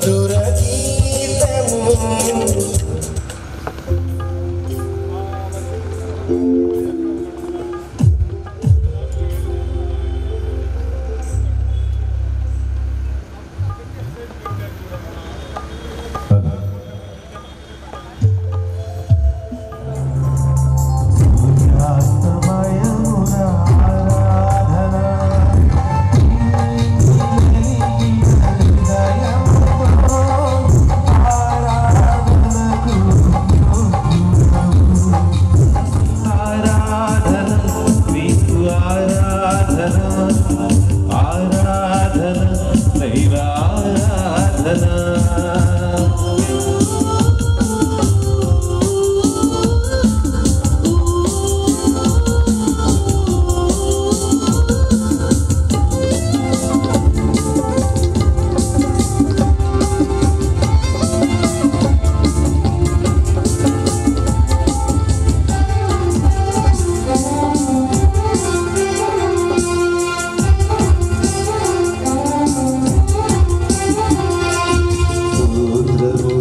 మధుర గీతము ఆరాధన మీకు ఆరాధన ఆరాధన దైవ ఆరాధన సూత్రము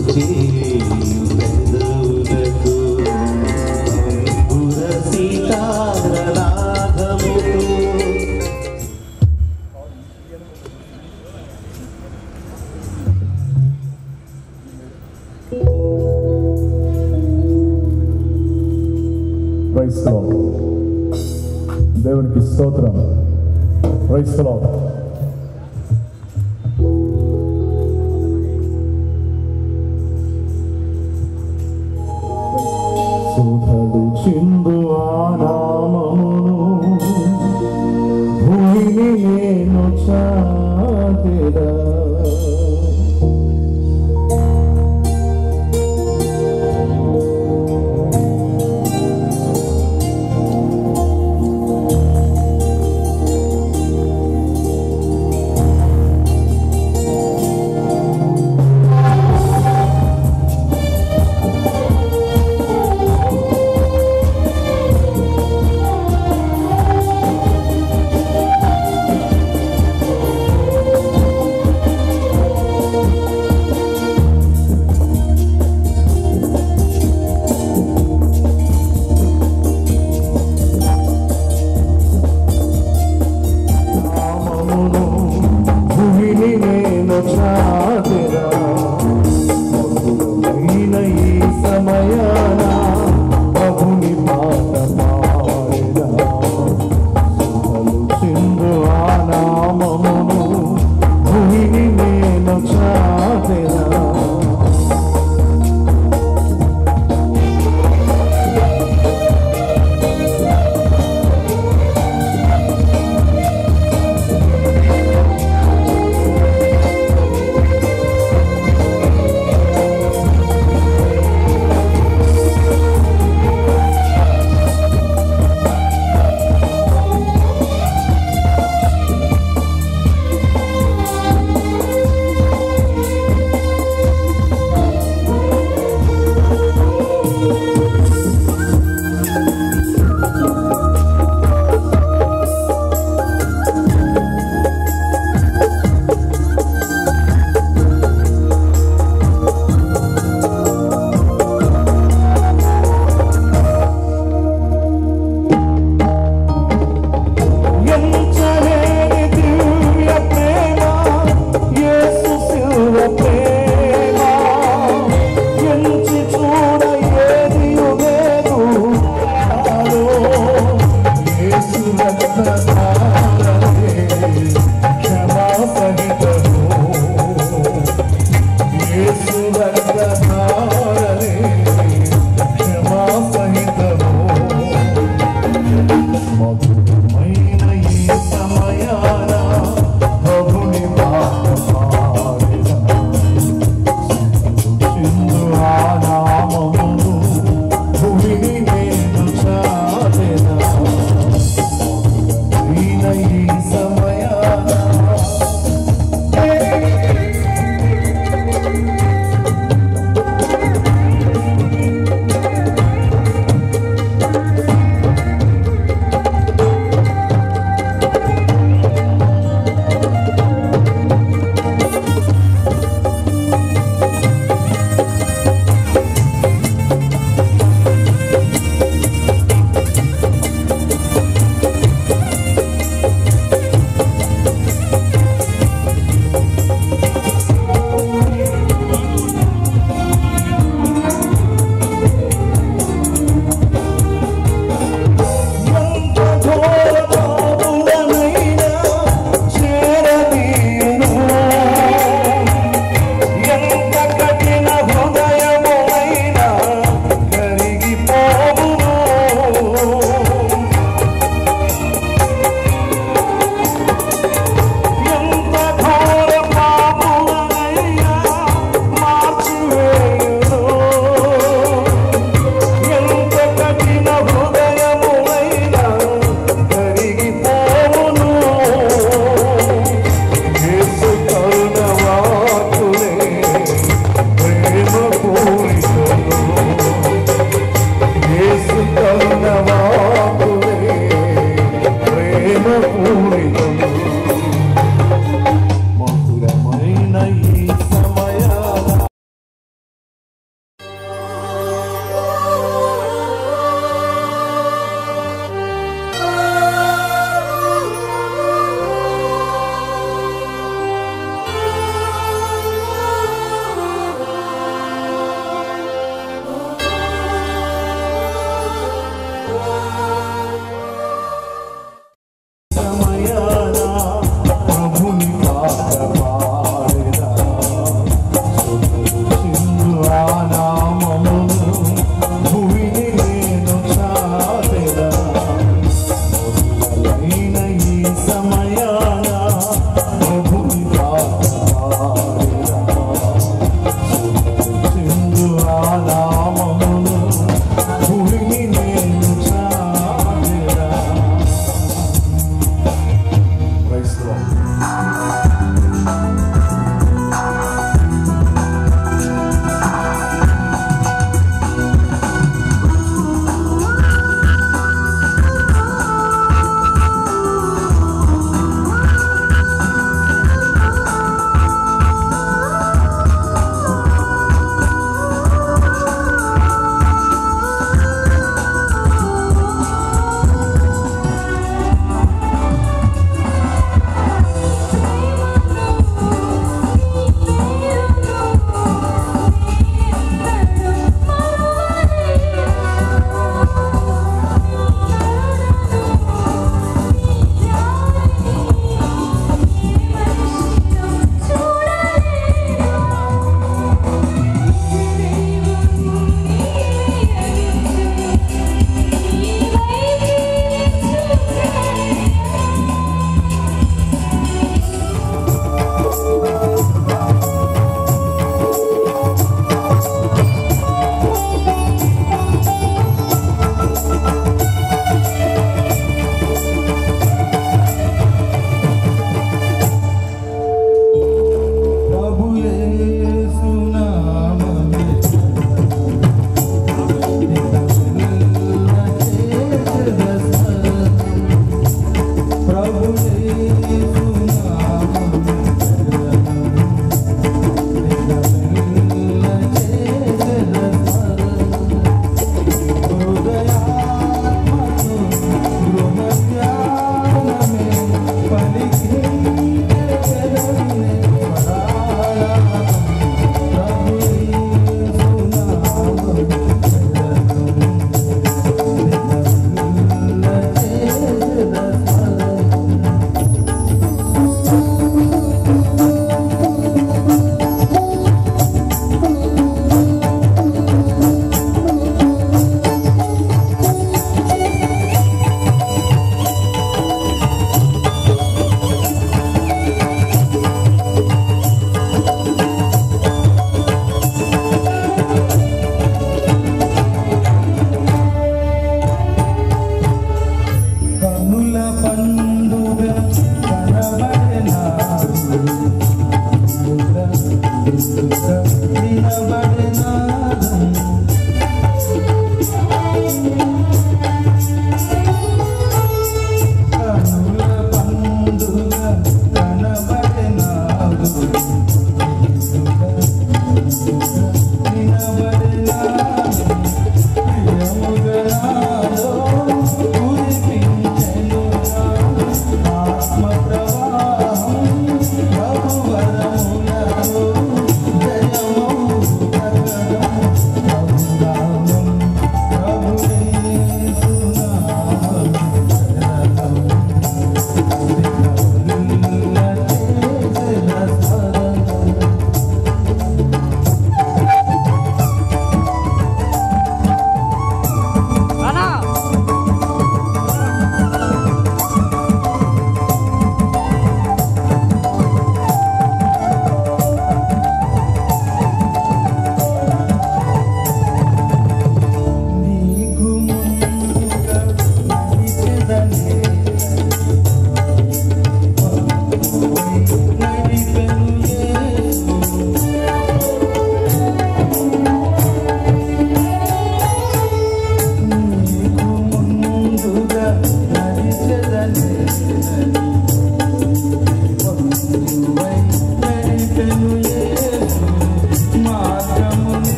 చేయునకు అంబుర సీతారనాథముతో క్రైస్తవ దేవునికి స్తోత్రం క్రైస్తవ సుధడు చిందు ఆనామమును భూమిని నేను చాటెదా నామమును భూమిని నేను చాటెదా మధురమైన ఈ సమయాన ప్రభుని పాట పాడెదా సుధలు చిందు ఆ నామమును భూమిని నేను చాటెదా ఎంచలేని దివ్య ప్రేమ యేసు శిలువ ప్రేమ ఎంచి చూడ ఏది లేదు నాలో యేసు రక్తధారలే క్షమా సహితము యేసు రక్తధారలే క్షమా సహితము మధురమైన ఈ సమయాన ప్రభుని మాట పాడెదా. చిందు ఆ నామమును భూమిని నేను చాటెదా. మధురమైన ఈ సమయాన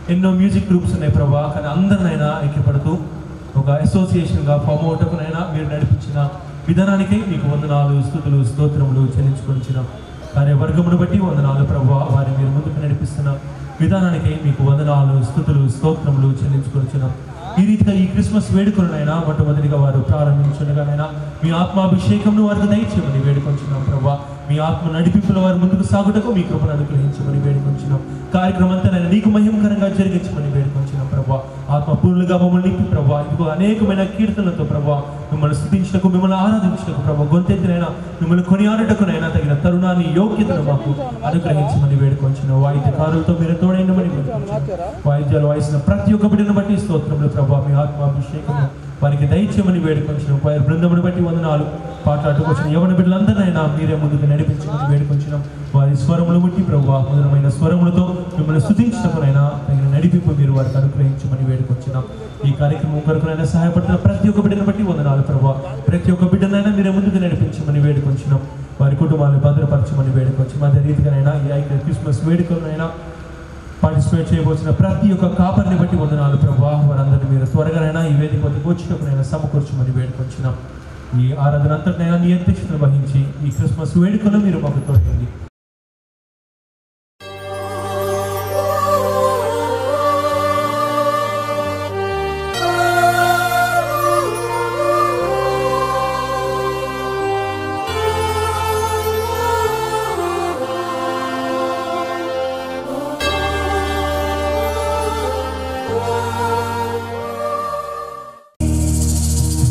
ఎన్నో మ్యూజిక్ గ్రూప్స్ ఉన్నాయి ప్రభా కానీ అందరినైనా ఐక్యపడుతూ ఒక అసోసియేషన్గా ఫామ్ అవటకునైనా మీరు నడిపించిన విధానానికి మీకు వందనాలు స్థుతులు స్తోత్రములు చెల్లించుకొనిచిన కార్యవర్గమును బట్టి వందనాలు ప్రభా వారి మీరు ముందుకు నడిపిస్తున్న విధానానికి మీకు వందనాలు స్థుతులు స్తోత్రములు చెల్లించుకొనిచున్నాం ఈ రీతిగా ఈ క్రిస్మస్ వేడుకలనైనా మొట్టమొదటిగా వారు ప్రారంభించుండగానైనా మీ ఆత్మాభిషేకంను వారికి దయచేయమని వేడుకొంచున్నాం ప్రభా మీ ఆత్మ నడిపింపుల వారు ముందుకు సాగుటకు మీ కృపను అనుగ్రహించమని వేడుకొంచున్నాం కార్యక్రమం అంతా నేను నీకు మహిమకరంగా జరిగించమని వేడుకొంచున్నాం ప్రభా ఆత్మ పూర్ణులుగా మమ్మల్ని నింపి ప్రభా ఇదిగో అనేకమైన కీర్తనలతో ప్రభా మిమ్మల్ని స్థుతించటకు మిమ్మల్ని ఆరాధించటకు ప్రభా గొంతెత్తినైనా మిమ్మల్ని కొనియాడటకునైనా తగిన తరుణాన్ని యోగ్యతను మాకు అనుగ్రహించమని వేడుకొంచిన వాయిద్యకారులతో మీరు తోడైనమని వేడుకొంచున్నాం వాయిద్యాలు వాయిసిన ప్రతి ఒక్క బిడ్డను బట్టి స్తోత్రములు ప్రభా మీ ఆత్మాభిషేకము వారికి దయచేయమని వేడుకొంచిన వారి బృందమును బట్టి వందనాలు పాటలాడుకొచ్చిన యవన బిడ్డలందరినైనా మీరే ముందుకు నడిపించమని వేడుకొంచినాం వారి స్వరములు ముట్టి ప్రభు మధురమైన స్వరములతో మిమ్మల్ని స్థుతించటకునైనా తగిన నడిపింపు మీరు వారికి అనుగ్రహించమని వేడుకొచ్చినాం ఈ కార్యక్రమం కొరకునైనా సహాయపడుతున్న ప్రతి ఒక్క బిడ్డను బట్టి వందనాలు ప్రభు ప్రతి ఒక్క బిడ్డనైనా మీరే ముందుకు నడిపించమని వేడుకొంచినాం వారి కుటుంబాన్ని భద్రపరచమని వేడుకొచ్చి అదే రీతిగానైనా ఈ ఐక్య క్రిస్మస్ వేడుకలనైనా పార్టిసిపేట్ చేయవలసిన ప్రతి ఒక్క కాపర్ని బట్టి వందనాలు ప్రభా వారందరినీ మీరు త్వరగానైనా ఈ వేదిక వద్దకు వచ్చినప్పుడైనా సమకూర్చమని వేడుకొచ్చినాం ఈ ఆరాధన అంతటినైనా నీ అధ్యక్షతను వహించి ఈ క్రిస్మస్ వేడుకను మీరు మాకు తోడండి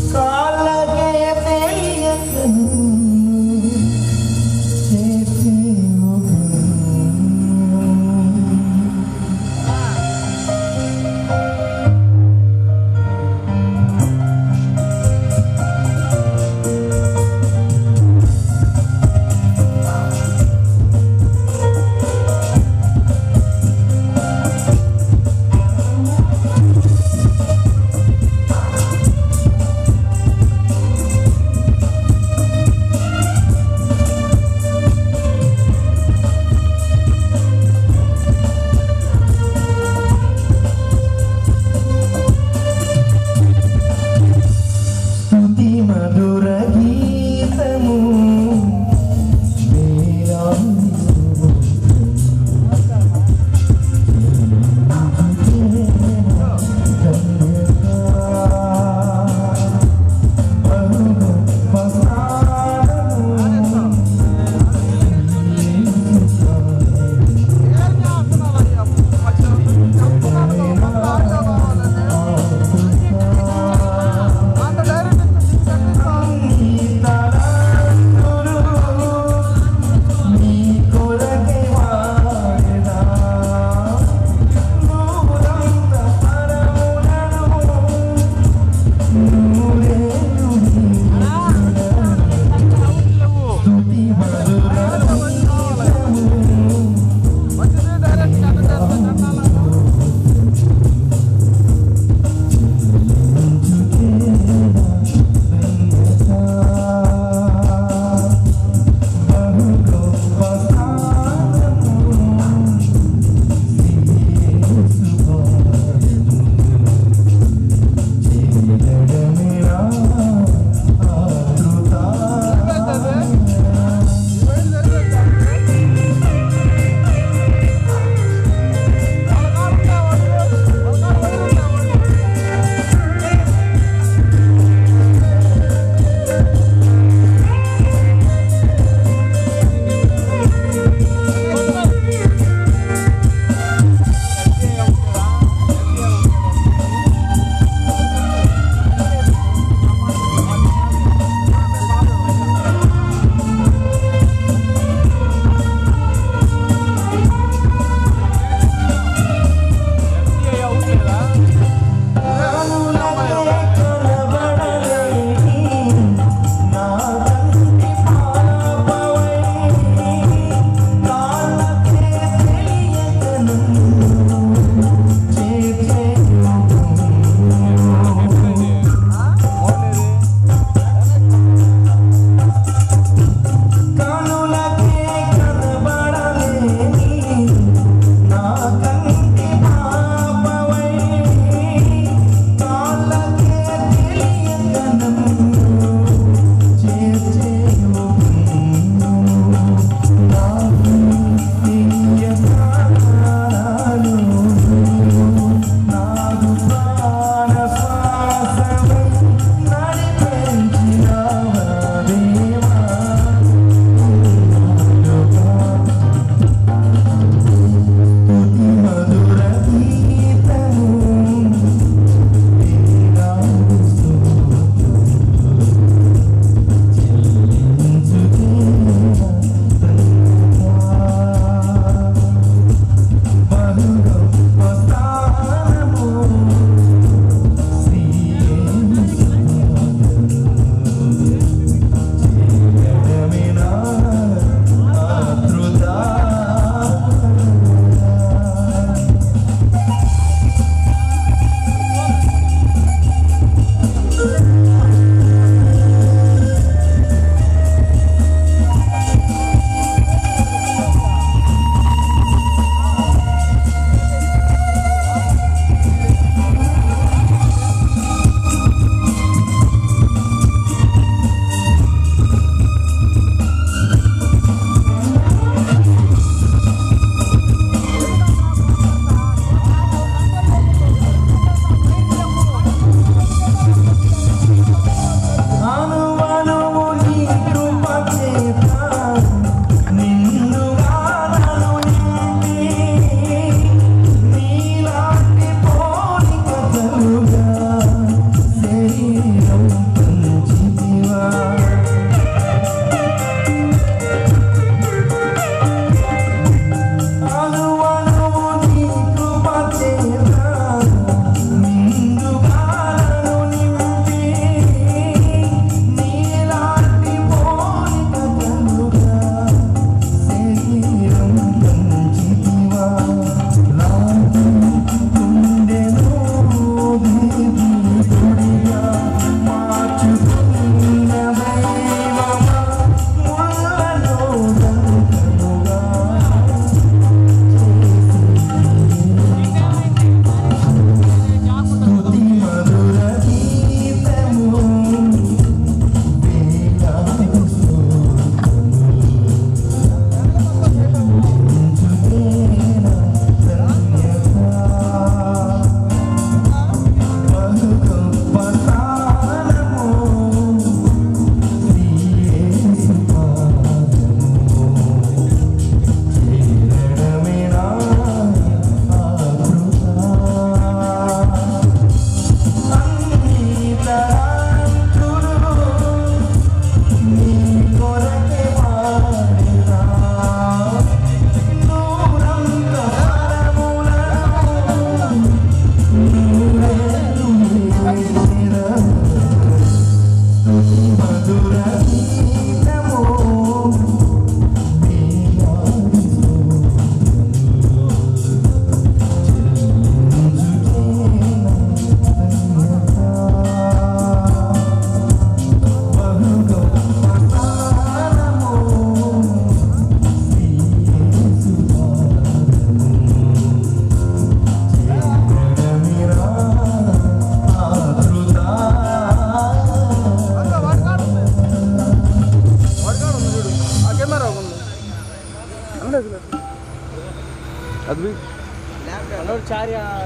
కాళ్ళకే తెలియకను చేతి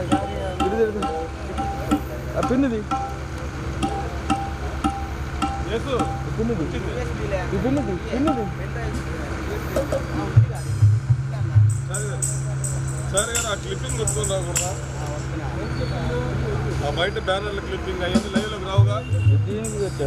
పిన్నిది పిన్నిది పిన్నిది పిన్నిది సరే గారు ఆ క్లిప్పింగ్ కొట్టుకొని రాకూడదా ఆ బయట బ్యానర్ల క్లిప్పింగ్ అయ్యింది లైవ్లోకి రావుగా దీనికి పెట్టా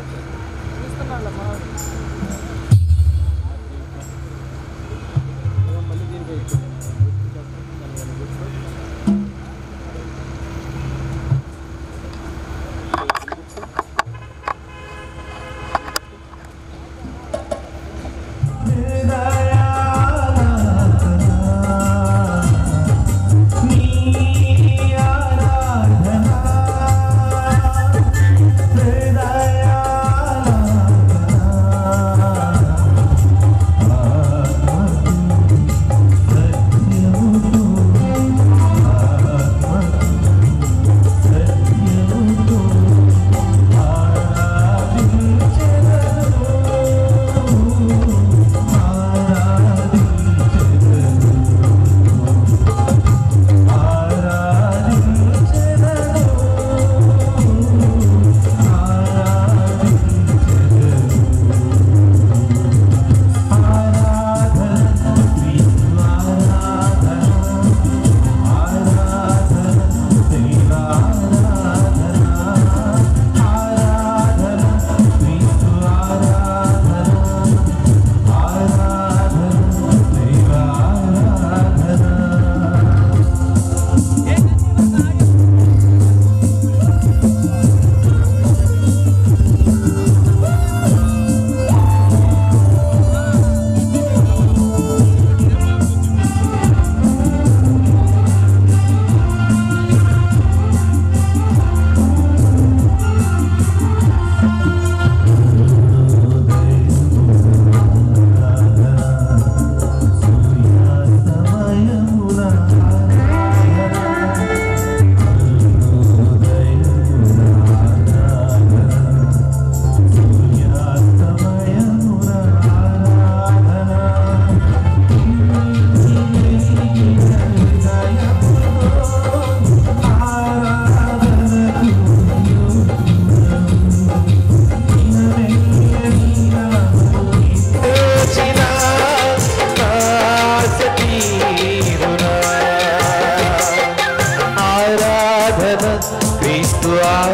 ఆరాధన క్రీస్తు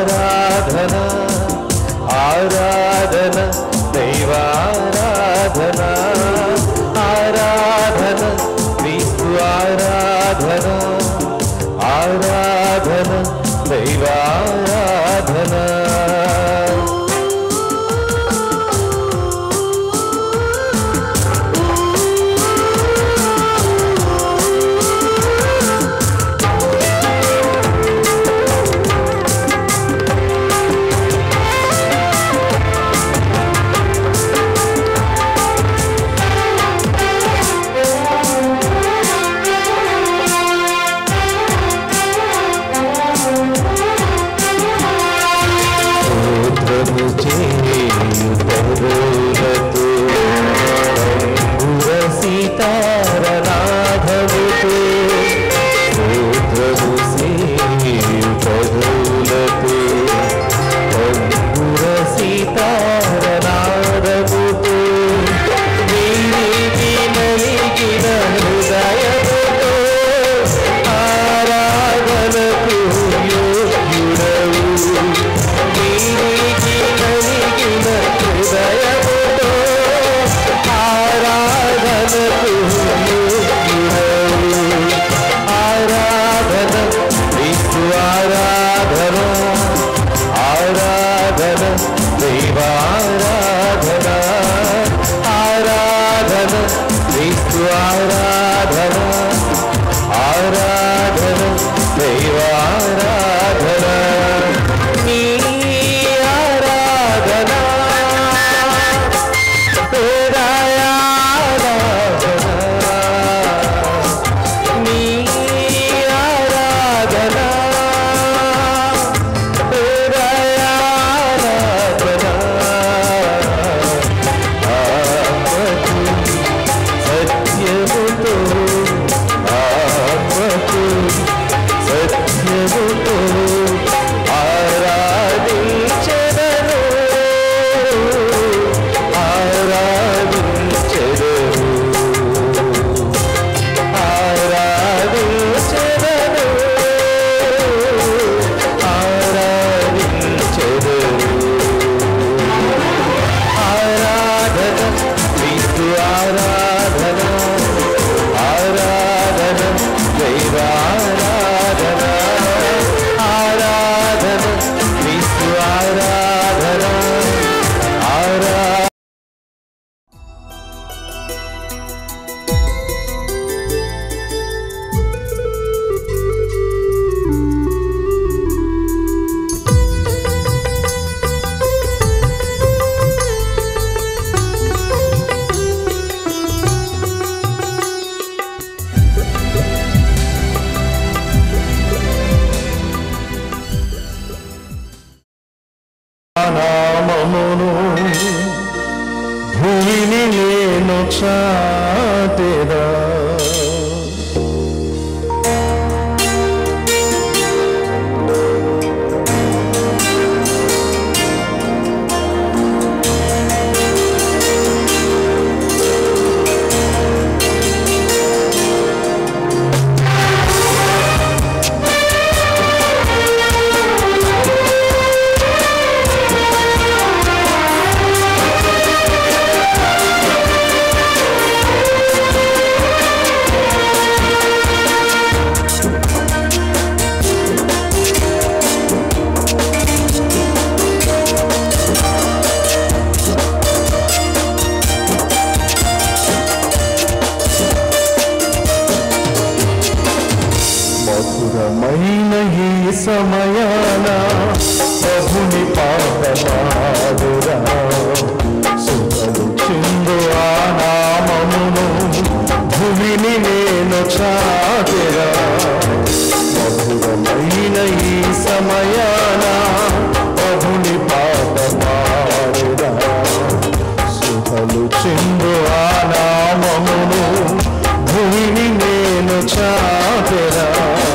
ఆరాధన ఆరాధన దైవారాధన ఆరాధన క్రీస్తు ఆరాధన ఆరాధన దైవారాధన ఆ చెబుతూ ఆరాధించెదను ఆరాధించెదను ఆరాధించెదను ఆరాధించెదను ఆరాధన క్రీస్తు ఆరాధన ఆరాధన దైవ ఆరాధన ఆరాధన క్రీస్తు ఆరాధన ఆరా నామమును భూమిని నేను చాటెదా మధురమైన ఈ సమయాన ప్రభుని పాట పాడురా సుఖలు చిందు ఆ నామమును భూమిని నేను చాటెరా మధురమైన ఈ సమయాన ప్రభుని పాట పాడురా సుఖలు చిందు ఆ నామమును భూమిని నేను చాటెరా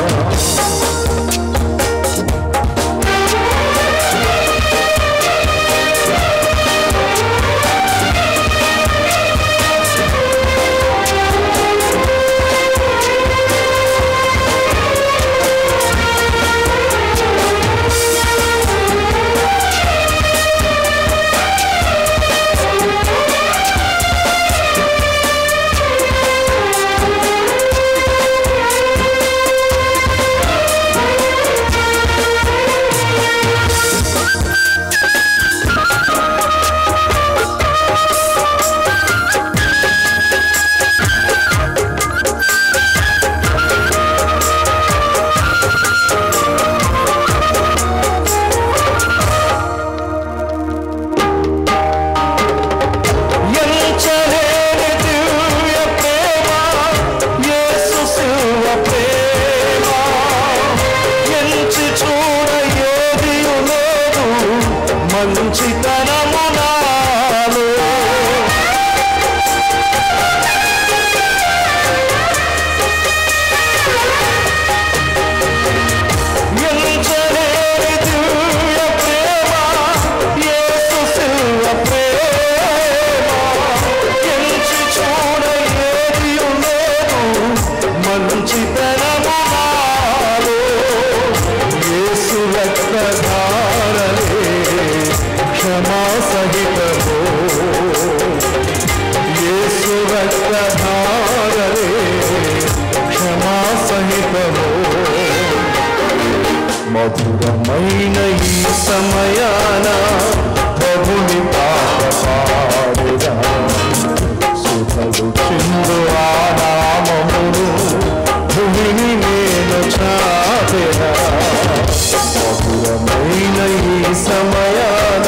ఎంచలేని దివ్య ప్రేమ యేసు శివ ప్రేమ ఎంచి చూడ ఏదియు లేదు మంచితనము నాలో ఎంచలేని దివ్య ప్రేమ యేసు శివ ప్రేమ ఎంచి చూడ ఏదియు లేదు మంచితనము నాలో యేసు రక్తధారలే క్షమా సహితము యేసు రక్తధారలే క్షమా సహితము మధురమైన ఈ సమయాన ప్రభుని పాట పాడురా సుఖలు చిందు ఆ నామమును భూమిని నేను చాటెరా మధురమైన ఈ సమయాన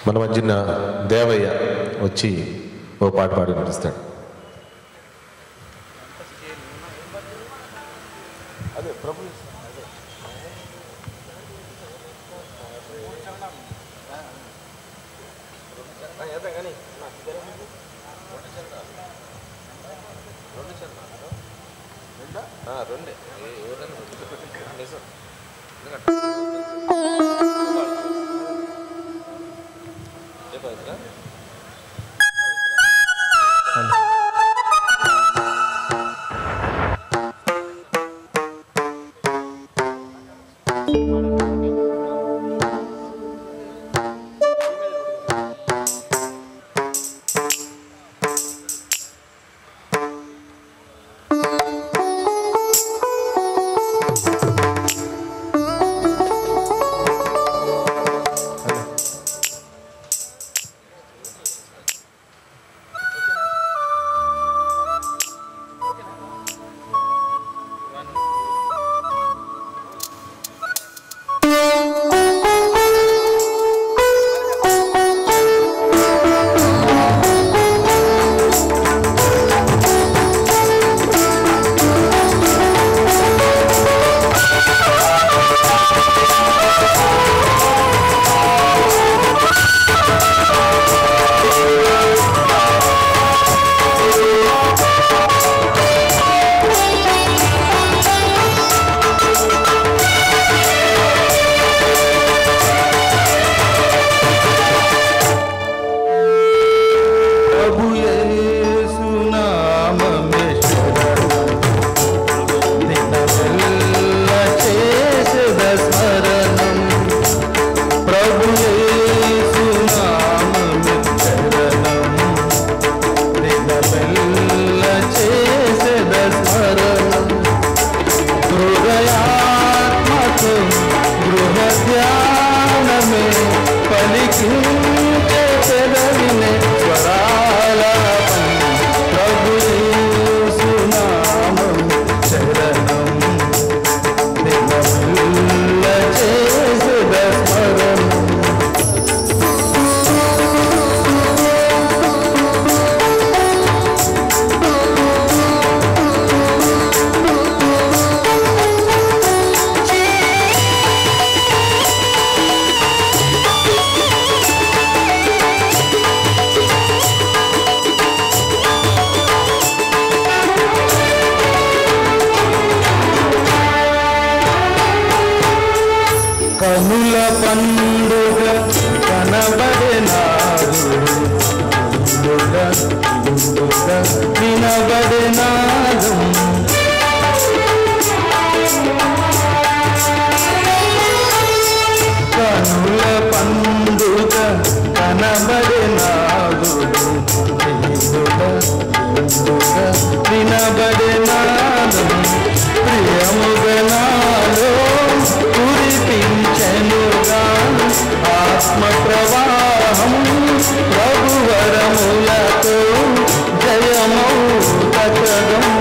మన మధ్యన దేవయ్య వచ్చి ఓ పాట పాడి నడుస్తాడు ప్రభు యేసు నామమే శరణం దినమెల్ల చేసెద స్మరణం ప్రభు యేసు నామమే శరణం దినమెల్ల చేసెద స్మరణం హృదయాత్మకు గృహ ధ్యానమే పలికించే పెదవినే స్వరాలాపం ప్రభు యేసు నామం శరణం దినముల్ల చేసేద స్మరణం కనుల పండుగ కనబడినాడు ముందుగ ముందుగ వినబడినాడు కనుల పండుగ కనబడినాడు ముందుగ ముందుగ వినబడినాడు ప్రియముగనాలో కురిపించెనుగా ఆత్మ ప్రవాహం ప్రభువరములతో జయమౌ కటగం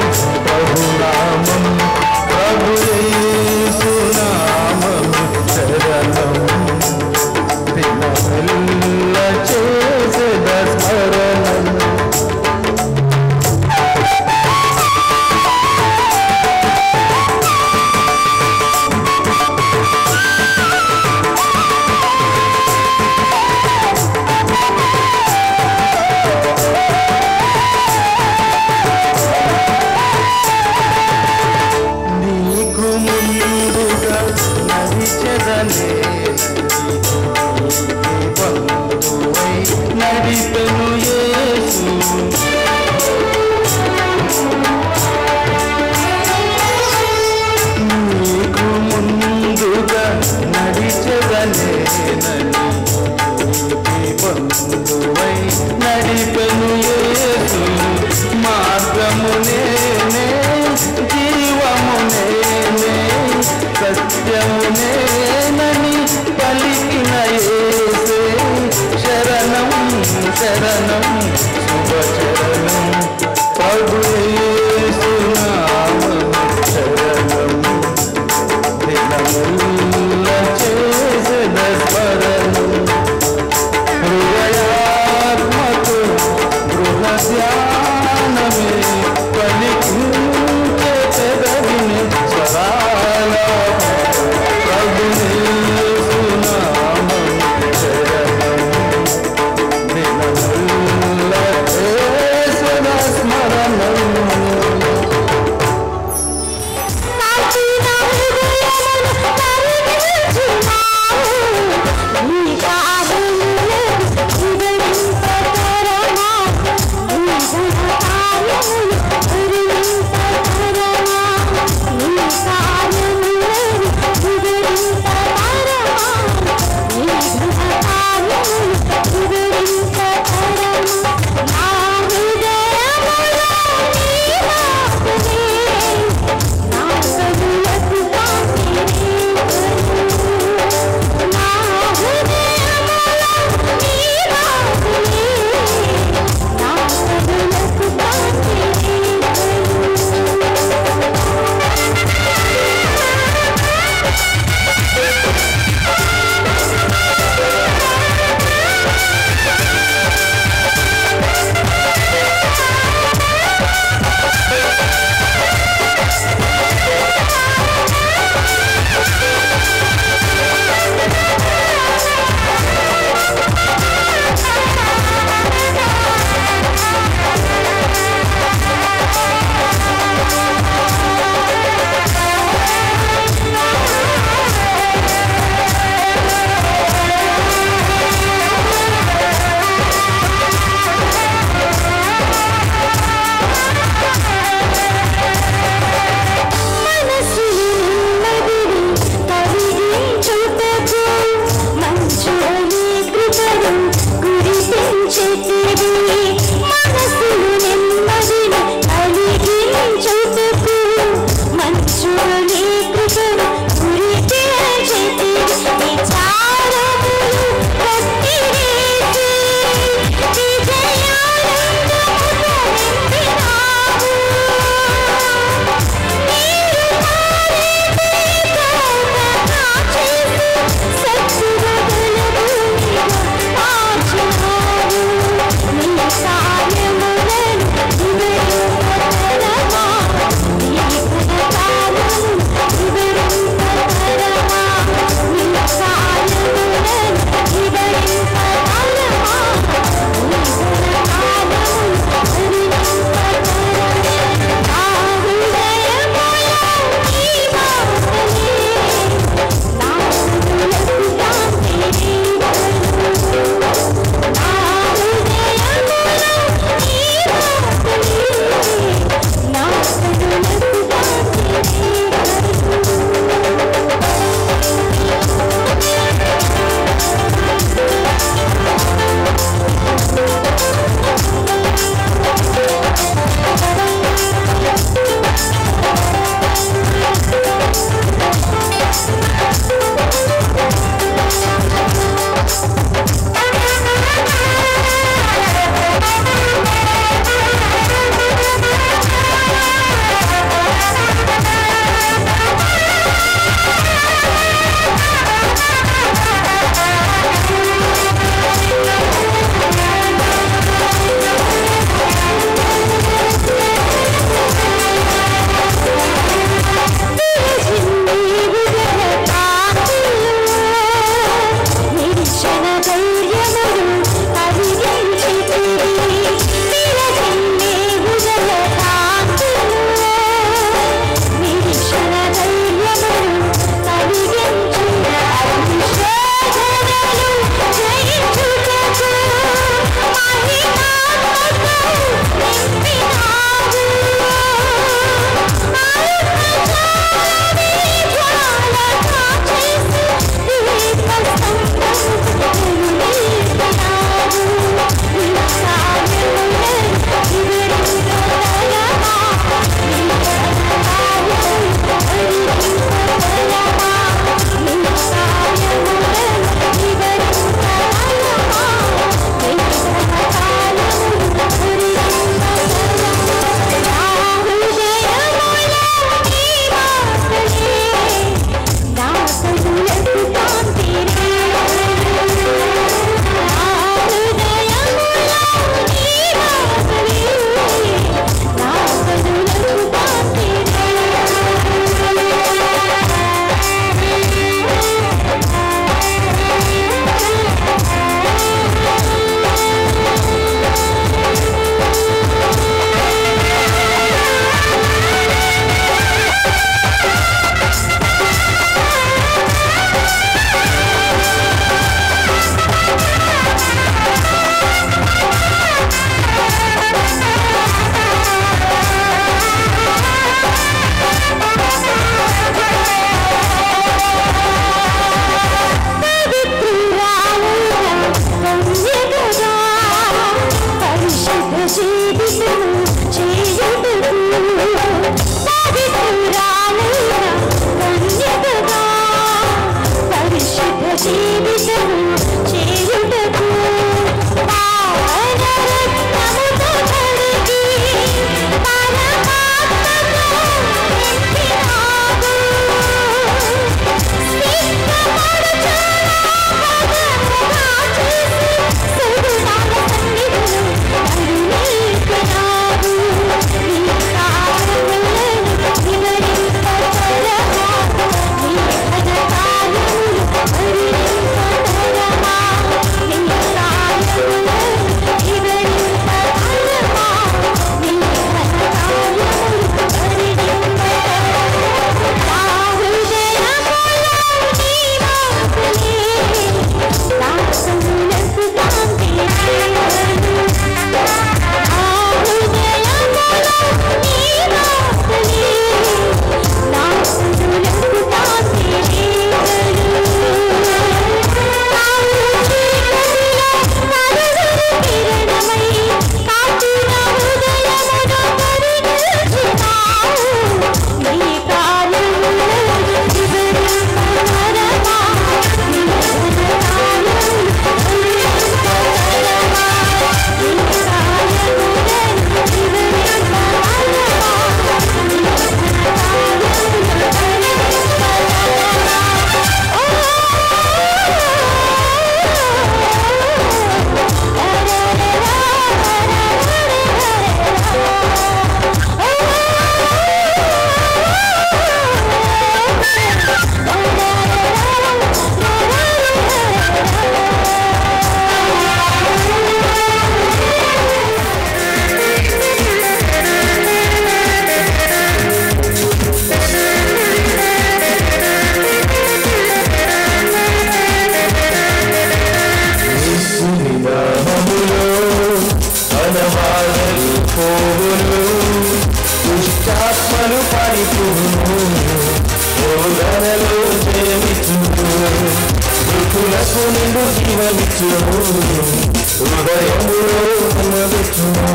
పరిపూర్ణు శోధనలో జయమిచ్చును మృతులకు నిండు జీవమిచ్చును హృదయములో నెమ్మదిచ్చును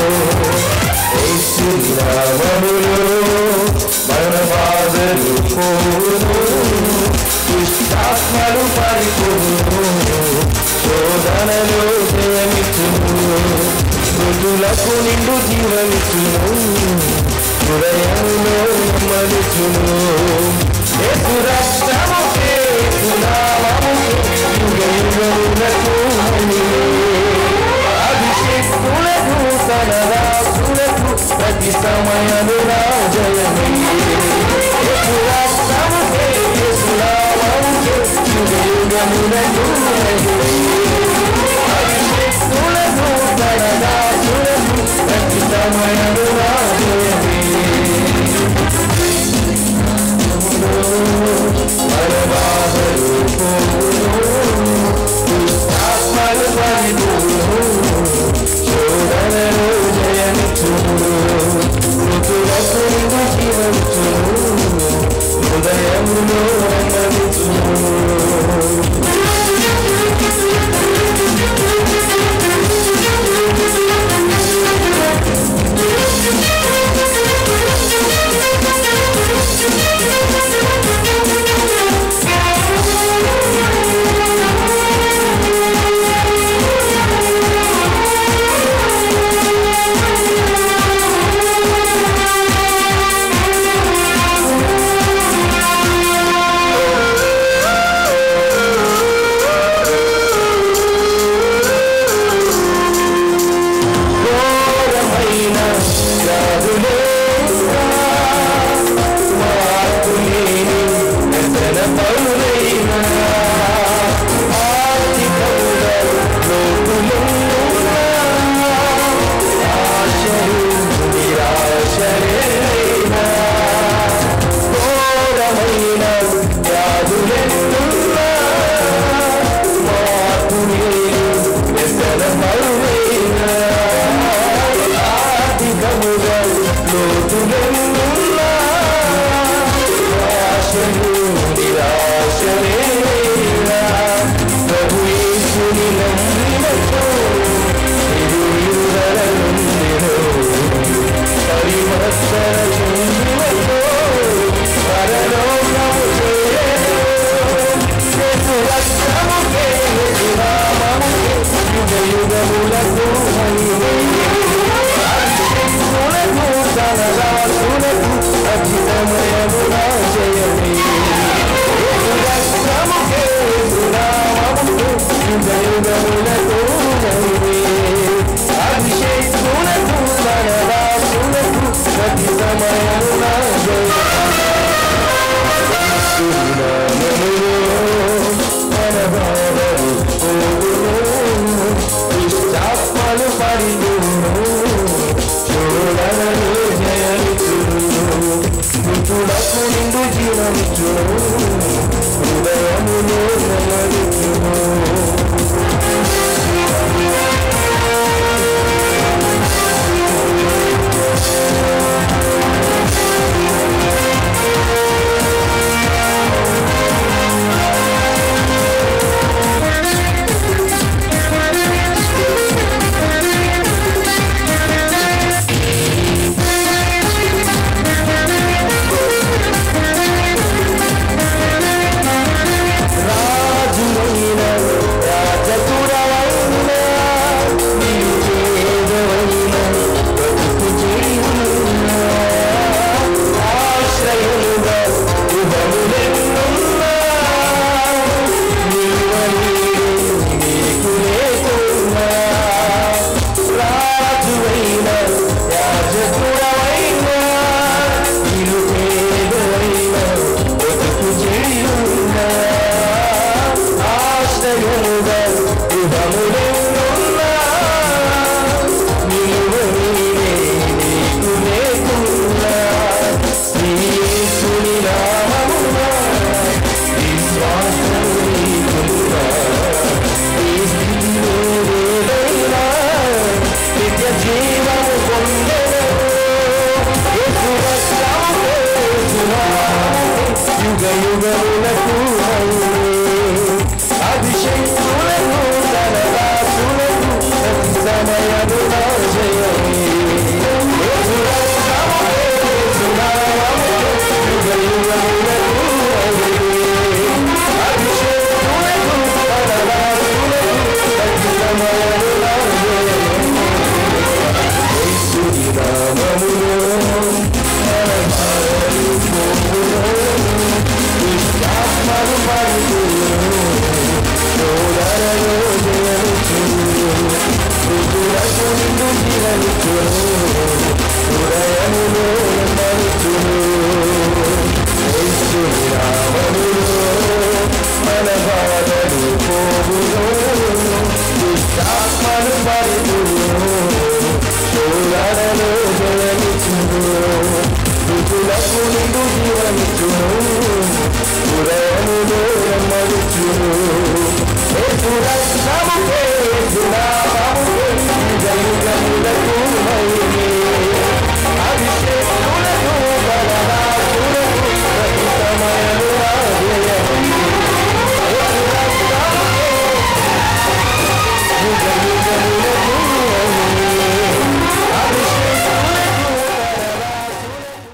యేసునామములో మన బాధలు పోను దుష్టాత్మలు పరిపూర్ణు శోధనలో జయమిచ్చును మృతులకు నిండు జీవమిచ్చును హృదయములో నెమ్మదిచ్చును యేసు రక్తముకే యేసు నామముకే యుగ యుగములకు మహిమే. అభిషేకులకు తన రాసులకు ప్రతి సమయము నా జయమే యేసు రక్తముకే యేసు నామముకే యుగ యుగములకు మహిమే. అభిషేకులకు తన రాసులకు ప్రతి సమయము నా జయమే పరమాత్మలు ఆత్మలు పరిపూర్ణు శోధనలో జయమిచ్చును మృతులకు నిండు జీవించును హృదయములో నెమ్మదించును ఘోరమైన వ్యాధులేనా, మార్పులేని వ్యసన పరులైనా, ఆర్థికముగా లోటులున్నా, ఆశలు నిరాశలేనా, ఘోరమైన వ్యాధులెన్నున్నా, మార్పులేని వ్యసన పరులైనా, ఆర్థికముగా లోటులెన్నున్నా, ఆశలు నిరాశలేనా, ప్రభు యేసుని నమ్మినచో ఇరుయురలనుండెను. పరిమర్శన చెందినచో పరలోకము చేరెను. యేసు రక్తముకే, యేసు నామముకే యుగ యుగములకు మహిమే. అభిషేకులకు తన దాసులకు అఖిలమయమున జయమే. యేసు రక్తముకే, యేసు నామముకే యుగ యుగములకు మహిమే. అభిషేకులకు తన దాసులకు అఖిలమయమున జయమే. ఇష్టాత్మలు పరిగును చూడలను జయమిచ్చును మృతులకు నిండు జీవమిచ్చును హృదయములో నెమ్మదిచ్చును రాజులైన నామముకే యేసు నామముకే యుగయుగములకు మహిమే అభిషేకులకు బలరాజులకు ప్రతి సమయము రాజయమే యేసు రక్తముకే యుగయుగములకు మహిమే అభిషేకులకు బలరాజులకు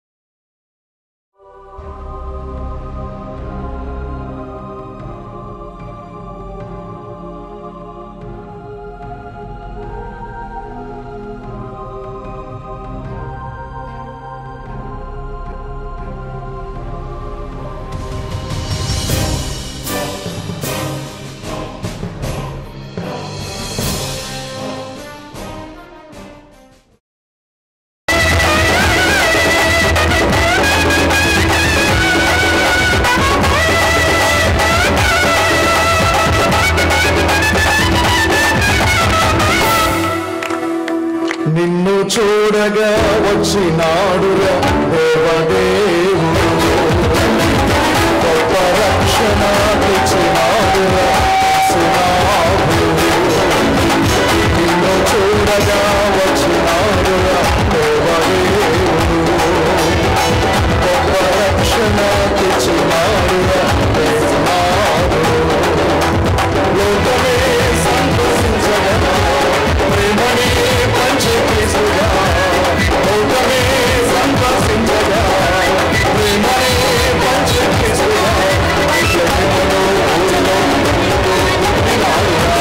నిన్ను చూడగా వచ్చినాడురా దేవదేవుడు గొప్ప రక్షణ తెచ్చినాడురా సునాభుడు నిన్ను చూడగా వచ్చినాడురా దేవదేవుడు గొప్ప రక్షణ తెచ్చినాడురా సునాభుడు లోకమే సంతోషించగలరా ప్రేమని పంచిపిసుగా లోకమే సంతోషించగా ప్రేమని పంచిపిసుగా నిత్యమును ఊరిలో పుట్టినాడురా.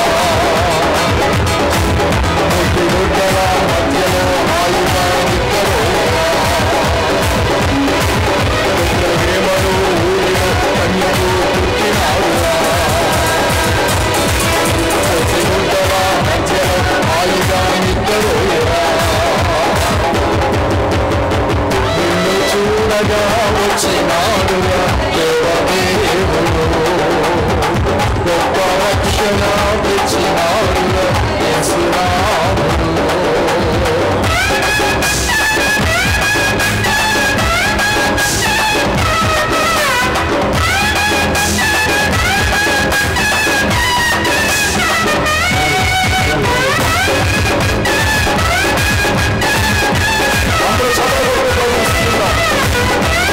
ముట్టి గుడ్డల మధ్యలో హాయిగా నిద్రపోరా. ప్రేమను ఊరిలో కన్యకు పుట్టినాడురా. గుడ్డల మధ్యలో హాయిగా నిద్రపోరా. నిన్ను చూడగా వచ్చినాడురా దేవదేవుడు గొప్ప రక్షణ తెచ్చినాడురా యేసునాథుడు. అందరూ చదవకూడదు గమనిస్తున్నాం.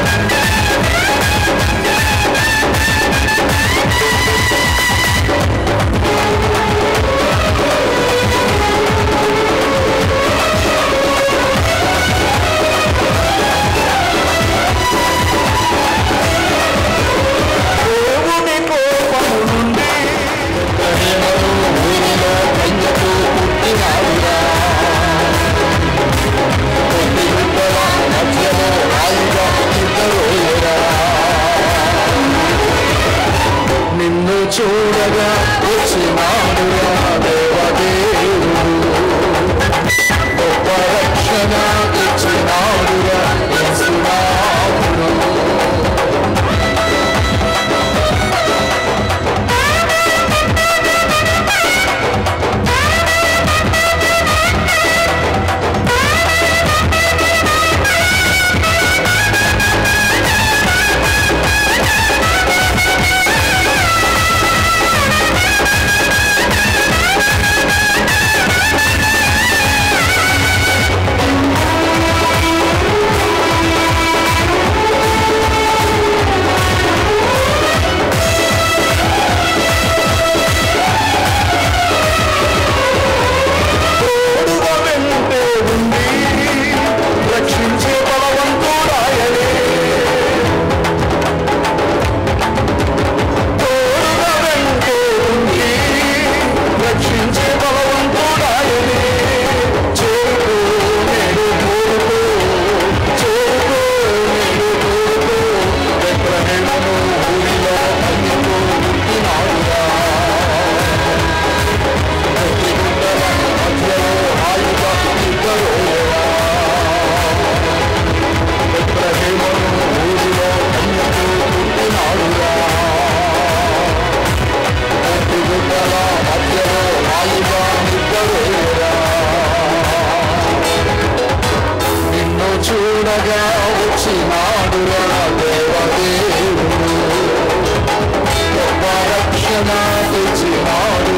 దేవుని కోపము నుండి ప్రేమను ఊరిలో కన్యకు పుట్టినాడురా. కొద్ది గుడ్డల మధ్యలో హాయిగా నిద్రపోయేరా. నిన్ను చూడగా వచ్చినాడురా దేవదేవుడు గొప్ప రక్షణ ఇచ్చినాడురా యేసునాథుడు. తోడుగా వెంటే ఉంది రక్షించే బలవంతుడాయనే తోడుగా వెంటే ఉంది రక్షించే బలవంతుడాయనే చేరుకో నేడు కోరుకో చేరుకో నేడు కోరుకో బెత్లెహేమును ఊరిలో కన్యకు పుట్టినాడురా ప్రతి గుడ్డల మధ్యలో హాయిగా నిద్రపోయేరా. బెత్లెహేమును ఊరిలో కన్యకు పుట్టినాడురా. ప్రతి గుడ్డల మధ్యలో హాయిగా నిద్రపోయేరా. నిన్ను చూడగా వచ్చినాడురా దేవదేవుడు గొప్ప రక్షణ తెచ్చినాడు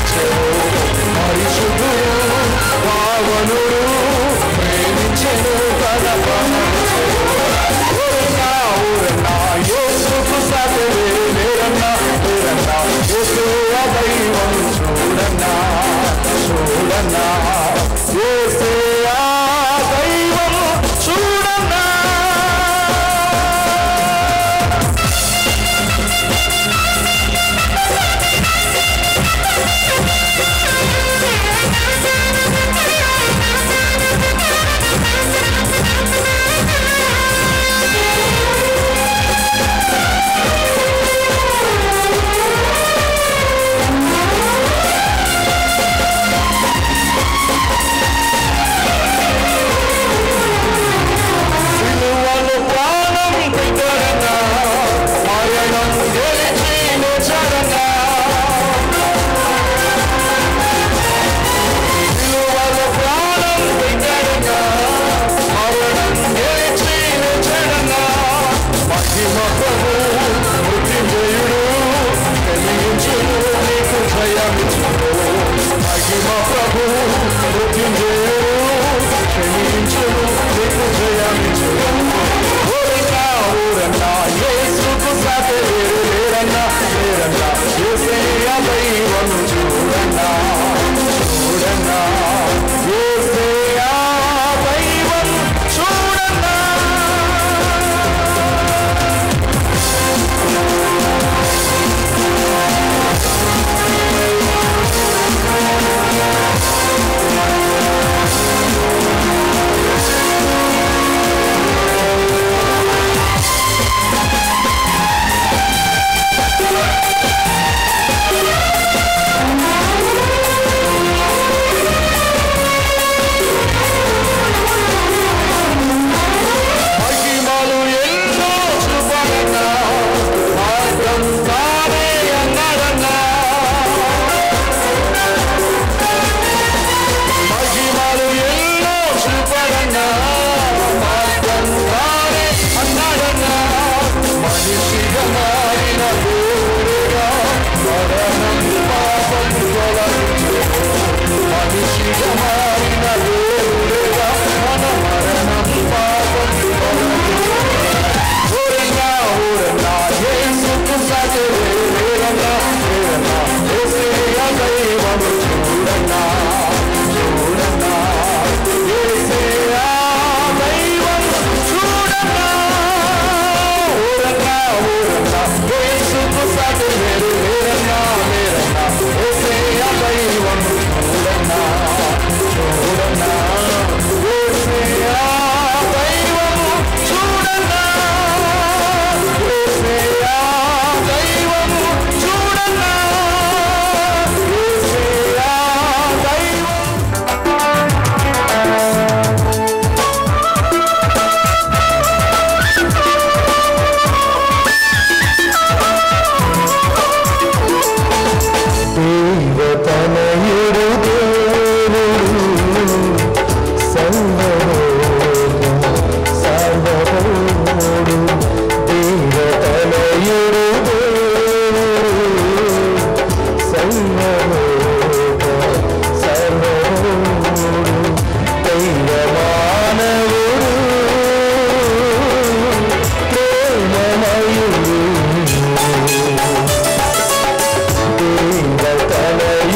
ప్రేమించెను పరిశుద్ధుడు పావనుడు ప్రేమించెను తన ప్రాణమిచ్చెను. ఊరన్నా, ఊరన్నా, యేసుకు సాటి వేరు లేరన్నా, లేరన్నా, యేసయ్య దైవం చూడన్నా, చూడన్నా, యేసయ్య దైవం చూడన్నా సిలువలో ప్రాణం పెట్టడన్నా మరణం గెలిచి లేచాడన్నా సిలువలో ప్రాణం పెట్టడన్నా మరణం గెలిచి లేచాడన్నా మహిమ ప్రభు మృత్యుంజయుడు కలిగించును నీకు జయమిచ్చును మహిమ ప్రభు మృత్యుంజయుడు క్షమించును నీకు జయమిచ్చును ఊరన్నా ఊరన్నా యేసుకు సాటి వేరు లేరన్నా లేరన్నా యేసయ్య దైవం చూడన్నా చూడన్నా యేసయ్య దైవం చూడన్నా మహిమలు ఎన్నో చూపడన్నా మార్గం తానే అన్నాడన్నా మహిమలు ఎన్నో చూపడన్నా మార్గం తానే అన్నాడన్నా మనిషిగా మారిన దేవుడుగా మరణం పాపం తొలగించు మనిషిగా మారిన దేవుడుగా మన మరణం పాపం తొలగించు ఊరన్నా ఊరన్నా యేసుకు సాటి లేరన్నా లేరన్నా యేసయ్య దైవం చూడన్నా చూడన్నా యేసయ్య దైవం చూడన్నా ఊరన్నా ఊరన్నా యేసుకు సాటి లేరు లేరన్నా లేరన్నా యేసయ్య దైవం చూడన్నా చూడన్నా యేసయ్య దైవం చూడన్నా యేసయ్య దైవం చూడన్నా యేసయ్య దైవం దేవతనయుడు దేవుడు సర్వోడు సర్వోడు దేవతనయుడు దేవుడు సర్వోడు సర్వోడు దైవమానవుడు ప్రేమమయుడు దేవతనయుడు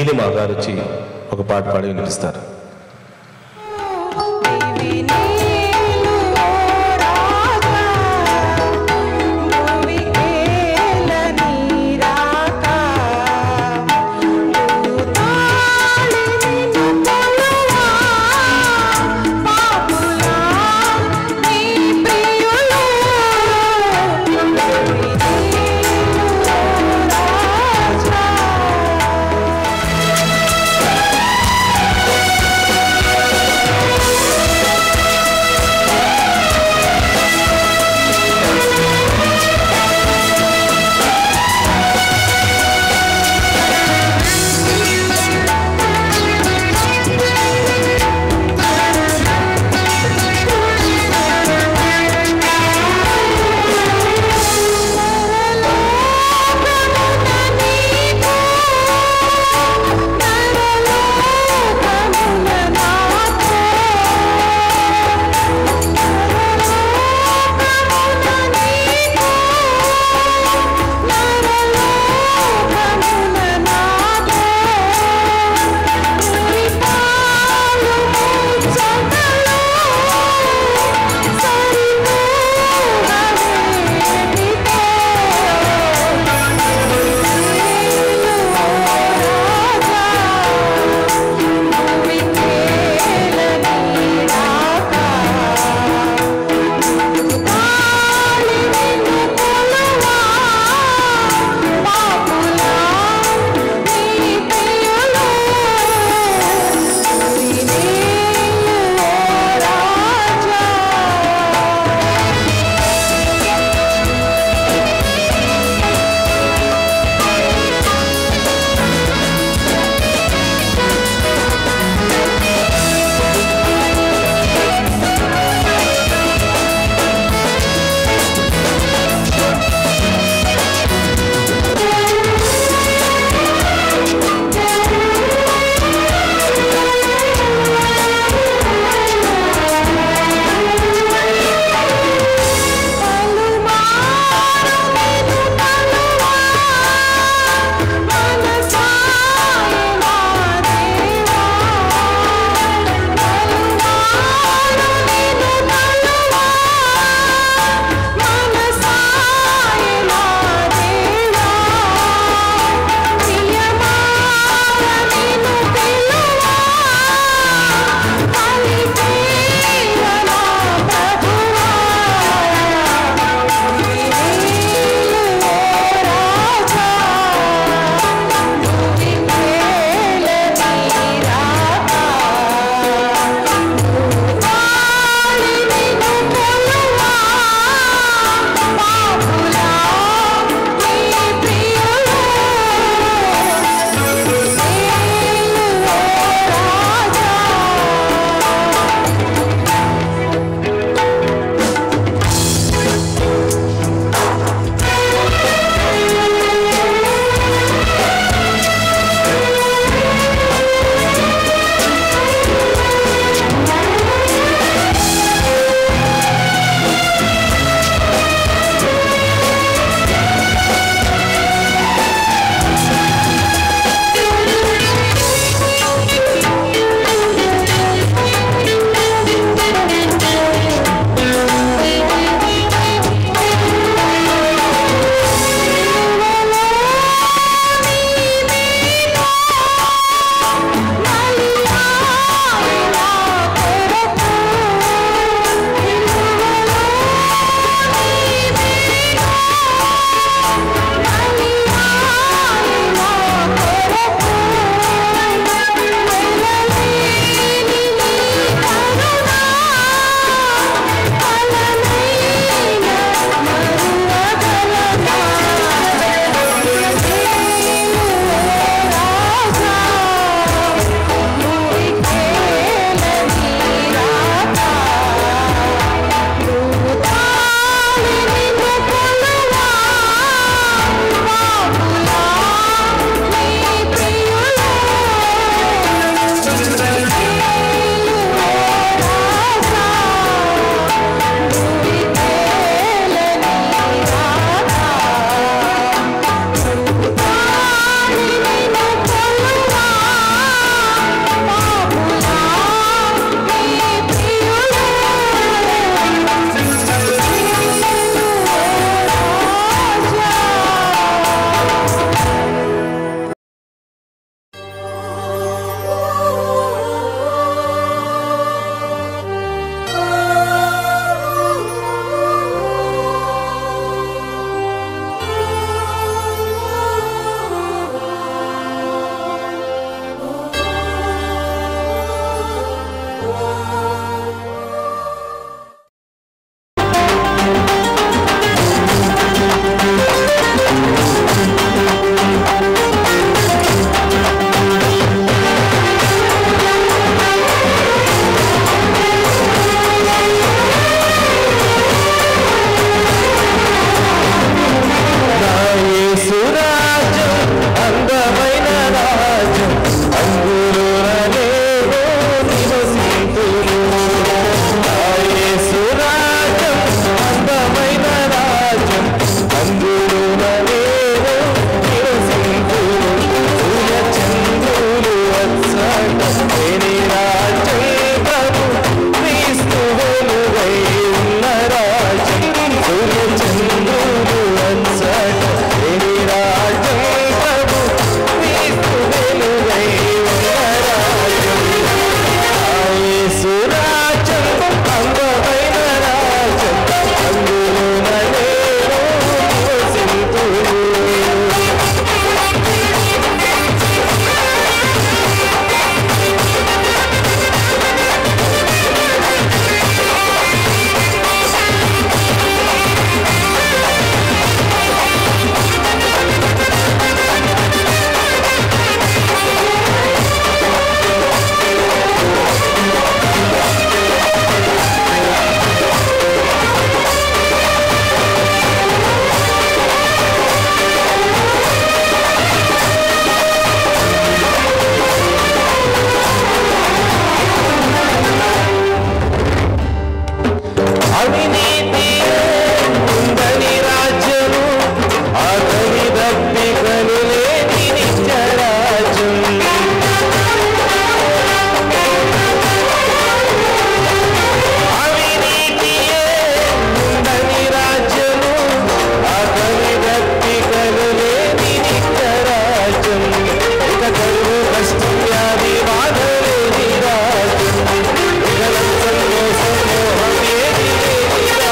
నీలిమా గారు వచ్చి ఒక పాట పాడి వినిపిస్తారు రాజా అవినీతియే ఉందని రాజ్యము ఆకలి దప్పికలు లేని నిత్యరాజ్యం అవినీతియే ఉందని రాజ్యము ఆకలి దప్పికలు లేని నిత్యరాజ్యం ఇక కరువు కష్టం వ్యాధి బాధలేని రాజ్యం ఇక లంచం మోసం మోహం ఏది లేని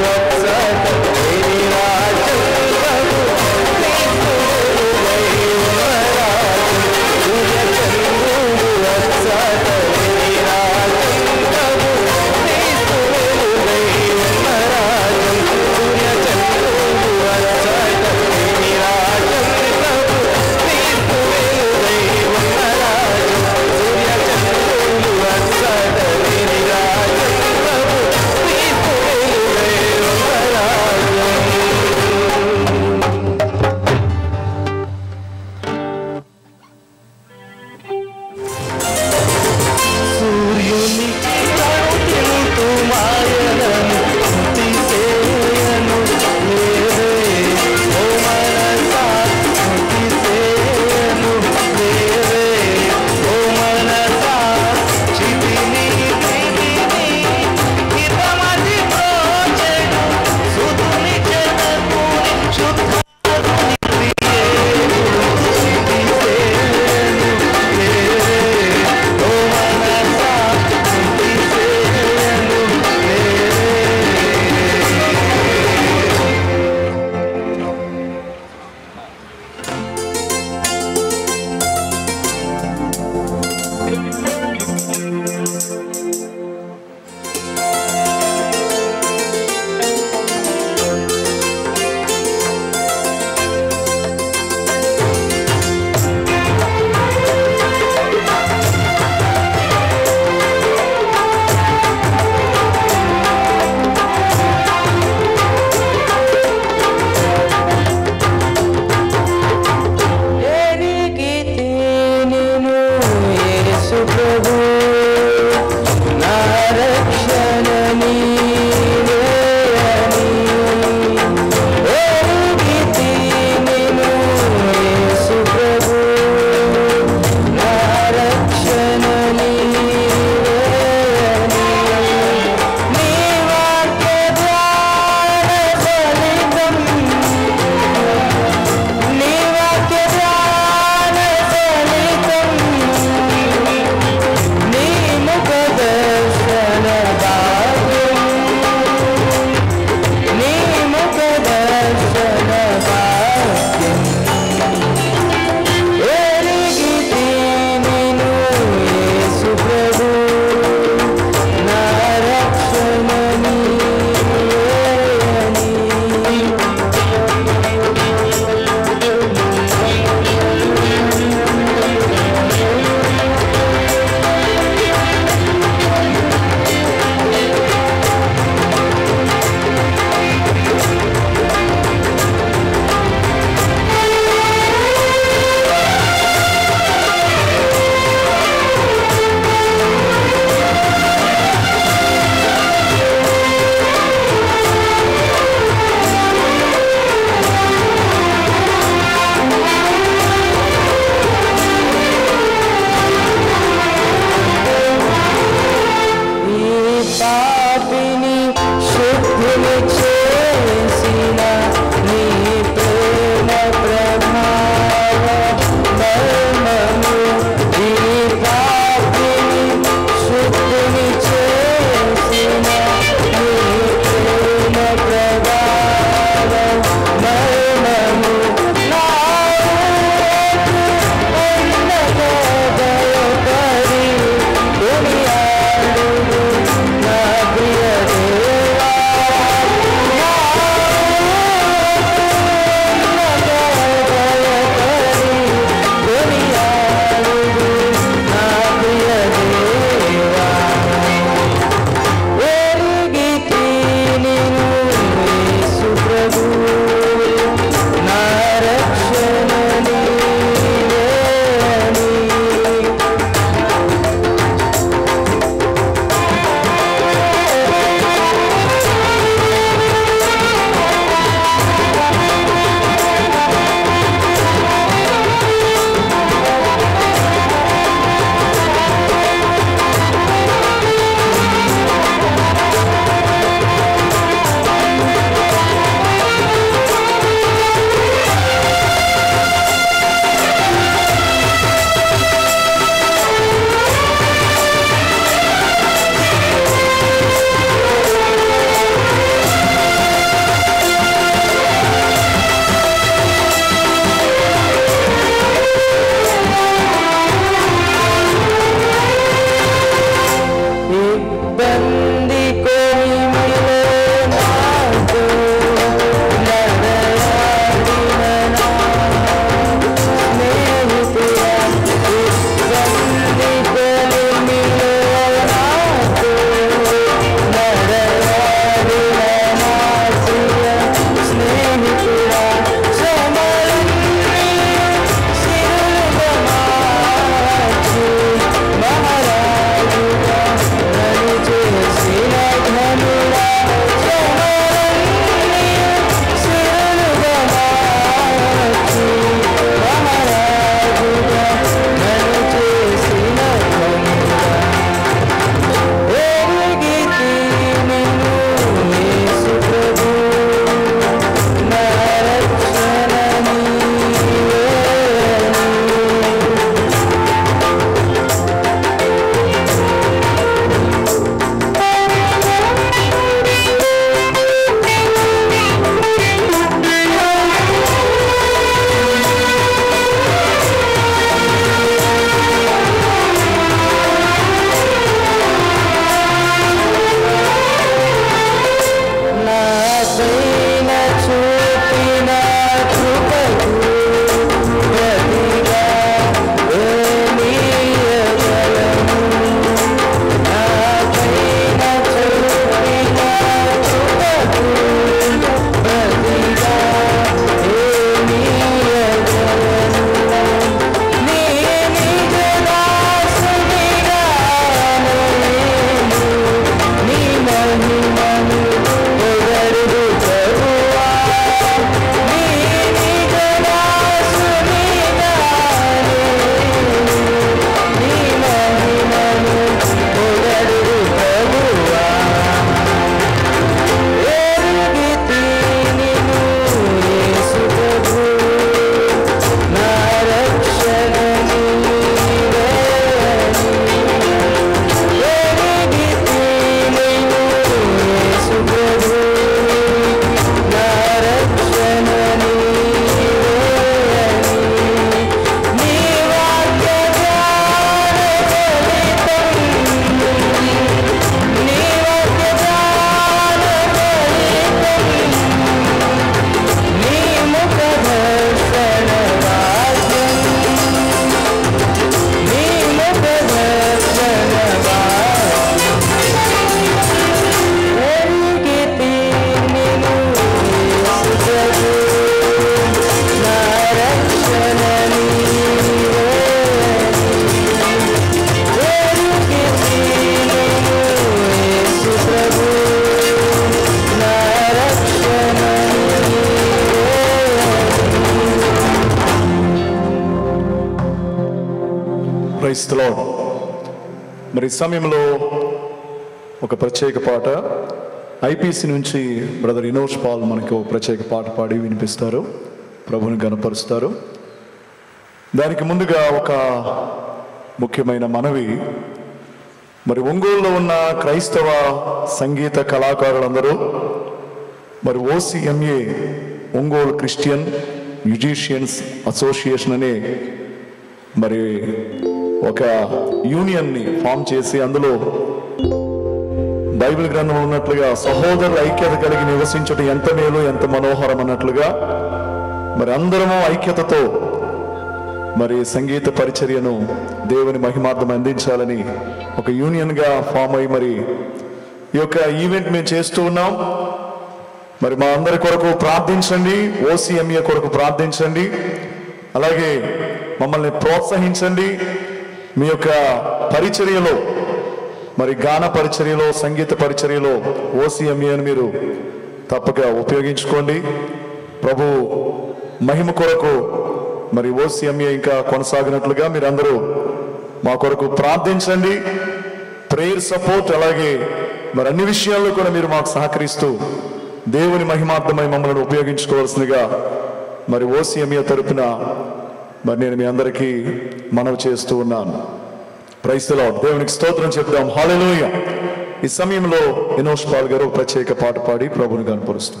క్రైస్తలో మరి ఈ సమయంలో ఒక ప్రత్యేక పాట ఐపీసీ నుంచి బ్రదర్ ఇనోష్ పాల్ మనకి ఒక ప్రత్యేక పాట పాడి వినిపిస్తారు ప్రభుని గనపరుస్తారు దానికి ముందుగా ఒక ముఖ్యమైన మనవి మరి ఒంగోలులో ఉన్న క్రైస్తవ సంగీత కళాకారులందరూ మరి OCMA Ongole Christian musicians association అనే మరి ఒక యూనియన్ని ఫామ్ చేసి అందులో బైబిల్ గ్రంథంలో ఉన్నట్లుగా సహోదరుల ఐక్యత కలిగి నివసించడం ఎంత మేలు ఎంత మనోహరం అన్నట్లుగా మరి అందరము ఐక్యతతో మరి సంగీత పరిచర్యను దేవుని మహిమార్థం అందించాలని ఒక యూనియన్గా ఫామ్ అయి మరి ఈ యొక్క ఈవెంట్ మేము చేస్తూ ఉన్నాం మరి మా అందరి కొరకు ప్రార్థించండి ఓసీఎంఏ కొరకు ప్రార్థించండి అలాగే మమ్మల్ని ప్రోత్సహించండి మీ యొక్క పరిచర్యలో మరి గాన పరిచర్యలో సంగీత పరిచర్యలో ఓసీఎంఏని మీరు తప్పక ఉపయోగించుకోండి ప్రభు మహిమ కొరకు మరి ఓసీఎంఏ ఇంకా కొనసాగినట్లుగా మీరందరూ మా కొరకు ప్రార్థించండి ప్రేయర్ సపోర్ట్ అలాగే మరి అన్ని విషయాల్లో కూడా మీరు మాకు సహకరిస్తూ దేవుని మహిమార్థమై మమ్మల్ని ఉపయోగించుకోవాల్సిందిగా మరి ఓసీఎంఏ తరపున మరి నేను మీ అందరికీ మనవి చేస్తూ ఉన్నాను ప్రైస్తలో దేవునికి స్తోత్రం చెప్దాం హాలెలూయ ఈ సమయంలో వినోష్ పాల్ గారు ఒక ప్రత్యేక పాట పాడి ప్రభుని కనపరుస్తారు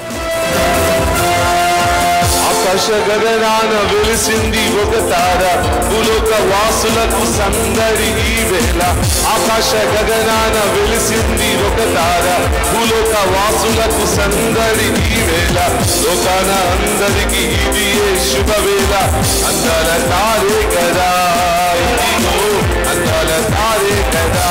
ఆకాశ గగనాన వెలిసింది ఒక తార భూలోక వాసులకు సందడి ఈ వేళ ఆకాశ గగనాన వెలిసింది ఒక తార భూలోక వాసులకు సందడి ఈ వేళ లోకాన అందరికి ఇది ఏ శుభవేళ అందాల తారే కదా ఇదిగో అందాల తారే కదా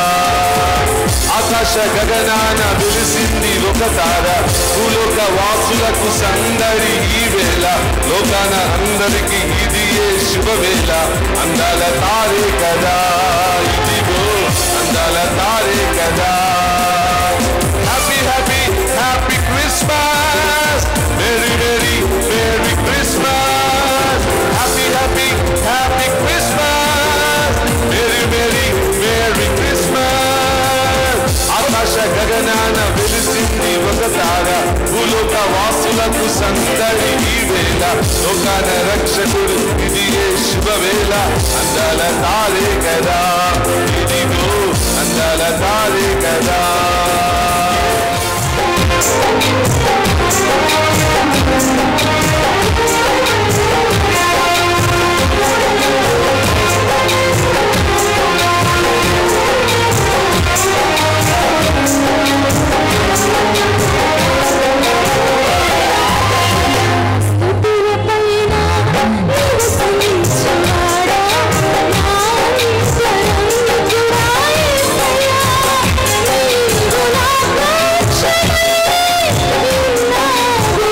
ఆకాశ గగనాన వెలిసింది ఒక తార భూలోక వాసులకు సందడి ఈ వేళ లోకాన అందరికి ఇది ఏ శుభవేళ అందాల తారే కదా ఇదిగో అందాల తారే కదా happy happy happy Christmas very very very Christmas happy happy happy Christmas very very very Christmas ఆకాశ గగనాన వెలిసింది ఒక తార భూలోక వాసులకు సందడి ఈ వేళ లోకాన రక్షకుడు ఇది ఏ శుభవేళ అందాల తారే కదా ఇదిగో అందాల తారే కదా నీవు నా రక్షణే, నిన్న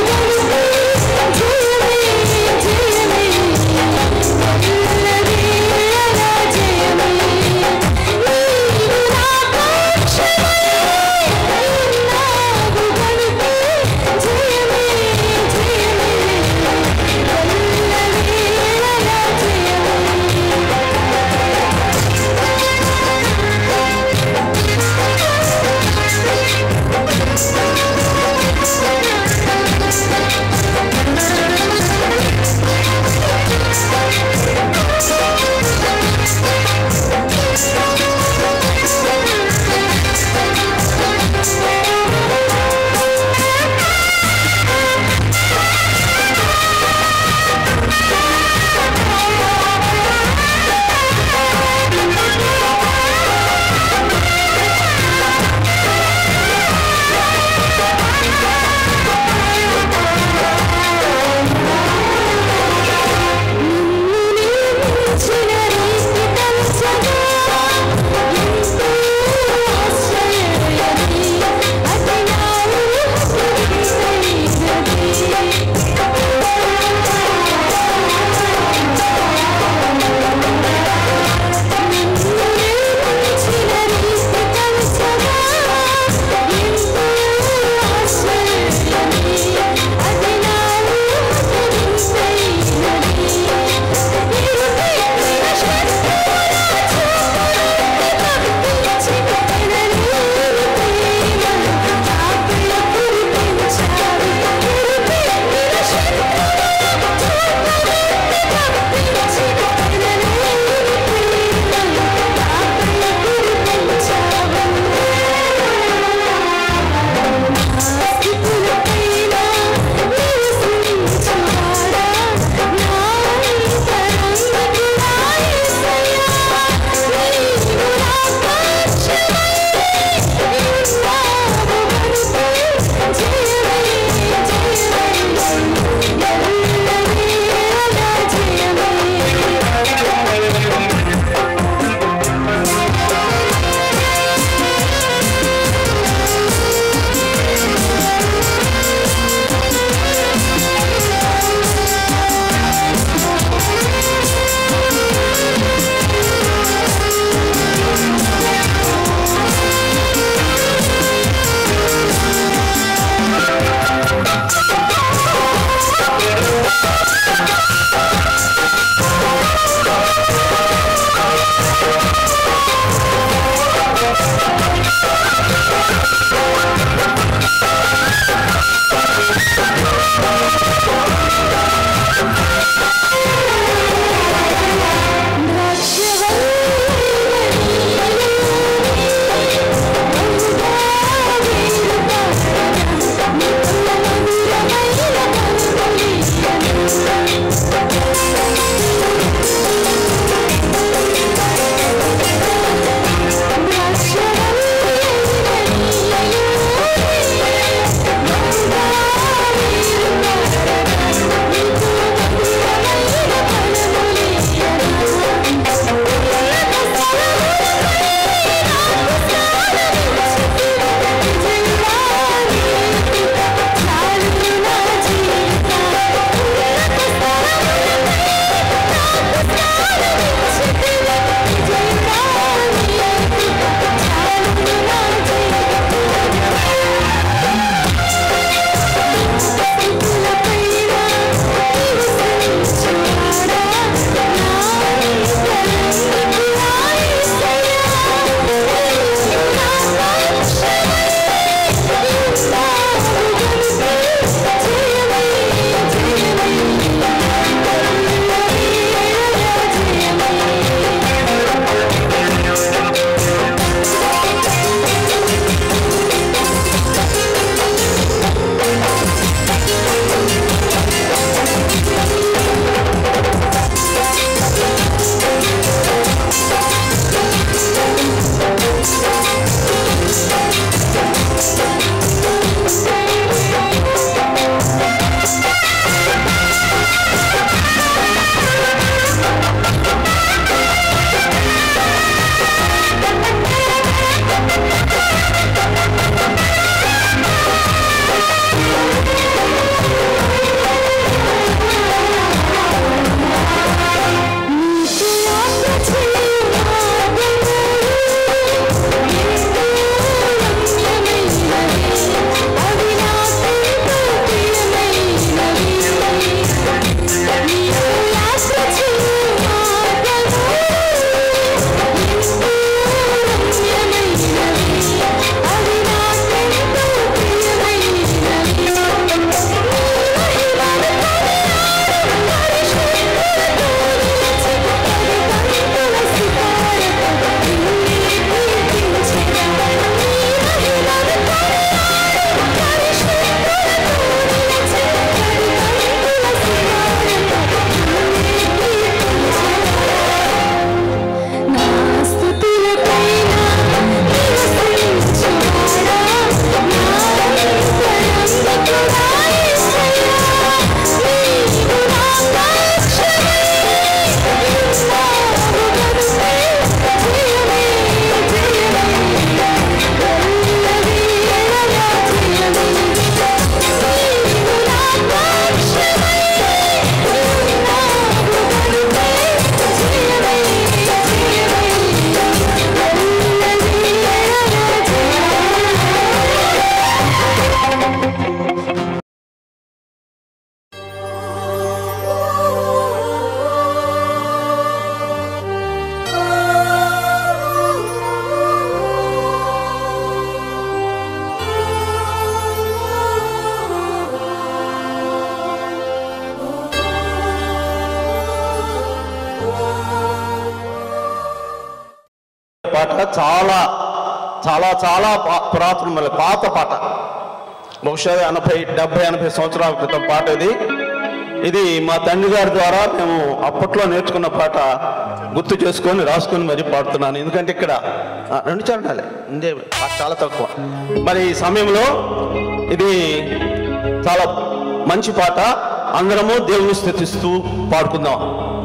పాట చాలా చాలా చాలా పా- పురాతనమైన పాత పాట బహుశా ఎనభై డెబ్బై ఎనభై సంవత్సరాల క్రితం పాట ఇది ఇది మా తండ్రి గారి ద్వారా మేము అప్పట్లో నేర్చుకున్న పాట గుర్తు చేసుకొని రాసుకొని మరి పాడుతున్నాను ఎందుకంటే ఇక్కడ ఆ, రెండు చరణాలే ఉండే పాట చాలా తక్కువ మరి ఈ సమయంలో ఇది చాలా మంచి పాట అందరము దేవుని స్థుతిస్తూ పాడుకుందాం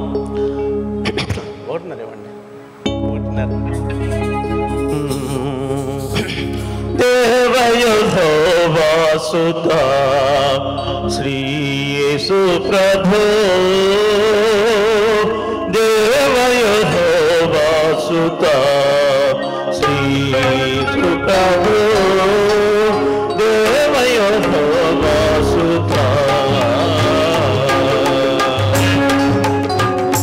ఒకటిన్నర ఇవ్వండి ఒకటిన్నర దేవయోవాసుత శ్రీ యేసు ప్రభు దేవయోవాసుత శ్రీ యేసు ప్రభు దేవయోవాసుత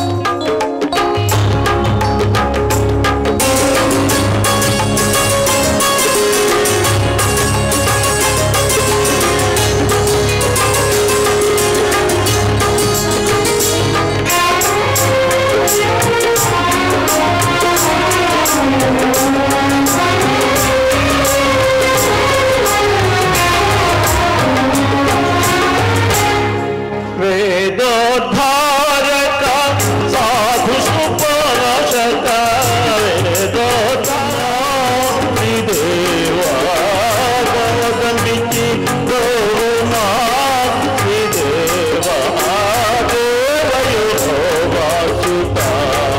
వేదోద్ధారక సాధు సుపరశక వేదోద్ధారి దేవా గోగమిచి గోమా దేవా దేవయోగా సుతా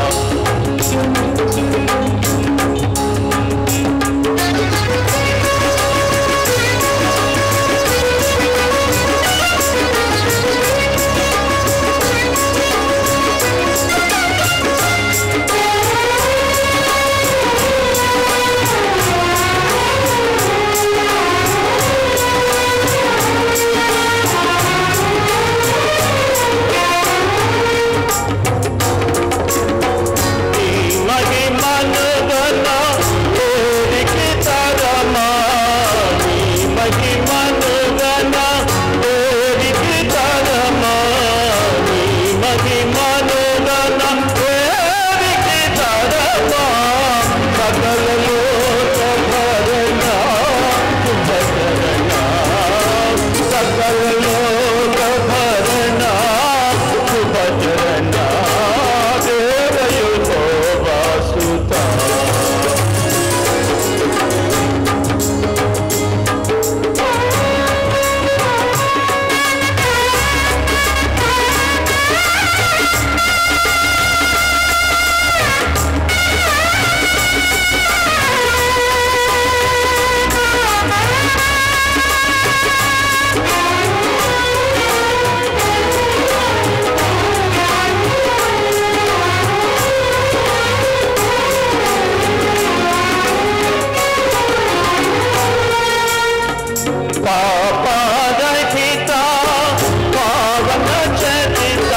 పాపరహిత పావన చరిత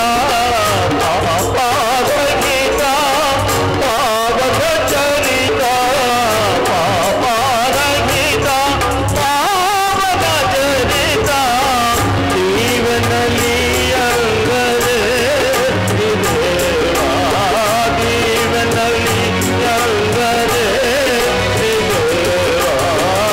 పాపరహిత పావన చరిత పాపరహిత పావన చరిత జీవనలి అంగరే దేవా జీవనలి అంగరే దేవా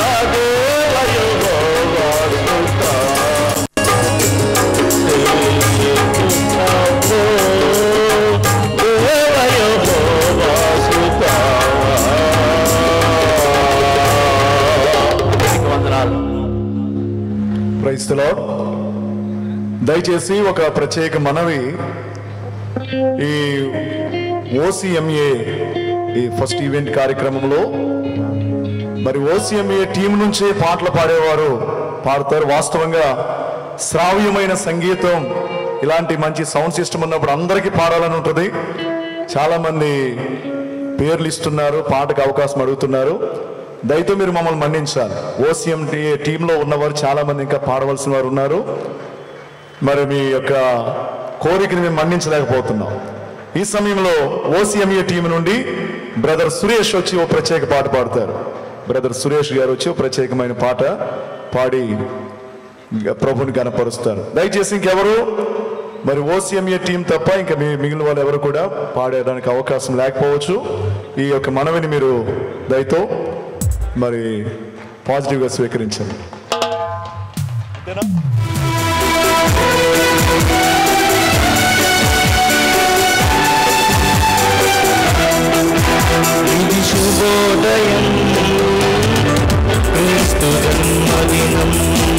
క్రైస్తలో దయచేసి ఒక ప్రత్యేక మనవి ఈ ఓసిఎంఏ ఈ ఫస్ట్ ఈవెంట్ కార్యక్రమంలో మరి ఓసిఎంఏ టీం నుంచే పాటలు పాడేవారు పాడతారు వాస్తవంగా శ్రావ్యమైన సంగీతం ఇలాంటి మంచి సౌండ్ సిస్టమ్ ఉన్నప్పుడు అందరికీ పాడాలని ఉంటుంది చాలా మంది పేర్లు ఇస్తున్నారు పాటకు అవకాశం అడుగుతున్నారు దయతో మీరు మమ్మల్ని మన్నించాలి ఓసీఎం టీంలో ఉన్నవారు చాలా మంది ఇంకా పాడవలసిన వారు ఉన్నారు మరి మీ యొక్క కోరికని మేము మన్నించలేకపోతున్నాం ఈ సమయంలో ఓసీఎంఏ టీం నుండి బ్రదర్ సురేష్ వచ్చి ఓ ప్రత్యేక పాట పాడతారు బ్రదర్ సురేష్ గారు వచ్చి ఓ ప్రత్యేకమైన పాట పాడి ఇంకా ప్రభుని కనపరుస్తారు దయచేసి ఇంకెవరు మరి ఓసీఎంఏ టీం తప్ప ఇంకా మీ మిగిలిన వాళ్ళు ఎవరు కూడా పాడేయడానికి అవకాశం లేకపోవచ్చు ఈ యొక్క మనవిని మీరు దయతో మరి పాజిటివ్గా స్వీకరించండి ఇది శుభోదయం క్రీస్తు జన్మదినం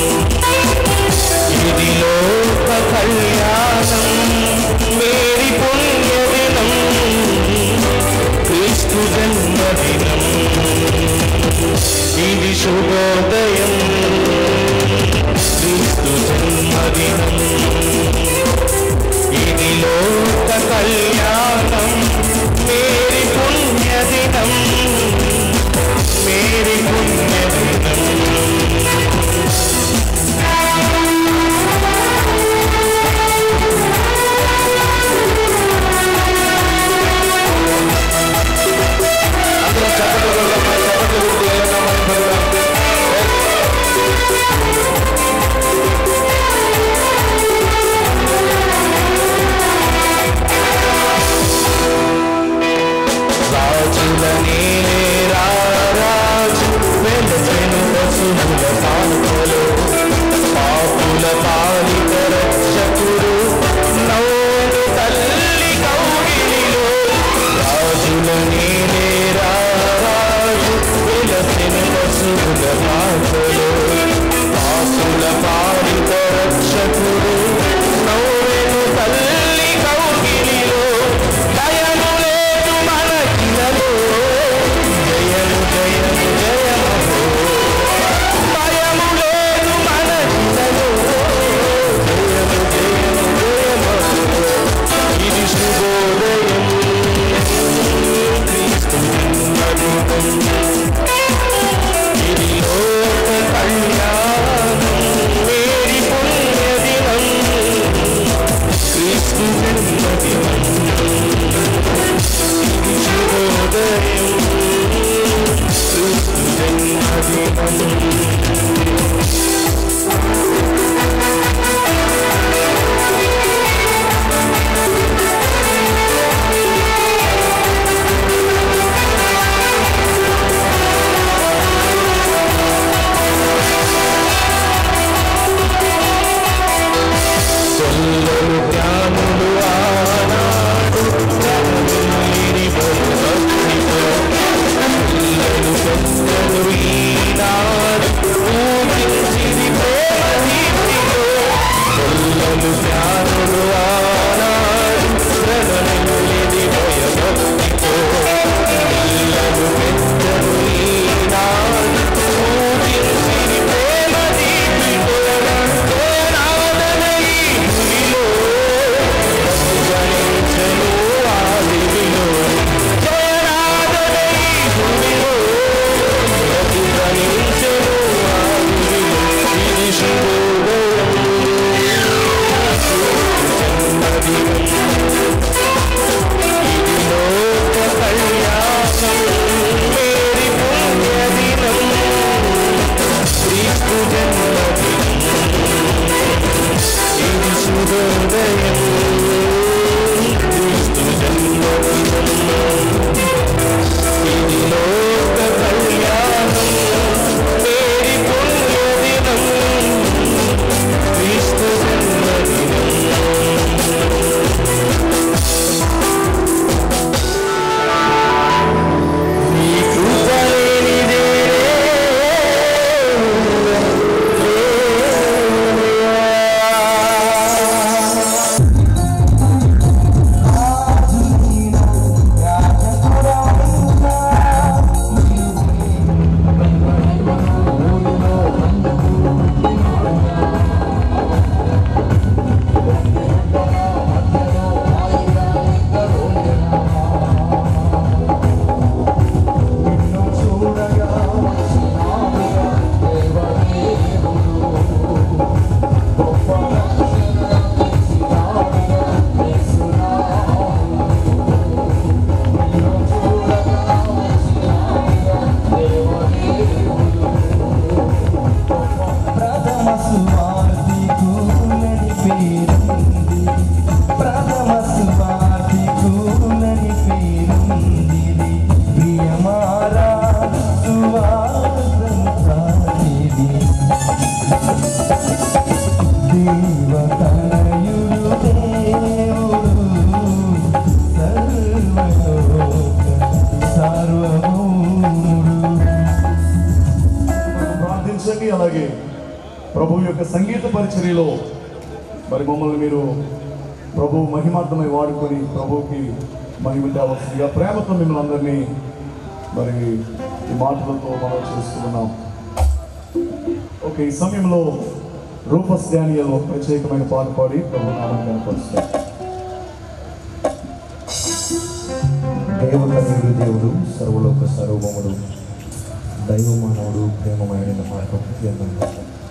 ఇది లోక కళ్యాణం మేరీ పుణ్యదినం క్రీస్తు జన్మదినం ఇది శుభోదయం యొక్క సంగీత పరిచర్యలో మరి మమ్మల్ని మీరు ప్రభు మహిమార్థమై వాడుకొని ప్రభువుకి మహిమ తేవలసిందిగా ప్రేమతో మిమ్మల్ని అందరినీ మరి ఈ మాటలతో మనం చేస్తున్నాం ఓకే ఈ సమయంలో రూపస్ డానియల్ ఒక ప్రత్యేకమైన పాట పాడి ప్రభు నామం కనపరుస్తారు దేవకరుడు దేవుడు సర్వలోక సర్వభౌముడు దైవ మానవుడు ప్రేమమైన మార్గం ఎందంగా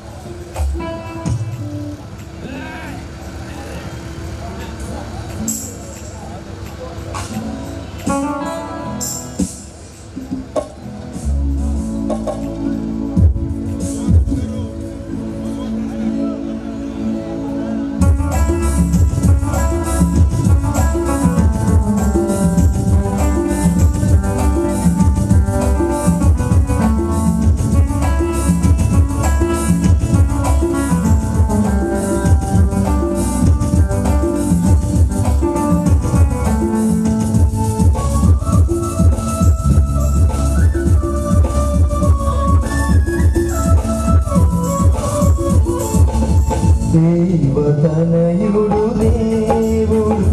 దేవతనయుడు దేవుడు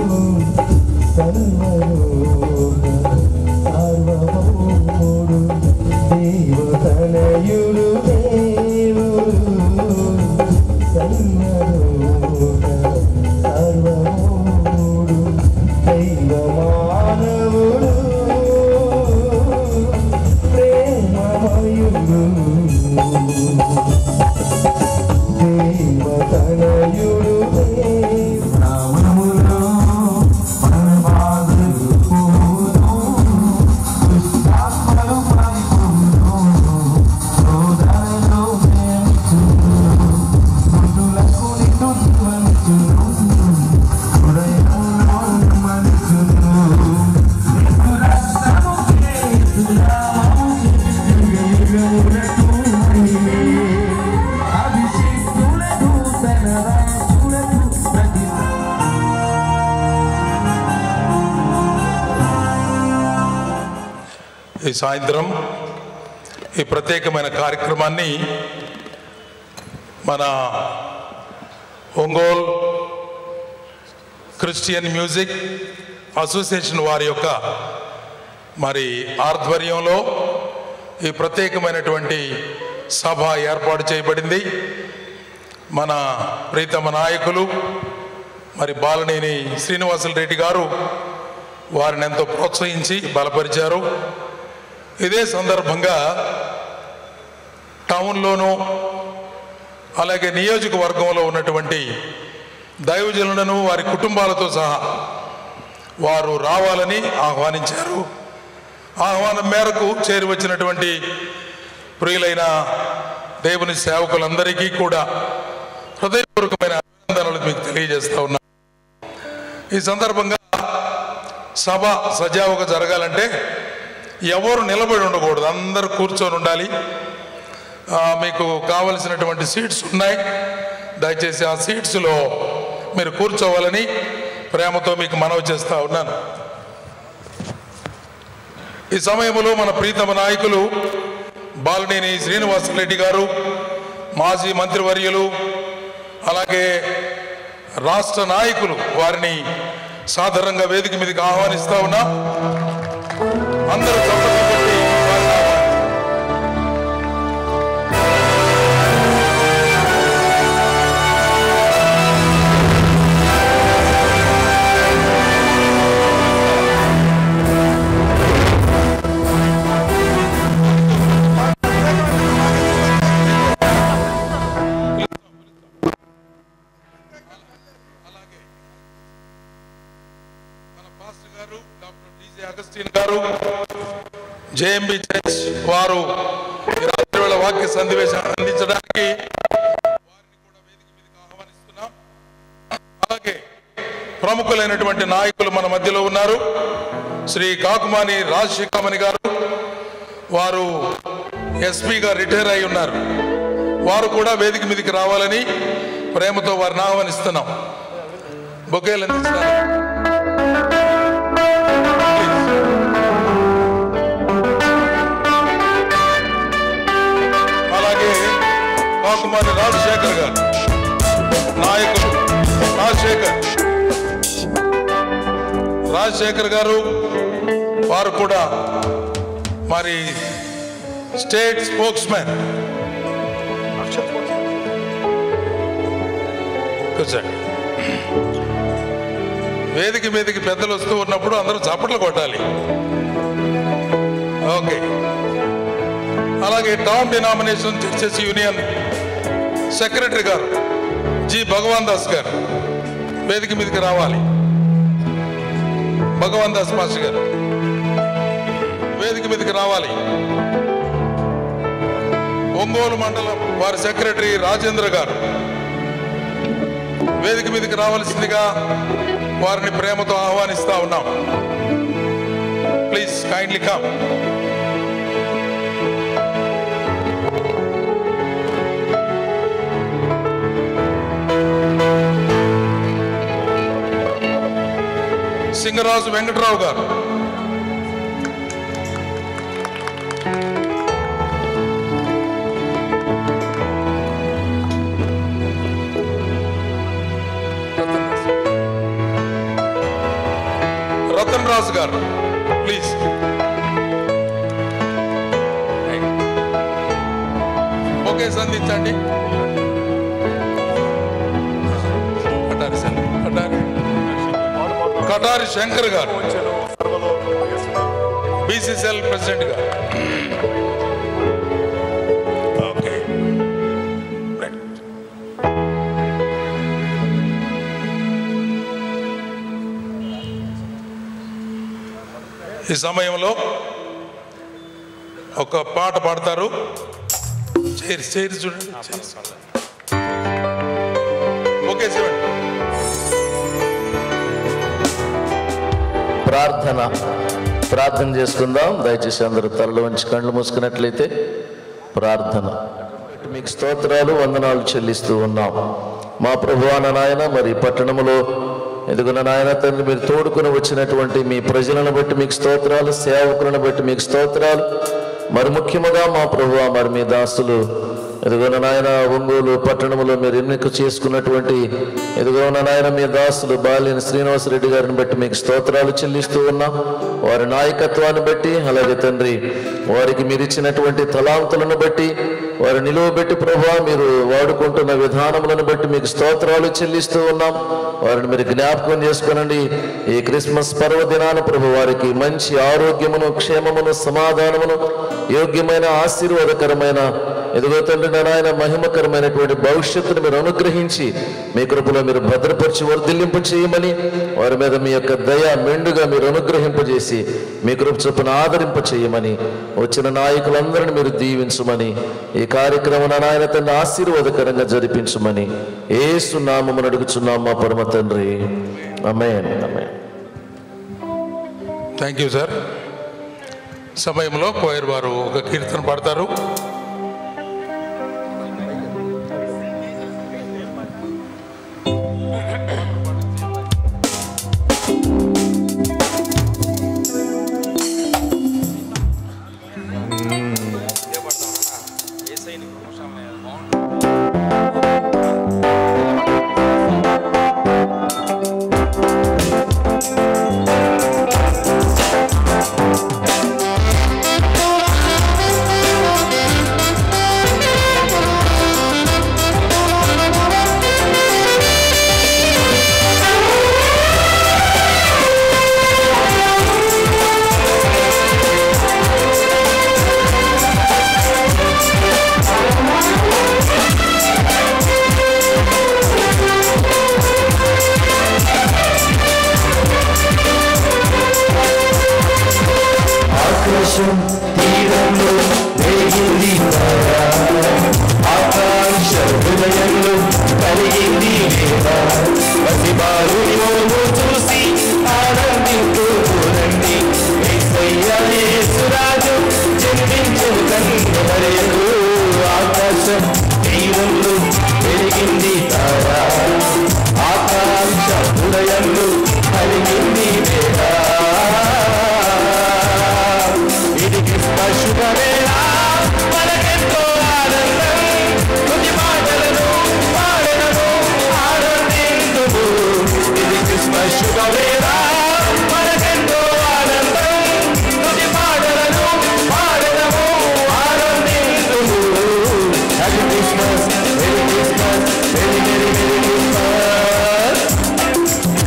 సర్వలోక సార్వభౌముడు దేవతనయుడు దేవుడు సర్వలోక సార్వభౌముడు దైవ మానవుడు ప్రేమమయుడు దేవతనయుడు నామములో పరమాదుడు దుష్టాత్మలు పరిపూర్ణు సోదరులు మృదులకు నిన్ను జీవనిచ్చును హృదయంలో మనుషులు నిన్ను రక్తము చేస్తున్నాము యుగ యుగములకు మహిమే అభిషిక్తులకు తన రాజులకు ప్రతి ఈ సాయంత్రం ఈ ప్రత్యేకమైన కార్యక్రమాన్ని మన ఒంగోల్ క్రిస్టియన్ మ్యూజిక్ అసోసియేషన్ వారి యొక్క మరి ఆధ్వర్యంలో ఈ ప్రత్యేకమైనటువంటి సభ ఏర్పాటు చేయబడింది మన ప్రీతమ నాయకులు మరి బాలనేని శ్రీనివాసులు రెడ్డి గారు వారిని ఎంతో ప్రోత్సహించి బలపరిచారు ఇదే సందర్భంగా టౌన్లోనూ అలాగే నియోజకవర్గంలో ఉన్నటువంటి దైవజనులను వారి కుటుంబాలతో సహా వారు రావాలని ఆహ్వానించారు ఆహ్వానం మేరకు చేరి వచ్చినటువంటి ప్రియులైన దేవుని సేవకులందరికీ కూడా హృదయపూర్వకమైన అభినందనలు మీకు తెలియజేస్తా ఉన్నా ఈ సందర్భంగా సభ సజావుగా జరగాలంటే ఎవరు నిలబడి ఉండకూడదు అందరూ కూర్చొని ఉండాలి ఆ, మీకు కావలసినటువంటి సీట్స్ ఉన్నాయి దయచేసి ఆ సీట్స్లో మీరు కూర్చోవాలని ప్రేమతో మీకు మనవి చేస్తా ఉన్నాను ఈ సమయంలో మన ప్రీతమ నాయకులు బాలినేని శ్రీనివాసరెడ్డి గారు మాజీ మంత్రివర్యులు అలాగే రాష్ట్ర నాయకులు వారిని సాధారణంగా వేదిక మీదకి ఆహ్వానిస్తా ఉన్నా అందరూ చప్పట్లు కొట్టి వారిని ఆహ్వానించండి. మన pastor garu doctor DJ Augustine garu JMB church వారు ఈ రాత్రి వేళ వాక్య సందేశం అందించడానికి వారిని కూడా వేదిక మీదకి ఆహ్వానిస్తున్నాం అలాగే ప్రముఖులైనటువంటి నాయకులు మన మధ్యలో ఉన్నారు శ్రీ కాకుమాని రాజశేఖమణి గారు వారు ఎస్పీగా రిటైర్ అయి ఉన్నారు వారు కూడా వేదిక మీదకి రావాలని ప్రేమతో వారిని ఆహ్వానిస్తున్నాం బొకేలు అందించడానికి అలాగే కుమారి రాజశేఖర్ గారు నాయకులు రాజశేఖర్ రాజశేఖర్ గారు వారు కూడా మరి స్టేట్ స్పోక్స్ మ్యాన్ కూర్చోండి వేదిక మీదకి పెద్దలు వస్తూ ఉన్నప్పుడు అందరూ చప్పట్లు కొట్టాలి ఓకే అలాగే top denomination churches union secretary garu G Bhagavan Das garu వేదిక మీదకి రావాలి భగవాన్ దాస్ మాస్టర్ గారు వేదిక మీదకి రావాలి ఒంగోలు మండలం వారి సెక్రటరీ రాజేంద్ర గారు వేదిక మీదకి రావాల్సిందిగా వారిని ప్రేమతో ఆహ్వానిస్తా ఉన్నాం please kindly come Singaraju Venkatrao garu Ratan Raju garu please okay సంధించండి Katari sir Katari Katari Shankar garu BCCL president garu okay right. ఈ సమయంలో ఒక పాట పాడతారు చేరి చేరి చూడండి చైర్స్. ఓకే శివండి ప్రార్థన ప్రార్థన చేసుకుందాం దయచేసి అందరూ తలలు వంచి కళ్ళు మూసుకున్నట్లయితే ప్రార్థన మీకు స్తోత్రాలు వందనాలు చెల్లిస్తూ ఉన్నాం మా ప్రభువాన నాయన మరి పట్టణములో ఎదుగున నాయన తండ్రి మీరు తోడుకుని వచ్చినటువంటి మీ ప్రజలను బట్టి మీకు స్తోత్రాలు సేవకులను బట్టి మీకు స్తోత్రాలు మరి ముఖ్యముగా మా ప్రభువ మరి మీ దాసులు ఎదుగున నాయన ఒంగోలు పట్టణంలో మీరు ఎన్నిక చేసుకున్నటువంటి ఎదుగున నాయన మీ దాసులు బాలిన శ్రీనివాసరెడ్డి గారిని బట్టి మీకు స్తోత్రాలు చెల్లిస్తూ ఉన్నాం వారి నాయకత్వాన్ని బట్టి అలాగే తండ్రి వారికి మీరు ఇచ్చినటువంటి తలాంతులను బట్టి వారి నిలువబెట్టి ప్రభా మీరు వాడుకుంటున్న విధానములను బట్టి మీకు స్తోత్రాలు చెల్లిస్తూ ఉన్నాం వారిని మీరు జ్ఞాపకం చేసుకోనండి ఈ క్రిస్మస్ పర్వదినాన ప్రభు వారికి మంచి ఆరోగ్యమును క్షేమమును సమాధానమును యోగ్యమైన ఆశీర్వాదకరమైన ఎదుగో తండ్రి నాయన మహిమకరమైనటువంటి భవిష్యత్తును మీరు అనుగ్రహించి మీ కృపలో మీరు భద్రపరిచి వర్ధిల్లింపు చేయమని వారి మీద మీ యొక్క దయ మెండుగా మీరు అనుగ్రహింపజేసి మీ కృప చొప్పున ఆదరింప చేయమని వచ్చిన నాయకులందరిని మీరు దీవించమని ఈ కార్యక్రమం నాయన తండ్రి ఆశీర్వాదకరంగా జరిపించమని ఏసు నామమును అడుగుచున్నాం మా పరమ తండ్రి amen amen thank you sir సమయంలో కోయర్ వారు ఒక కీర్తన పాడతారు ఆకాశం తీరంలో వెలిగింది తార. ఆకాంక్ష హృదయంలో కలిగింది వేద పసిబాలుని మోము చూసి ఆనందింటూ రండి యేసయ్య యేసురాజు జన్మించను కన్ను మరెయకు ఆకాశం తీరంలో వెలిగింది తార ఆకాంక్ష హృదయంలో కలిగింది వేద ఇది క్రిస్మస్ శుభవేళ మనకెంతో ఆనందం తుది మా శుభవేళ మనకెంతో ఆనందం తుది పాటలను పాడదము ఆనందించుము happy Christmas merry Christmas merry merry merry Christmas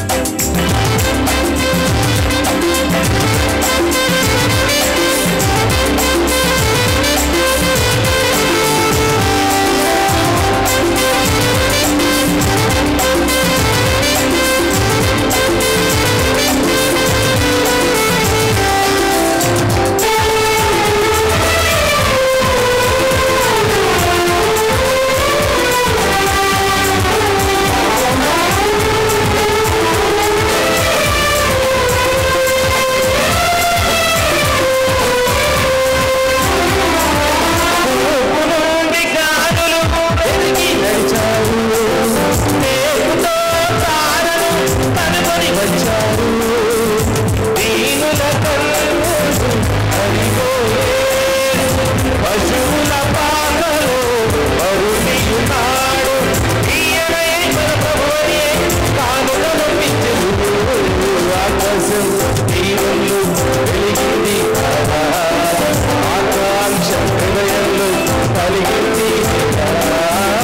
నుండి గానులు వెతికి నడిచారు దేవుతో తారను కనుగొని వచ్చారు దీనుల కన్నులు అరిగోలేరు పశువుల పాకలో అరుణియున్నాడు ఈయనై మన ప్రభువే కానుకను పిచ్చెను ఆకాశం దీవులు వెలిగింది కదా ఆకాంక్ష హృదయంలో కలిగింది కదా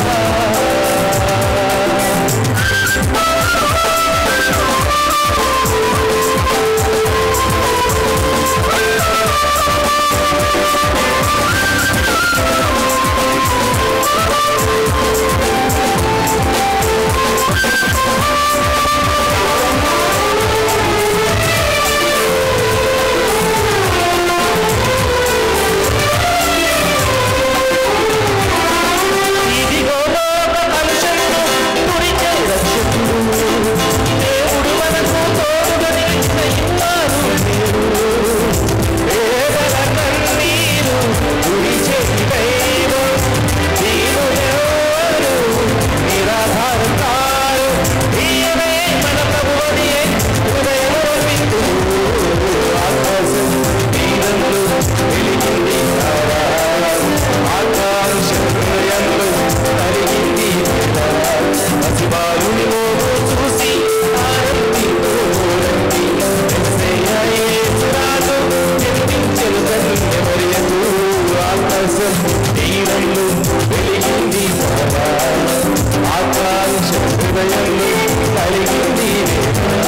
ఇదిగో లోక కలుషమును తుడిచే రక్షకుడు. దేవుడు మనకు తోడుగా నిలిచిన ఇన్నారు మీరు. పేదల కన్నీరు తుడిచే దైవం. దీనులెవరు నిరాధారం కారు. ఈయనే మన ప్రభువని హృదయంలో విందుడు. ఆకాశం తీరంలో వెలిగింది తారా. ఆకాశ హృదయంలో కలిగింది వేళ. పసిబాలుని మోము చూసి ఆనందించోరండి. యేసయ్య యేసురాజు జన్మించెను కన్యమరియకు. ఆకాశం తీరంలో వెలిగింది తారా. ఆకాశ హృదయంలో కలిగింది వేళ.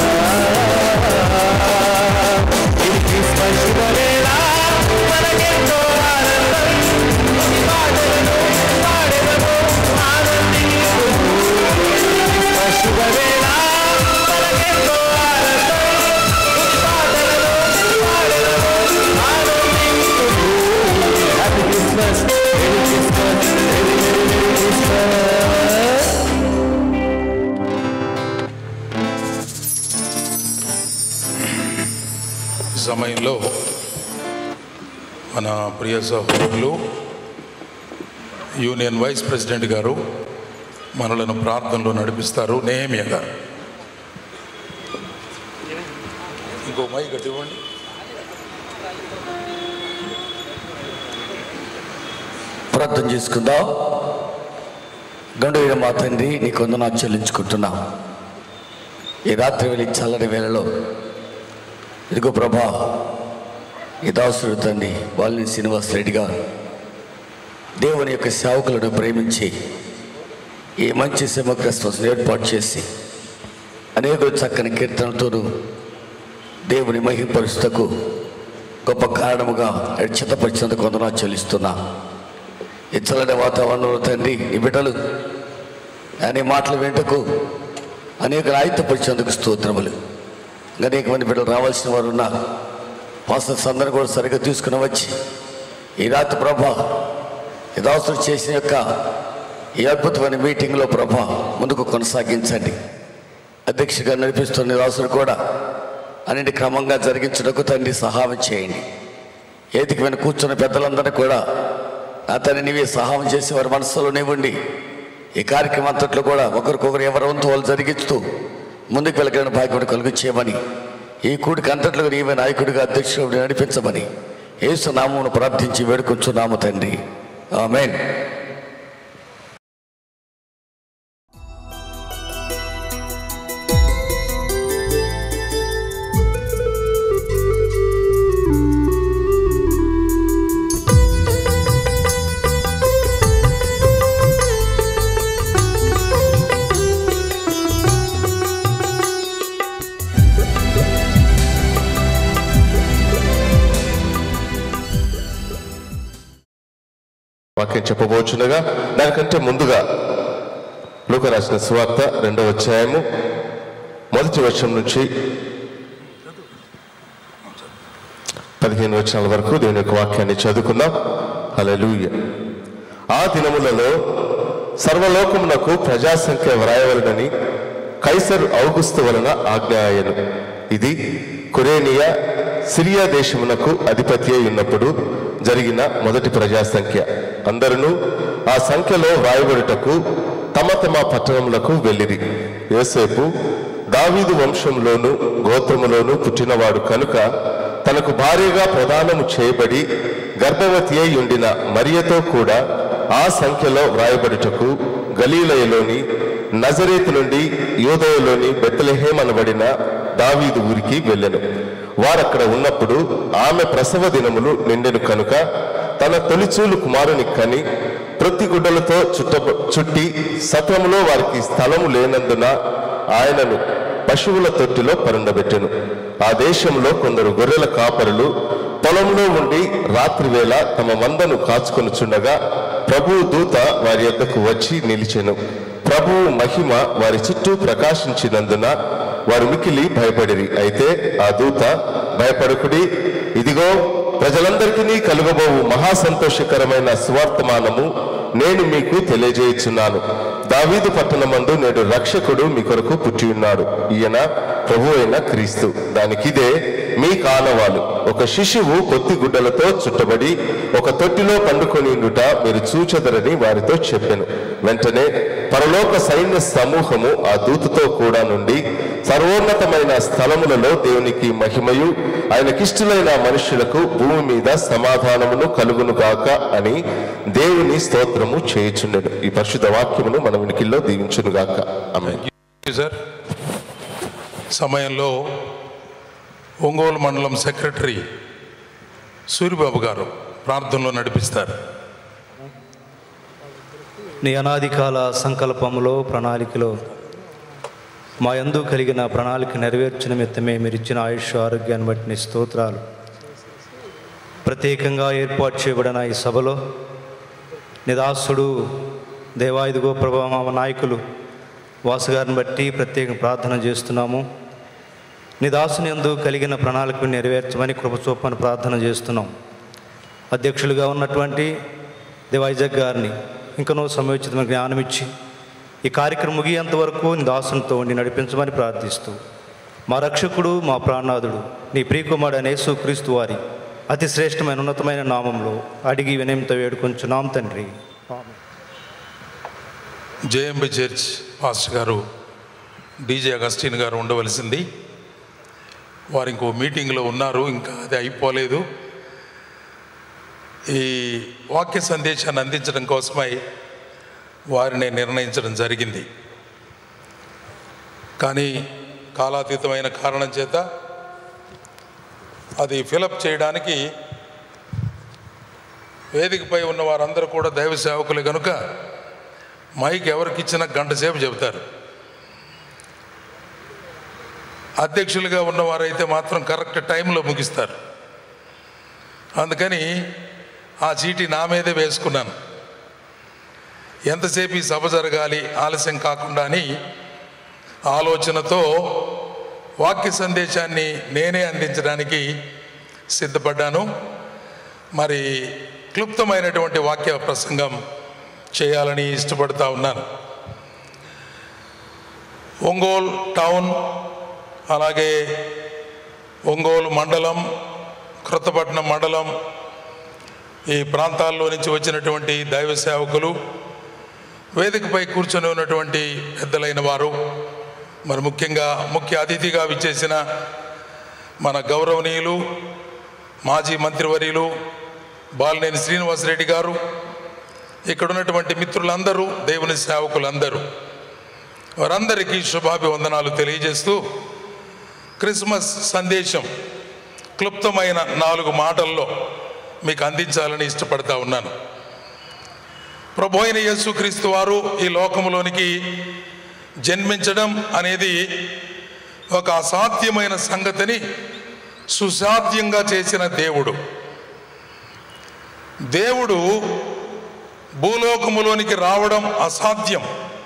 ఇది క్రిస్మస్ శుభవేళ మనకెంతో ఆనందం తుది పాటలను పాడెదము ఆనందించుము క్రిస్మస్ శుభవేళ మనకెంతో ఆనందం తుది పాటలను పాడెదము ఆనందించుము happy Christmas merry Christmas merry merry merry Christmas ఈ సమయంలో మన ప్రియ సహోదరులు యూనియన్ వైస్ ప్రెసిడెంట్ గారు మనలను ప్రార్థనలో నడిపిస్తారు నేమియ గారు ఇంకో మై కట్టివ్వండి ప్రార్థన చేసుకుందాం గండువైన మా తండ్రి నీ కొందన చెల్లించుకుంటున్నాం ఈ రాత్రి వెళ్ళి చల్లని వేళలో ఇదిగో ప్రభా ఈ దాసుడు తండ్రి వాళ్ళని శ్రీనివాస్ రెడ్డి గారు దేవుని యొక్క సేవకులను ప్రేమించి ఈ మంచి సింహ క్రిస్మస్ ఏర్పాటు చేసి అనేక చక్కని కీర్తనలతోనూ దేవుని మహింపరుస్తకు గొప్ప కారణముగా చిత్తపరిచినందుకు వందనా చెల్లిస్తున్నా ఈ చల్లని వాతావరణంలో తండ్రి ఈ బిడ్డలు అనే మాటలు వింటకు అనేక ఆయుధపరిచేందుకు స్తోత్రములు ఇంకా అనేక మంది బిడ్డలు రావాల్సిన వారు ఉన్నారు పాస్టర్స్ అందరూ కూడా సరిగ్గా తీసుకుని వచ్చి ఈ రాత్రి ప్రభా ఈ దాసుడు చేసిన యొక్క ఈ అద్భుతమైన మీటింగ్లో ప్రభా ముందుకు కొనసాగించండి అధ్యక్షుడిగా నడిపిస్తున్న రాసుడు కూడా అన్నిటి క్రమంగా జరిగించుటకు తండ్రి సహాయం చేయండి ఏదికి వెను కూర్చున్న పెద్దలందరూ కూడా నా తండ్రి నీవే సహాయం చేసి వారి మనసులో ఉండి ఈ కార్యక్రమం అంతట్లో కూడా ఒకరికొకరు ఎవరి వంతు వాళ్ళు జరిగిస్తూ ముందుకు వెళ్ళగలిగిన భాగ్యం కలుగు చేయమని ఈ కూడికి అంతట్లో నీవే నాయకుడిగా అధ్యక్షుడు నడిపించమని యేసు నామమును ప్రార్థించి వేడుకొంచున్నాము తండ్రి ఆమెన్ వాక్యం చెప్పబోచుండగా దానికంటే ముందుగా లోక రాసిన సువార్త రెండవ అధ్యాయము మొదటి వర్షం నుంచి పదిహేను వచనాల వరకు దేవుని యొక్క వాక్యాన్ని చదువుకుందాం హల్లెలూయా ఆ దినములలో సర్వలోకమునకు ప్రజాసంఖ్య వ్రాయవలనని కైసర్ ఔగుస్తు వలన ఆజ్ఞ ఆయను ఇది కురేనియా సిరియా దేశమునకు అధిపతి అయి ఉన్నప్పుడు జరిగిన మొదటి ప్రజాసంఖ్య అందరూ ఆ సంఖ్యలో వ్రాయబడుటకు తమ తమ పట్టణములకు వెళ్ళిరి యోసేపు దావీదు వంశంలోను గోత్రములోను పుట్టినవాడు కనుక తనకు భార్యగా ప్రదానము చేయబడి గర్భవతి అయి ఉండిన మరియతో కూడా ఆ సంఖ్యలో వ్రాయబడుటకు గలీలయలోని నజరేతు నుండి యోదయలోని బెత్తలెహేం అనబడిన దావీదు ఊరికి వెళ్ళెను వారక్కడ ఉన్నప్పుడు ఆమె ప్రసవ దినములు నిండెను కనుక తన తొలిచూలు కుమారుని కని ప్రతి గుడ్డలతో చుట్ట చుట్టి సత్రములో వారికి స్థలము లేనందున ఆయనను పశువుల తొట్టిలో పరుండబెట్టెను ఆ దేశంలో కొందరు గొర్రెల కాపరులు పొలంలో ఉండి రాత్రి వేళ తమ మందను కాచుకొనుచుండగా ప్రభువు దూత వారి యొద్దకు వచ్చి నిలిచెను ప్రభువు మహిమ వారి చుట్టూ ప్రకాశించినందున వారు మికిలి భయపడిరి అయితే ఆ దూత భయపడకుడి ఇదిగో ప్రజలందరికీ కలుగబోవు మహా సంతోషకరమైన సువార్తమానము నేను మీకు తెలియజేయుచున్నాను దావీదు పట్టణమందు నేడు రక్షకుడు మీ కొరకు పుట్టి ఉన్నాడు ఈయన ప్రభు అయిన క్రీస్తు దానికిదే మీ కానవాలు ఒక శిశువు కొత్తి గుడ్డలతో చుట్టబడి ఒక తొట్టిలో పండుకొని ఉండుట మీరు చూచెదరని వారితో చెప్పాను వెంటనే పరలోక సైన్య సమూహము ఆ దూతతో కూడా నుండి సర్వోన్నతమైన స్థలములలో దేవునికి మహిమయు ఆయనకిష్టులైన మనుషులకు భూమి మీద సమాధానమును కలుగును గాక అని దేవుని స్తోత్రము చేయుచుండెను ఈ పరిశుద్ధ వాక్యమును మన వినికిల్లో దీవించును గాక ఆమె సార్ సమయంలో ఒంగోలు మండలం సెక్రటరీ సూరిబాబు గారు ప్రార్థనలో నడిపిస్తారు నీ అనాది కాల సంకల్పములో ప్రణాళికలో మా యందు కలిగిన ప్రణాళిక నెరవేర్చిన మిత్తమే మీరు ఇచ్చిన ఆయుష్ ఆరోగ్యాన్ని బట్టి నీ స్తోత్రాలు ప్రత్యేకంగా ఏర్పాటు చేయబడిన ఈ సభలో నిదాసుడు దేవాయుధగో ప్రభా మా నాయకులు వాసుగారిని బట్టి ప్రత్యేక ప్రార్థన చేస్తున్నాము నిదాసుని యందు కలిగిన ప్రణాళికను నెరవేర్చమని కృపచూపని ప్రార్థన చేస్తున్నాం అధ్యక్షులుగా ఉన్నటువంటి దేవాయిజగ్ గారిని ఇంకనో సమయోచితమైన జ్ఞానం ఇచ్చి ఈ కార్యక్రమం ముగియేంత వరకు నీ దాసునితో ఉండి నడిపించమని ప్రార్థిస్తూ మా రక్షకుడు మా ప్రాణనాథుడు నీ ప్రియకుమారుడు అనేసు క్రీస్తు వారి అతి శ్రేష్టమైన ఉన్నతమైన నామంలో అడిగి వినయంతో వేడుకొంచున్నాం తండ్రి JMB church pastor garu DJ Augustine garu ఉండవలసింది వారు ఇంకో మీటింగ్లో ఉన్నారు ఇంకా అది అయిపోలేదు ఈ వాక్య సందేశాన్ని అందించడం కోసమై వారిని నిర్ణయించడం జరిగింది కానీ కాలాతీతమైన కారణం చేత అది ఫిలప్ చేయడానికి వేదికపై ఉన్న వారందరూ కూడా దైవ సేవకులే కనుక మైక్ ఎవరికి ఇచ్చినా గంట సేపు చెబుతారు అధ్యక్షులుగా ఉన్నవారైతే మాత్రం కరెక్ట్ టైంలో ముగిస్తారు అందుకని ఆ చీటీ నా మీదే వేసుకున్నాను ఎంతసేపు ఈ సభ జరగాలి ఆలస్యం కాకుండా అని ఆలోచనతో వాక్య సందేశాన్ని నేనే అందించడానికి సిద్ధపడ్డాను మరి క్లుప్తమైనటువంటి వాక్య ప్రసంగం చేయాలని ఇష్టపడుతూ ఉన్నాను ఒంగోలు టౌన్ అలాగే ఒంగోలు మండలం క్రొత్తపట్నం మండలం ఈ ప్రాంతాల్లో నుంచి వచ్చినటువంటి దైవ సేవకులు వేదికపై కూర్చొని ఉన్నటువంటి పెద్దలైన వారు మరి ముఖ్యంగా ముఖ్య అతిథిగా విచ్చేసిన మన గౌరవనీయులు మాజీ మంత్రివర్యులు బాలినేని శ్రీనివాసరెడ్డి గారు ఇక్కడ ఉన్నటువంటి మిత్రులందరూ దేవుని సేవకులందరూ వారందరికీ శుభాభివందనాలు తెలియజేస్తూ క్రిస్మస్ సందేశం క్లుప్తమైన నాలుగు మాటల్లో మీకు అందించాలని ఇష్టపడతా ఉన్నాను ప్రభు అయిన యేసుక్రీస్తు వారు ఈ లోకములోనికి జన్మించడం అనేది ఒక అసాధ్యమైన సంగతిని సుసాధ్యంగా చేసిన దేవుడు దేవుడు భూలోకములోనికి రావడం అసాధ్యం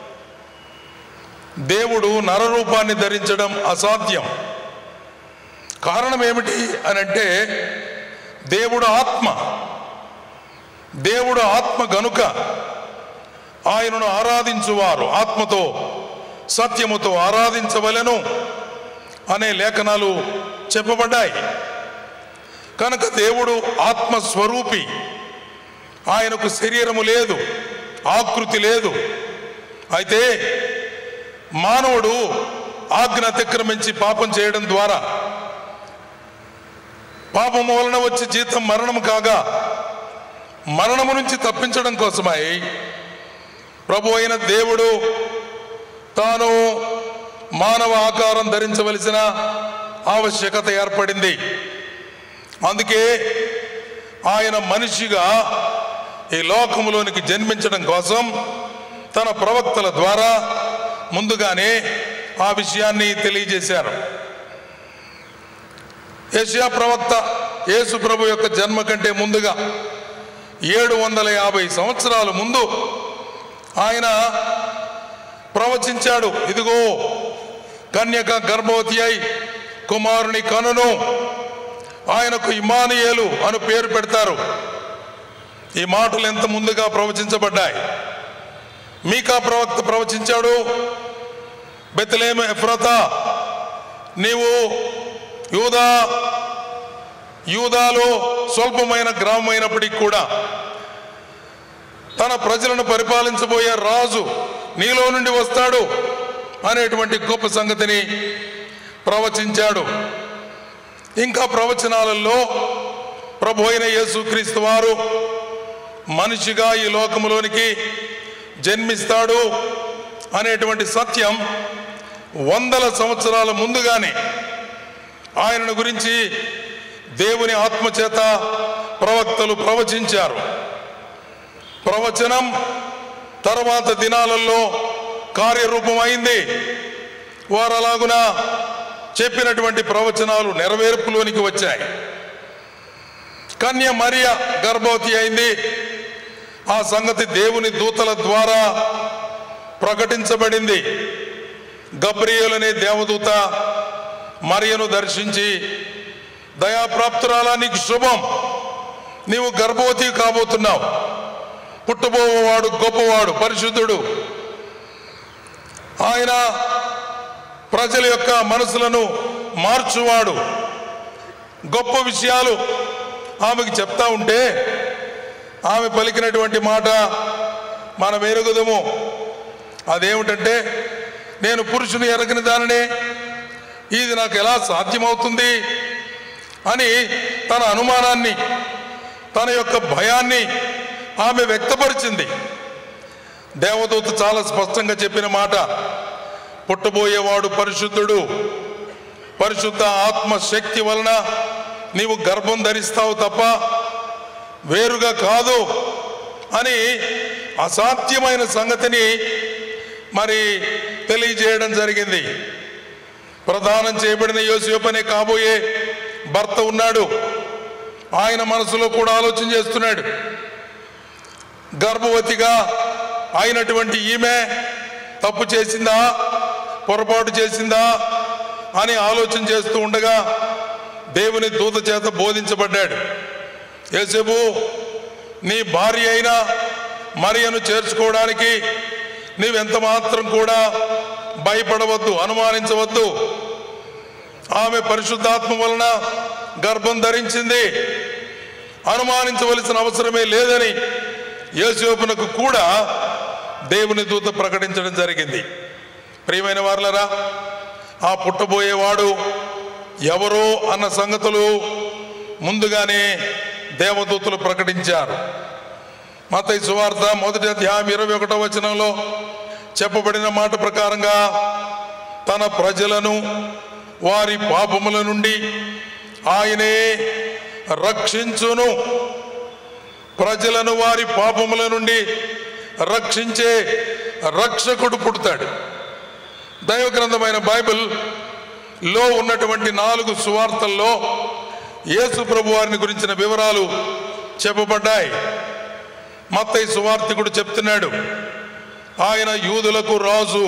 దేవుడు నరరూపాన్ని ధరించడం అసాధ్యం కారణం ఏమిటి అని అంటే దేవుడు ఆత్మ దేవుడు ఆత్మ గనుక ఆయనను ఆరాధించువారు ఆత్మతో సత్యముతో ఆరాధించవలెను అనే లేఖనాలు చెప్పబడ్డాయి కనుక దేవుడు ఆత్మస్వరూపి ఆయనకు శరీరము లేదు ఆకృతి లేదు అయితే మానవుడు ఆజ్ఞ అతిక్రమించి పాపం చేయడం ద్వారా పాపము వలన వచ్చి జీతం మరణం కాగా మరణము నుంచి తప్పించడం కోసమై ప్రభు అయిన దేవుడు తాను మానవ ఆకారం ధరించవలసిన ఆవశ్యకత ఏర్పడింది అందుకే ఆయన మనిషిగా ఈ లోకములోనికి జన్మించడం కోసం తన ప్రవక్తల ద్వారా ముందుగానే ఆ విషయాన్ని తెలియజేశారు ఏషియా ప్రవక్త యేసు ప్రభు యొక్క జన్మ కంటే ముందుగా ఏడు వందల యాభై సంవత్సరాల ముందు ఆయన ప్రవచించాడు ఇదిగో కన్యక గర్భవతి అయి కుమారుని కనును ఆయనకు ఇమానియేలు అను పేరు పెడతారు ఈ మాటలు ఎంత ముందుగా ప్రవచించబడ్డాయి మీకా ప్రవక్త ప్రవచించాడు బెత్తలేమ ఎఫ్రతా నీవు యూదా యూదాలో స్వల్పమైన గ్రామం అయినప్పటికీ కూడా తన ప్రజలను పరిపాలించబోయే రాజు నీలో నుండి వస్తాడు అనేటువంటి గొప్ప సంగతిని ప్రవచించాడు ఇంకా ప్రవచనాలలో ప్రభు అయిన యేసుక్రీస్తు వారు మనిషిగా ఈ లోకములోనికి జన్మిస్తాడు అనేటువంటి సత్యం వందల సంవత్సరాల ముందుగానే ఆయనను గురించి దేవుని ఆత్మచేత ప్రవక్తలు ప్రవచించారు ప్రవచనం తర్వాత దినాలలో కార్యరూపం అయింది వారు అలాగున చెప్పినటువంటి ప్రవచనాలు నెరవేర్పులోనికి వచ్చాయి కన్య మరియ గర్భవతి అయింది ఆ సంగతి దేవుని దూతల ద్వారా ప్రకటించబడింది గబ్రియేల్ అనే దేవదూత మరియను దర్శించి దయాప్రాప్తురాలా నీకు శుభం నీవు గర్భవతి కాబోతున్నావు పుట్టబోవాడు గొప్పవాడు పరిశుద్ధుడు ఆయన ప్రజల యొక్క మనసులను మార్చువాడు గొప్ప విషయాలు ఆమెకు చెప్తా ఉంటే ఆమె పలికినటువంటి మాట మనం ఎరుగుదము అదేమిటంటే నేను పురుషుని ఎరగని దానినే ఇది నాకు ఎలా సాధ్యమవుతుంది అని తన అనుమానాన్ని తన యొక్క భయాన్ని ఆమె వ్యక్తపరిచింది దేవదూత చాలా స్పష్టంగా చెప్పిన మాట పుట్టబోయేవాడు పరిశుద్ధుడు పరిశుద్ధ ఆత్మ శక్తి వలన నీవు గర్భం ధరిస్తావు తప్ప వేరుగా కాదు అని అసాధ్యమైన సంగతిని మరి తెలియజేయడం జరిగింది ప్రదానం చేయబడిన యోసేపు అనే కాబోయే భర్త ఉన్నాడు ఆయన మనసులో కూడా ఆలోచన చేస్తున్నాడు గర్భవతిగా అయినటువంటి ఈమె తప్పు చేసిందా పొరపాటు చేసిందా అని ఆలోచన చేస్తూ ఉండగా దేవుని దూత చేత బోధించబడ్డాడు యేసేపు నీ భార్య అయిన మరియను చేర్చుకోవడానికి నీవెంత మాత్రం కూడా భయపడవద్దు అనుమానించవద్దు ఆమె పరిశుద్ధాత్మ వలన గర్భం ధరించింది అనుమానించవలసిన అవసరమే లేదని యేసోపునకు కూడా దేవుని దూత ప్రకటించడం జరిగింది ప్రియమైన వారులరా ఆ పుట్టబోయేవాడు ఎవరో అన్న సంగతులు ముందుగానే దేవదూతలు ప్రకటించారు మతయి సువార్త మొదటి అధ్యాయం ఇరవై ఒకటో వచనంలో చెప్పబడిన మాట ప్రకారంగా తన ప్రజలను వారి పాపముల నుండి ఆయనే రక్షించును ప్రజలను వారి పాపముల నుండి రక్షించే రక్షకుడు పుడతాడు దైవ గ్రంథమైన బైబిల్ లో ఉన్నటువంటి నాలుగు సువార్తల్లో యేసు ప్రభు వారిని గురించిన వివరాలు చెప్పబడ్డాయి మత్తయి సువార్థికుడు చెప్తున్నాడు ఆయన యూదులకు రాజు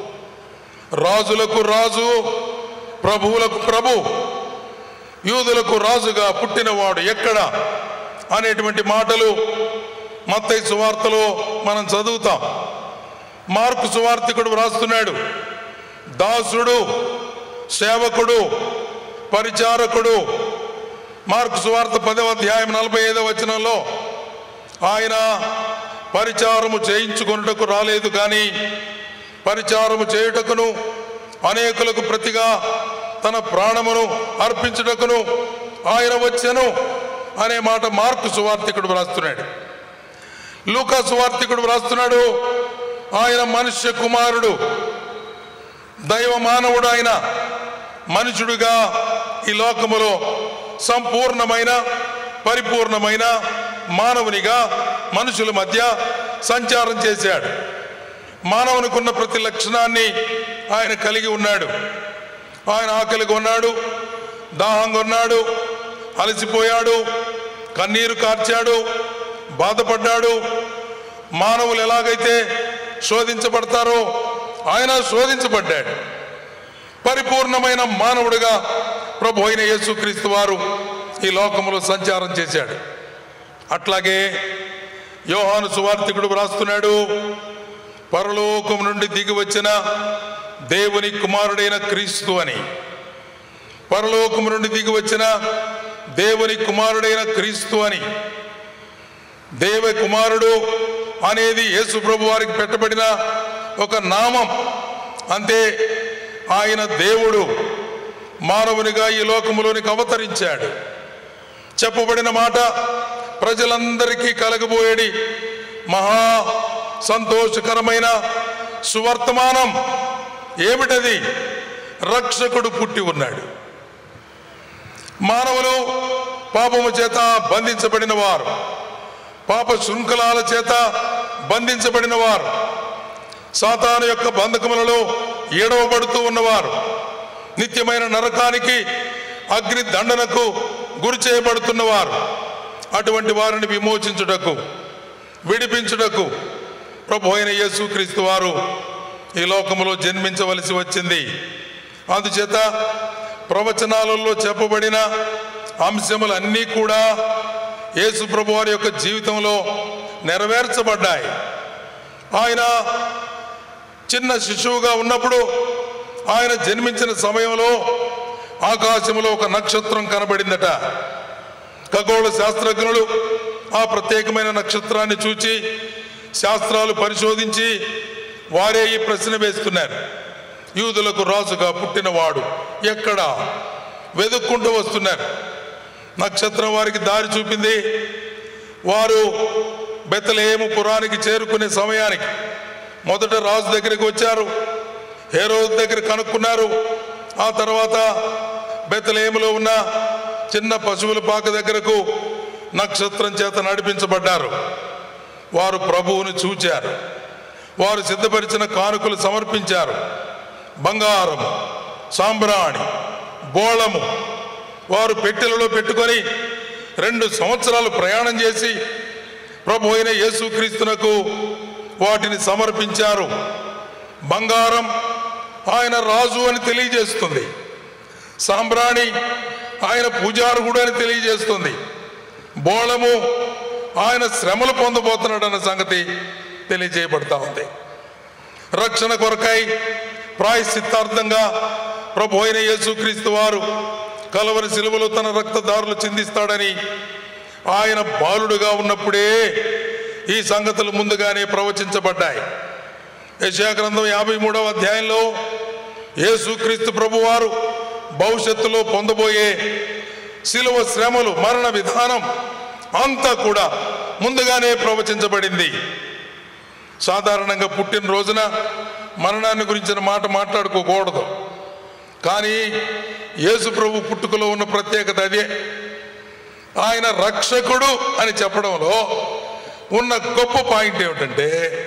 రాజులకు రాజు ప్రభువులకు ప్రభు యూదులకు రాజుగా పుట్టినవాడు ఎక్కడ అనేటువంటి మాటలు మత్తయి సువార్తలో మనం చదువుతాం మార్కు సువార్థికుడు వ్రాస్తున్నాడు దాసుడు సేవకుడు పరిచారకుడు మార్కు సువార్త పదవ అధ్యాయం నలభై ఐదవ వచనంలో ఆయన పరిచారము చేయించుకొనుటకు రాలేదు కానీ పరిచారము చేయుటకును అనేకులకు ప్రతిగా తన ప్రాణమును అర్పించుటకును ఆయన వచ్చెను అనే మాట మార్కు సువార్థికుడు వ్రాస్తున్నాడు లూకా సువార్థికుడు వ్రాస్తున్నాడు ఆయన మనుష్య కుమారుడు దైవ మానవుడు ఆయన మనుషుడుగా ఈ లోకములో సంపూర్ణమైన పరిపూర్ణమైన మానవునిగా మనుషుల మధ్య సంచారం చేశాడు మానవునికున్న ప్రతి లక్షణాన్ని ఆయన కలిగి ఉన్నాడు ఆయన ఆకలిగా ఉన్నాడు దాహంగా ఉన్నాడు అలసిపోయాడు కన్నీరు కార్చాడు బాధపడ్డాడు మానవులు ఎలాగైతే శోధించబడతారో ఆయన శోధించబడ్డాడు పరిపూర్ణమైన మానవుడిగా ప్రభు అయిన యేసుక్రీస్తు వారు ఈ లోకములో సంచారం చేశాడు అట్లాగే యోహాను సువార్థికుడు వ్రాస్తున్నాడు పరలోకం నుండి దిగి వచ్చిన దేవుని కుమారుడైన క్రీస్తు అని పరలోకం నుండి దిగి వచ్చిన దేవుని కుమారుడైన క్రీస్తు అని దేవ కుమారుడు అనేది యేసు ప్రభు వారికి పెట్టబడిన ఒక నామం అంతే ఆయన దేవుడు మానవునిగా ఈ లోకములోనికి అవతరించాడు చెప్పబడిన మాట ప్రజలందరికీ కలగబోయేడి మహా సంతోషకరమైన సువర్తమానం ఏమిటది రక్షకుడు పుట్టి ఉన్నాడు మానవులు పాపము చేత బంధించబడిన వారు పాప శృంఖలాల చేత బంధించబడిన వారు సాతాను యొక్క బంధకములలో ఏడవబడుతూ ఉన్నవారు నిత్యమైన నరకానికి అగ్ని దండనకు గురి చేయబడుతున్నవారు అటువంటి వారిని విమోచించుటకు విడిపించుటకు ప్రభు అయిన యేసుక్రీస్తు వారు ఈ లోకములో జన్మించవలసి వచ్చింది అందుచేత ప్రవచనాలలో చెప్పబడిన అంశములన్నీ కూడా యేసు ప్రభు వారి యొక్క జీవితంలో నెరవేర్చబడ్డాయి ఆయన చిన్న శిశువుగా ఉన్నప్పుడు ఆయన జన్మించిన సమయంలో ఆకాశంలో ఒక నక్షత్రం కనబడిందట ఖగోళ శాస్త్రజ్ఞులు ఆ ప్రత్యేకమైన నక్షత్రాన్ని చూచి శాస్త్రాలు పరిశోధించి వారే ఈ ప్రశ్న వేస్తున్నారు యూదులకు రాజుగా పుట్టినవాడు ఎక్కడ వెతుక్కుంటూ వస్తున్నారు నక్షత్రం వారికి దారి చూపింది వారు బెత్తలేము పురానికి చేరుకునే సమయానికి మొదట రాజు దగ్గరికి వచ్చారు హేరోజు దగ్గర కనుక్కున్నారు ఆ తర్వాత బెత్తలేములో ఉన్న చిన్న పశువుల పాక దగ్గరకు నక్షత్రం చేత నడిపించబడ్డారు వారు ప్రభువుని చూచారు వారు సిద్ధపరిచిన కానుకలు సమర్పించారు బంగారం సాంబ్రాణి బోళము వారు పెట్టెలలో పెట్టుకొని రెండు సంవత్సరాలు ప్రయాణం చేసి ప్రభు అయిన యేసుక్రీస్తునకు వాటిని సమర్పించారు బంగారం ఆయన రాజు అని తెలియజేస్తుంది సాంబ్రాణి ఆయన పూజారుడు అని తెలియజేస్తుంది బోళము ఆయన శ్రమలు పొందబోతున్నాడన్న సంగతి తెలియజేయబడతా ఉంది రక్షణ కొరకై ప్రాయశ్చిత్తార్థంగా ప్రభు అయిన యేసుక్రీస్తు వారు కలవరి సిలువలో తన రక్తదారులు చిందిస్తాడని ఆయన బాలుడుగా ఉన్నప్పుడే ఈ సంగతులు ముందుగానే ప్రవచించబడ్డాయి యెషయా గ్రంథం యాభై మూడవ అధ్యాయంలో యేసుక్రీస్తు ప్రభువారు భవిష్యత్తులో పొందబోయే శిలువ శ్రమలు మరణ విధానం అంతా కూడా ముందుగానే ప్రవచించబడింది సాధారణంగా పుట్టిన రోజున మరణాన్ని గురించిన మాట మాట్లాడుకోకూడదు కానీ యేసు ప్రభు పుట్టుకలో ఉన్న ప్రత్యేకత అదే ఆయన రక్షకుడు అని చెప్పడంలో ఉన్న గొప్ప పాయింట్ ఏమిటంటే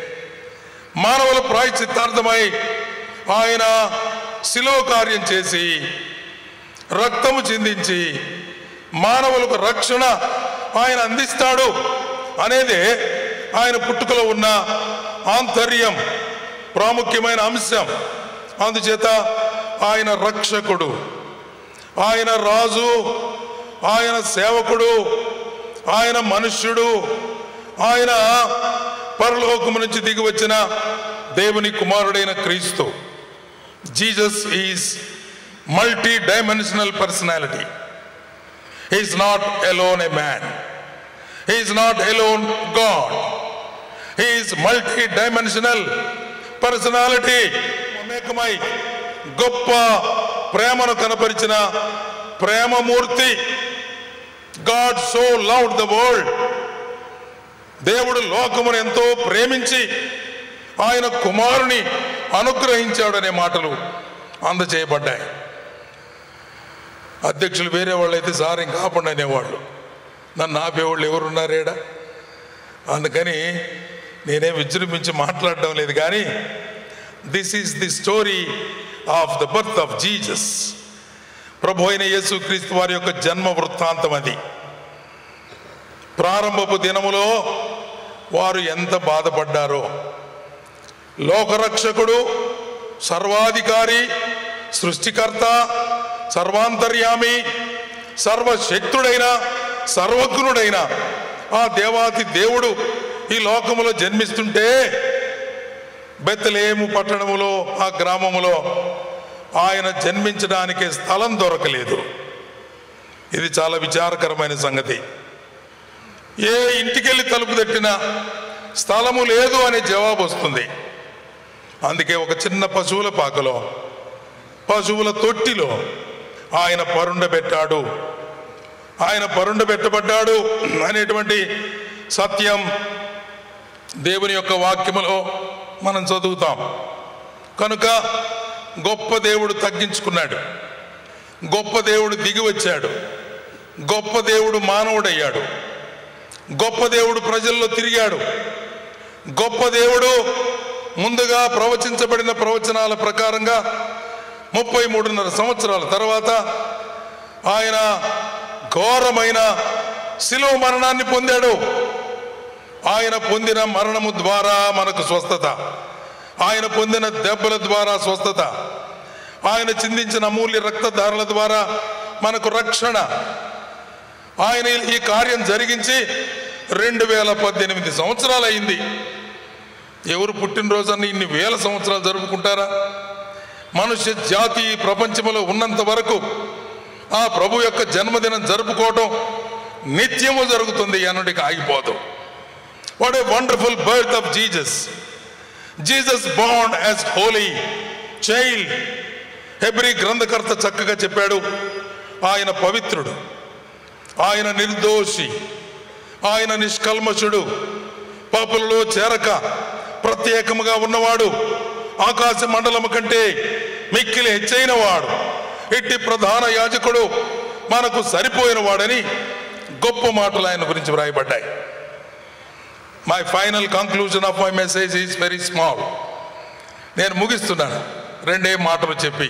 మానవుల ప్రాయశ్చిత్తార్థమై ఆయన శిలో కార్యం చేసి రక్తము చిందించి మానవులకు రక్షణ ఆయన అందిస్తాడు అనేదే ఆయన పుట్టుకలో ఉన్న ఆంతర్యం ప్రాముఖ్యమైన అంశం అందుచేత ఆయన రక్షకుడు ఆయన రాజు ఆయన సేవకుడు ఆయన మనుష్యుడు ఆయన పరలోకము నుంచి దిగి వచ్చిన దేవుని కుమారుడైన క్రీస్తు Jesus is multi dimensional personality is not alone a man is not alone God is multi dimensional personality అనేకమై గొప్ప ప్రేమను కనపరిచిన ప్రేమమూర్తి God so loved the world దేవుడు లోకమును ఎంతో ప్రేమించి ఆయన కుమారుని అనుగ్రహించాడనే మాటలు అందజేయబడ్డాయి అధ్యక్షులు వేరే వాళ్ళు అయితే సార్ ఇంకా ఆపండి అనేవాళ్ళు నన్ను ఆపేవాళ్ళు ఎవరున్నారేడా అందుకని నేనేం విజృంభించి మాట్లాడడం లేదు కానీ this is the story of the birth of Jesus ప్రభు అయిన యేసుక్రీస్తు వారి యొక్క జన్మ వృత్తాంతం అది ప్రారంభపు దినములో వారు ఎంత బాధపడ్డారో లోకరక్షకుడు సర్వాధికారి సృష్టికర్త సర్వాంతర్యామి సర్వశక్తుడైన సర్వజ్ఞుడైన ఆ దేవాతి దేవుడు ఈ లోకములో జన్మిస్తుంటే బెత్తలేము పట్టణములో ఆ గ్రామములో ఆయన జన్మించడానికి స్థలం దొరకలేదు ఇది చాలా విచారకరమైన సంగతి ఏ ఇంటికెళ్ళి తలుపు తట్టినా స్థలము లేదు అనే జవాబు వస్తుంది అందుకే ఒక చిన్న పశువుల పాకలో పశువుల తొట్టిలో ఆయన పరుండబెట్టాడు ఆయన పరుండబెట్టబడ్డాడు అనేటువంటి సత్యం దేవుని యొక్క వాక్యములో మనం చదువుతాం కనుక గొప్ప దేవుడు తగ్గించుకున్నాడు గొప్ప దేవుడు దిగి వచ్చాడు గొప్ప దేవుడు మానవుడయ్యాడు గొప్ప దేవుడు ప్రజల్లో తిరిగాడు గొప్ప దేవుడు ముందుగా ప్రవచించబడిన ప్రవచనాల ప్రకారంగా ముప్పై మూడున్నర సంవత్సరాల తర్వాత ఆయన ఘోరమైన శిలువ మరణాన్ని పొందాడు ఆయన పొందిన మరణము ద్వారా మనకు స్వస్థత ఆయన పొందిన దెబ్బల ద్వారా స్వస్థత ఆయన చిందించిన అమూల్య రక్తధారల ద్వారా మనకు రక్షణ ఆయన ఈ కార్యం జరిగించి రెండు వేల పద్దెనిమిది సంవత్సరాలు అయింది ఎవరు పుట్టినరోజుని ఇన్ని వేల సంవత్సరాలు జరుపుకుంటారా మనుష్య జాతి ఈ ప్రపంచంలో ఉన్నంత వరకు ఆ ప్రభు యొక్క జన్మదినం జరుపుకోవటం నిత్యము జరుగుతుంది అన్నటికి ఆగిపోదు what a wonderful birth of Jesus Jesus బాండ్ యాజ్ హోలీ చైల్డ్ హెబ్రి గ్రంథకర్త చక్కగా చెప్పాడు ఆయన పవిత్రుడు ఆయన నిర్దోషి ఆయన నిష్కల్మషుడు పాపులలో చేరక ప్రత్యేకముగా ఉన్నవాడు ఆకాశ మండలము కంటే మిక్కిలి హెచ్చైన వాడు ఇట్టి ప్రధాన యాజకుడు మనకు సరిపోయిన వాడని గొప్ప మాటలు ఆయన గురించి వ్రాయబడ్డాయి my final conclusion of my message is very small నేను ముగిస్తున్నాను రెండే మాటలు చెప్పి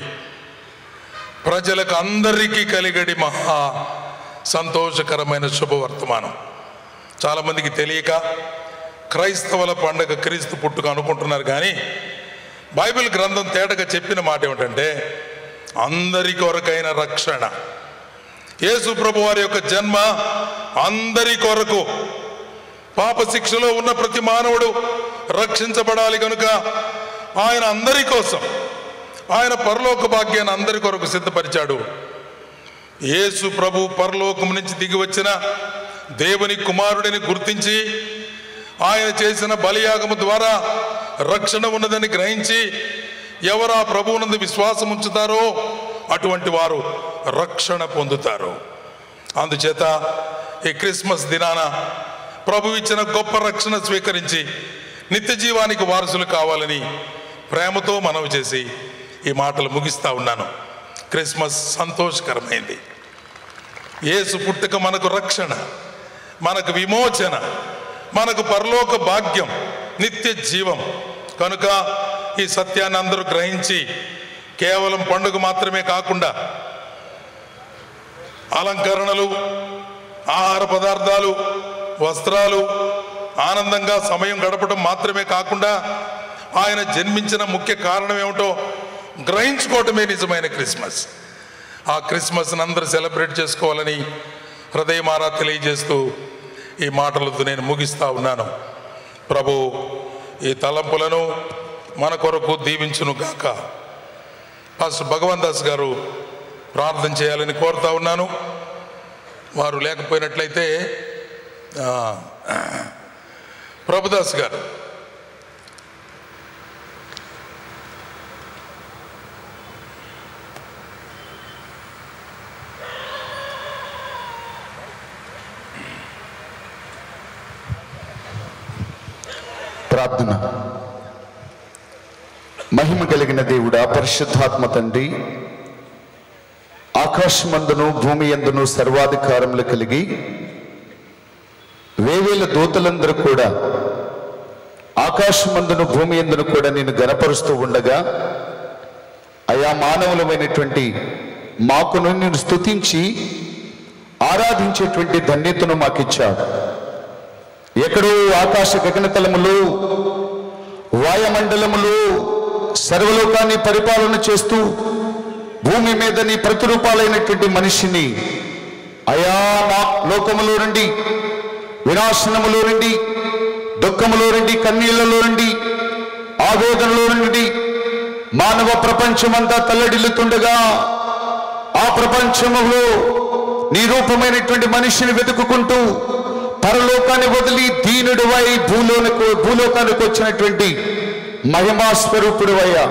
ప్రజలకు అందరికీ కలిగడి మహా సంతోషకరమైన శుభవర్తమానం చాలామందికి తెలియక క్రైస్తవుల పండగ క్రీస్తు పుట్టుక అనుకుంటున్నారు కానీ బైబిల్ గ్రంథం తేటగా చెప్పిన మాట ఏమిటంటే అందరి కొరకైన రక్షణ యేసు ప్రభు వారి యొక్క జన్మ అందరి కొరకు పాప శిక్షలో ఉన్న ప్రతి మానవుడు రక్షించబడాలి కనుక ఆయన అందరి కోసం ఆయన పరలోక భాగ్యాన్ని అందరి కొరకు సిద్ధపరిచాడు యేసు ప్రభు పరలోకం నుంచి దిగి వచ్చిన దేవుని కుమారుడిని గుర్తించి ఆయన చేసిన బలియాగము ద్వారా రక్షణ ఉన్నదని గ్రహించి ఎవరు ఆ ప్రభువునందు విశ్వాసం ఉంచుతారో అటువంటి వారు రక్షణ పొందుతారు అందుచేత ఈ క్రిస్మస్ దినాన ప్రభు ఇచ్చిన గొప్ప రక్షణ స్వీకరించి నిత్య జీవానికి వారసులు కావాలని ప్రేమతో మనవి చేసి ఈ మాటలు ముగిస్తా ఉన్నాను క్రిస్మస్ సంతోషకరమైంది యేసు పుట్టుక మనకు రక్షణ మనకు విమోచన మనకు పరలోక భాగ్యం నిత్య జీవం కనుక ఈ సత్యాన్ని అందరూ గ్రహించి కేవలం పండుగ మాత్రమే కాకుండా అలంకరణలు ఆహార పదార్థాలు వస్త్రాలు ఆనందంగా సమయం గడపడం మాత్రమే కాకుండా ఆయన జన్మించిన ముఖ్య కారణం ఏమిటో గ్రహించుకోవటమే నిజమైన క్రిస్మస్ ఆ క్రిస్మస్ని అందరూ సెలబ్రేట్ చేసుకోవాలని హృదయమారా తెలియజేస్తూ ఈ మాటలతో నేను ముగిస్తా ఉన్నాను ప్రభు ఈ తలంపులను మన కొరకు దీవించును గాక పాస్టర్ భగవాన్ దాస్ గారు ప్రార్థన చేయాలని కోరుతా ఉన్నాను వారు లేకపోయినట్లయితే ఆ, ప్రభుదాస్ గారు ప్రార్థన మహిమ కలిగిన దేవుడా పరిశుద్ధాత్మ తండ్రి ఆకాశమందును భూమి ఎందును సర్వాధికారములు కలిగి వేవేల దూతలందరూ కూడా ఆకాశమందును భూమి ఎందును కూడా నేను గనపరుస్తూ ఉండగా అయా మానవులమైనటువంటి మాకును నేను స్తుతించి ఆరాధించేటువంటి ధన్యతను మాకిచ్చాడు ఎక్కడో ఆకాశ గగనతలములు వాయుమండలములు సర్వలోకాన్ని పరిపాలన చేస్తూ భూమి మీద నీ ప్రతిరూపాలైనటువంటి మనిషిని అయా నా లోకములో నుండి వినాశనములో నుండి దుఃఖములో నుండి కన్నీళ్లలో నుండి ఆవేదనలో నుండి మానవ ప్రపంచమంతా తల్లడిల్లుతుండగా ఆ ప్రపంచములో నీ రూపమైనటువంటి మనిషిని వెతుకుకుంటూ పరలోకాన్ని వదిలి దీనుడువై భూలోనికి భూలోకానికి వచ్చినటువంటి మహిమా స్వరూపుడు అయ్యా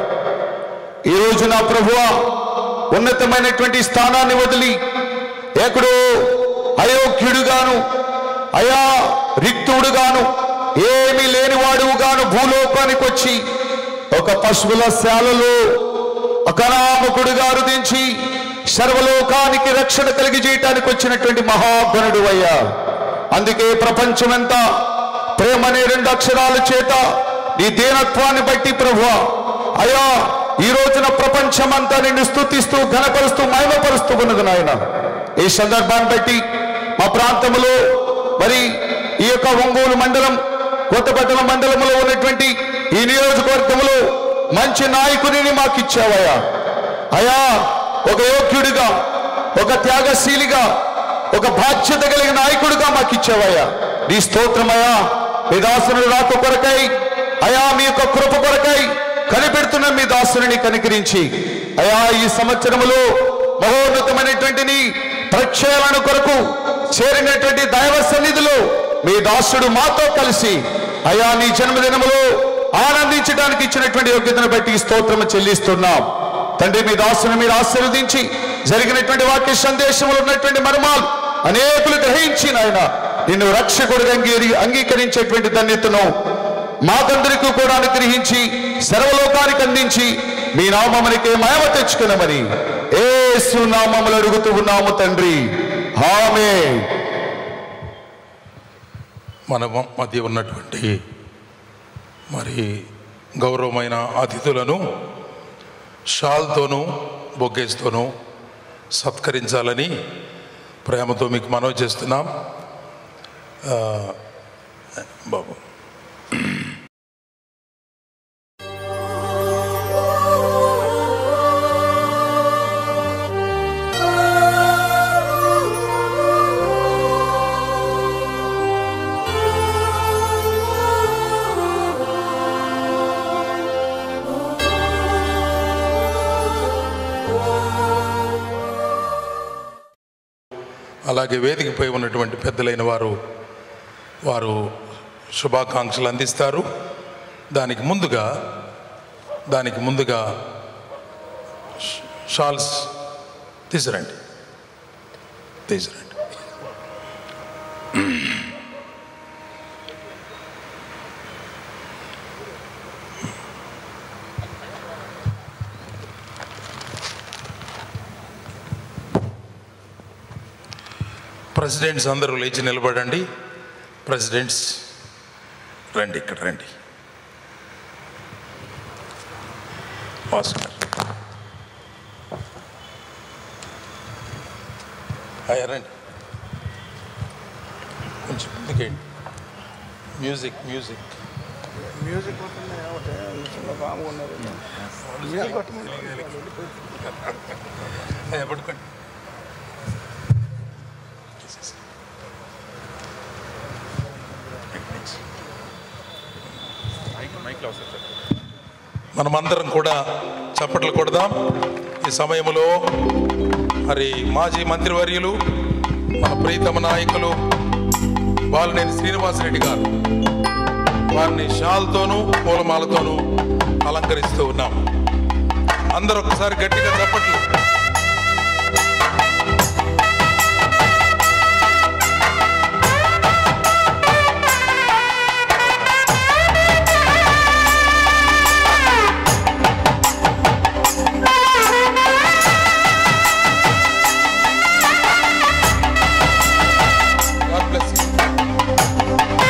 ఈ రోజు నా ప్రభువ ఉన్నతమైనటువంటి స్థానాన్ని వదిలి ఎక్కడో అయోగ్యుడుగాను అయా రిక్తుడుగాను ఏమీ లేనివాడుగాను భూలోకానికి వచ్చి ఒక పశువుల శాలలో ఒక అనామకుడుగా రుదించి సర్వలోకానికి రక్షణ కలిగి చేయటానికి వచ్చినటువంటి మహాగణుడు అయ్యా అందుకే ప్రపంచమంతా ప్రేమ అనే రెండు అక్షరాల చేత నీ దీనత్వాన్ని బట్టి ప్రభు అయ్యా ఈ రోజున ప్రపంచమంతా నిన్ను స్తుతిస్తూ ఘనపరుస్తూ మహిమపరుస్తూ ఉన్నది నాయన ఈ సందర్భాన్ని బట్టి మా ప్రాంతంలో మరి ఈ యొక్క ఒంగోలు మండలం కొత్తపట్టణ మండలంలో ఉన్నటువంటి ఈ నియోజకవర్గంలో మంచి నాయకుడిని మాకు ఇచ్చావయ్యా అయా ఒక యోగ్యుడిగా ఒక త్యాగశీలిగా ఒక బాధ్యత కలిగిన నాయకుడిగా మాకు ఇచ్చావయ్యా నీ స్తోత్రమయ్యా మీ దాసుని రాక కొరకై అయా మీ యొక్క కృప కొరకై కనిపెడుతున్న మీ దాసుని కనికరించి అయా ఈ సంవత్సరములో మహోన్నతమైనటువంటి నీ ప్రక్షేళన కొరకు చేరినటువంటి దైవ సన్నిధిలో మీ దాసుడు మాతో కలిసి అయా నీ జన్మదినములో ఆనందించడానికి ఇచ్చినటువంటి యోగ్యతను బట్టి ఈ స్తోత్రము చెల్లిస్తున్నాం తండ్రి మీ దాసును మీరు ఆశీర్వదించి జరిగినటువంటి వాక్య సందేశంలో ఉన్నటువంటి మర్మాలు అనేకులు గ్రహించి నాయన నిన్ను రక్షకుడిగా అంగీ అంగీకరించేటువంటి ధన్యతను మాకందరికీ కూడా అనుగ్రహించి సర్వలోకానికి అందించి మీ నామమునికే మయమ తెచ్చుకునమని ఏసు నామములు అడుగుతూ ఉన్నాము తండ్రి ఆమె మన మ- మధ్య ఉన్నటువంటి మరి గౌరవమైన అతిథులను షాల్తోనూ బొగ్గేస్తోనూ సత్కరించాలని ప్రేమతో మీకు మనవి చేస్తున్నాం ఆ, బాబు అలాగే వేదికపై ఉన్నటువంటి పెద్దలైన వారు వారు శుభాకాంక్షలు అందిస్తారు దానికి ముందుగా దానికి ముందుగా ష- షాల్స్ తీసురండి తీసురండి ప్రెసిడెంట్స్ అందరూ లేచి నిలబడండి ప్రెసిడెంట్స్ రండి ఇక్కడ రండి భాస్కర్ అయ్యా రండి కొంచెం ముందుకేయండి మ్యూజిక్ మ్యూజిక్ మ్యూజిక్ కొట్టున్నాయి ఒకటే చిన్న కాము ఉన్నారు మ్యూజిక్ కొట్టమని పట్టుకోండి మనమందరం కూడా చప్పట్లు కొడదాం ఈ సమయంలో మరి మాజీ మంత్రివర్యులు మన ప్రీతమ నాయకులు బాలినేని శ్రీనివాసరెడ్డి గారు వారిని షాల్తోనూ పూలమాలతోనూ అలంకరిస్తూ ఉన్నాం అందరూ ఒకసారి గట్టిగా చప్పట్లు God bless you.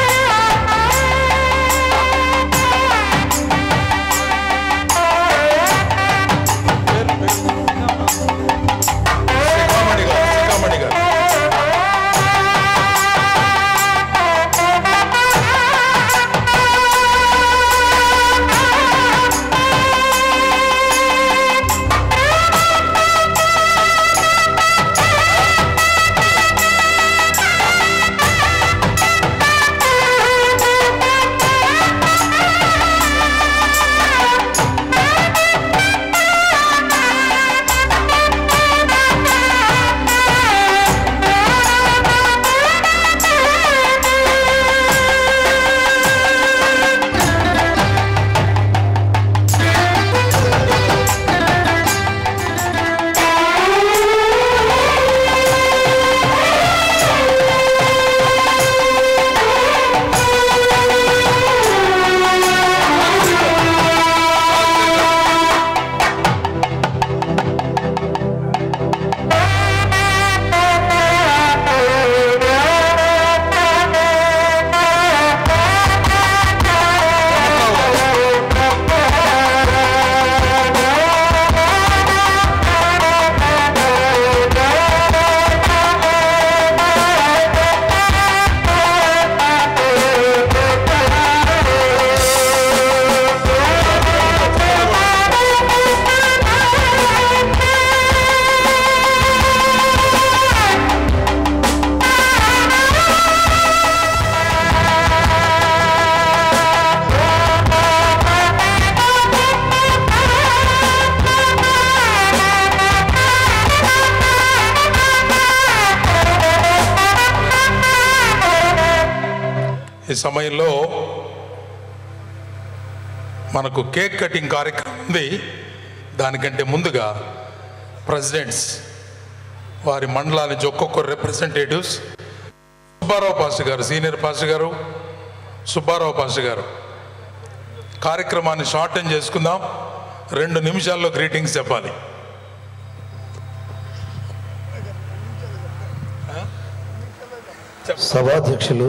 శ్రీకామణి గారు శ్రీకామణి గారు ఈ సమయంలో మనకు కేక్ కటింగ్ కార్యక్రమం ఉంది దానికంటే ముందుగా ప్రెసిడెంట్స్ వారి మండలాల నుంచి ఒక్కొక్కరు representatives Subbarao pastor garu senior pastor garu Subbarao pastor గారు కార్యక్రమాన్ని షార్టన్ చేసుకుందాం రెండు నిమిషాల్లో గ్రీటింగ్స్ చెప్పాలి సభాధ్యక్షులు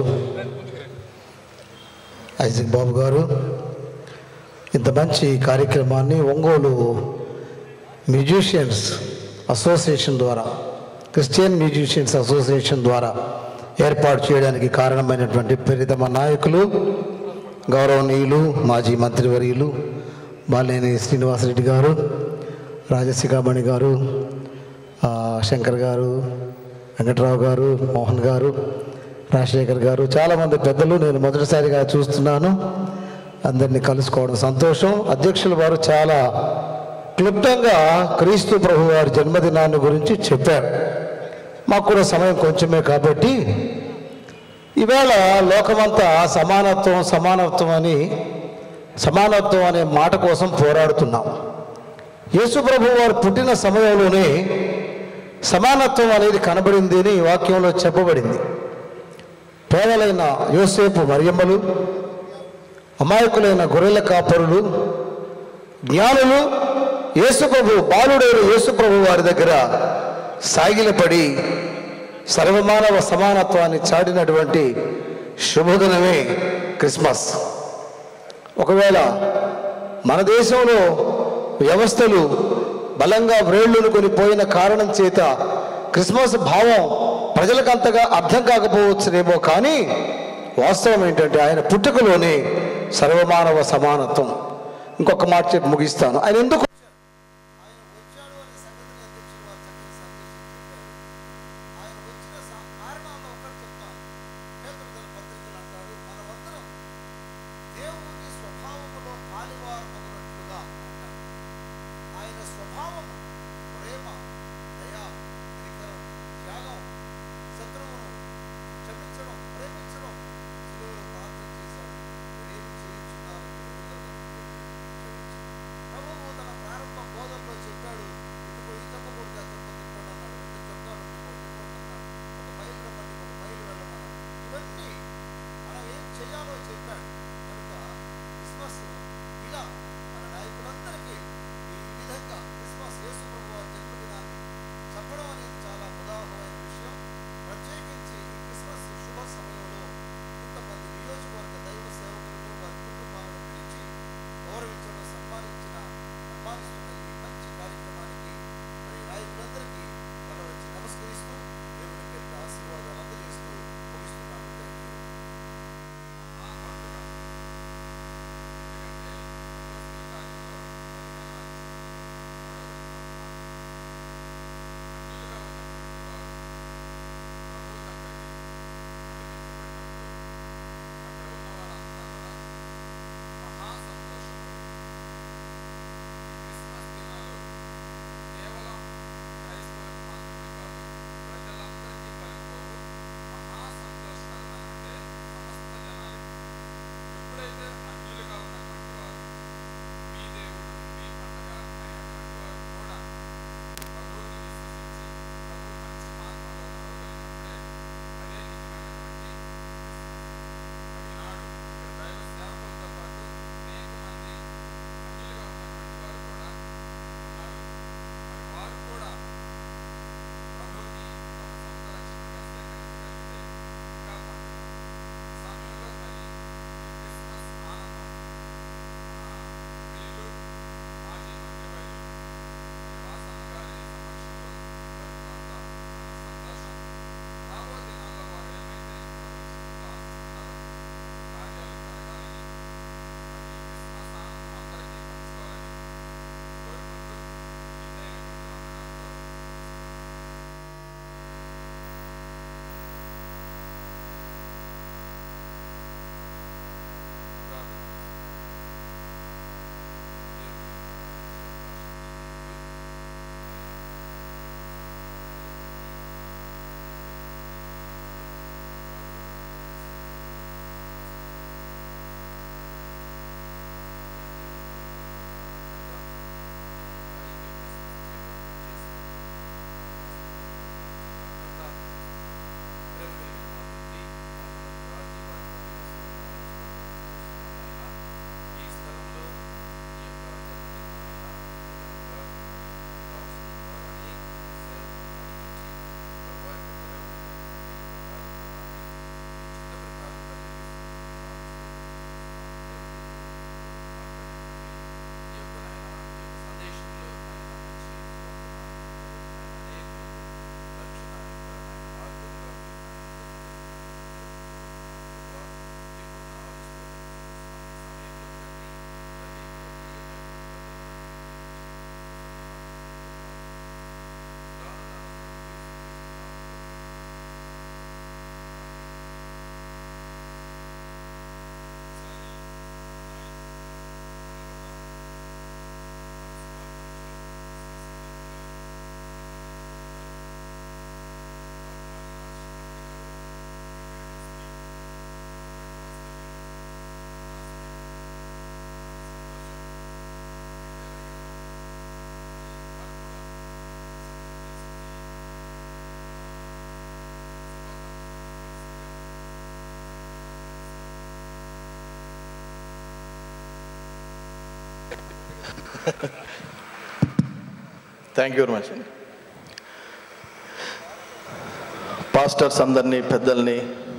ఐజక్ బాబు గారు ఇంత మంచి కార్యక్రమాన్ని ఒంగోలు మ్యూజిషియన్స్ అసోసియేషన్ ద్వారా క్రిస్టియన్ మ్యూజిషియన్స్ అసోసియేషన్ ద్వారా ఏర్పాటు చేయడానికి కారణమైనటువంటి ప్రియతమ నాయకులు గౌరవనీయులు మాజీ మంత్రివర్యులు బాలేని శ్రీనివాసరెడ్డి గారు రాజశిఖామణి గారు ఆ, శంకర్ గారు వెంకట్రావు గారు మోహన్ గారు రాజశేఖర్ గారు చాలామంది పెద్దలు నేను మొదటిసారిగా చూస్తున్నాను అందరినీ కలుసుకోవడం సంతోషం అధ్యక్షుల వారు చాలా క్లుప్తంగా క్రీస్తు ప్రభు వారి జన్మదినాన్ని గురించి చెప్పారు మాకు కూడా సమయం కొంచెమే కాబట్టి ఈవేళ లోకమంతా సమానత్వం సమానత్వం అని సమానత్వం అనే మాట కోసం పోరాడుతున్నాం యేసు ప్రభు వారు పుట్టిన సమయంలోనే సమానత్వం అనేది కనబడింది అని ఈ వాక్యంలో చెప్పబడింది పేదలైన యోసేపు మరియమ్మలు అమాయకులైన గొర్రెల కాపరులు జ్ఞానులు యేసుప్రభు బాలుడైన యేసుప్రభు వారి దగ్గర సాగిలపడి సర్వమానవ సమానత్వాన్ని చాటినటువంటి శుభదినమే క్రిస్మస్ ఒకవేళ మన దేశంలో వ్యవస్థలు బలంగా వ్రేళ్లను కొనిపోయిన కారణం చేత క్రిస్మస్ భావం ప్రజలకు అంతగా అర్థం కాకపోవచ్చునేమో కానీ వాస్తవం ఏంటంటే ఆయన పుట్టుకలోనే సర్వమానవ సమానత్వం ఇంకొక మాట చెప్పి ముగిస్తాను ఆయన ఎందుకు దేవుని స్వభావములో పాలివారమగునట్లుగా అంటాడు ఆయన స్వభావము ప్రేమ దయ కనికరం త్యాగం శత్రువును క్షమించడం ప్రేమించడం సిలువలో ప్రార్థన చేశాడు మీరేమి చేయించున్నారు ప్రభువు తన ప్రారంభ బోధనలో చెప్పాడు ఇదిగో ఈ చెప్ప కొడితే ఆ చెప్ప తిప్పండి అన్నాడు రెండు చొక్కాలు ఉండిపోండి అన్నాడు ఒక మైలు రమ్మండి ఒక మైలు వెళ్ళమన్నాడు ఇవన్నీ మనం ఏం చేయాలో చెప్పాడు కనుక క్రిస్మస్ ఇలా మన నాయకులందరికీ ఈ విధంగా క్రిస్మస్ యేసు ప్రభు వారి జన్మదినాన్ని చెప్పడం అనేది చాలా ఉదాహరణమైన విషయం ప్రత్యేకించి ఈ క్రిస్మస్ శుభ సమయంలో ఇంతమంది నియోజకవర్గ దైవ సేవకులను వారి కుటుంబాలను పిలిచి గౌరవించడం సన్మానించిన సన్మానిస్తున్న ఈ మంచి కార్యక్రమానికి మరి నాయకులందరికీ తల వచ్చి నమస్కరిస్తూ దేవుని పేరిట ఆశీర్వాదాలు అందజేస్తూ ముగిస్తున్నాను thank you thank you very much అండి పాస్టర్స్ అందరినీ పెద్దల్ని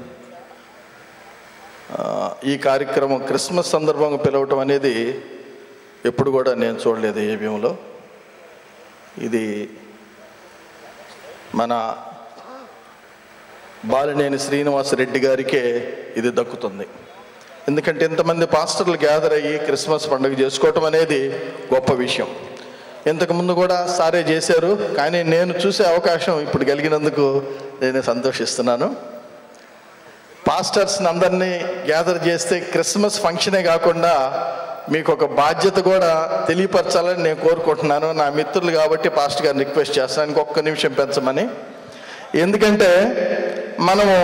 ఆ, ఈ కార్యక్రమం క్రిస్మస్ సందర్భంగా పిలవటం అనేది ఎప్పుడు కూడా నేను చూడలేదు ఏబిఎంలో ఇది మన బాలినేని శ్రీనివాసరెడ్డి గారికే ఇది దక్కుతుంది ఎందుకంటే ఇంతమంది పాస్టర్లు గ్యాదర్ అయ్యి క్రిస్మస్ పండుగ చేసుకోవటం అనేది గొప్ప విషయం ఇంతకుముందు కూడా సారే చేశారు కానీ నేను చూసే అవకాశం ఇప్పుడు కలిగినందుకు నేను సంతోషిస్తున్నాను పాస్టర్స్ని అందరినీ గ్యాదర్ చేస్తే క్రిస్మస్ ఫంక్షనే కాకుండా మీకు ఒక బాధ్యత కూడా తెలియపరచాలని నేను కోరుకుంటున్నాను నా మిత్రులు కాబట్టి పాస్టర్ గారిని రిక్వెస్ట్ చేస్తాను ఇంకొక నిమిషం పెంచమని ఎందుకంటే మనము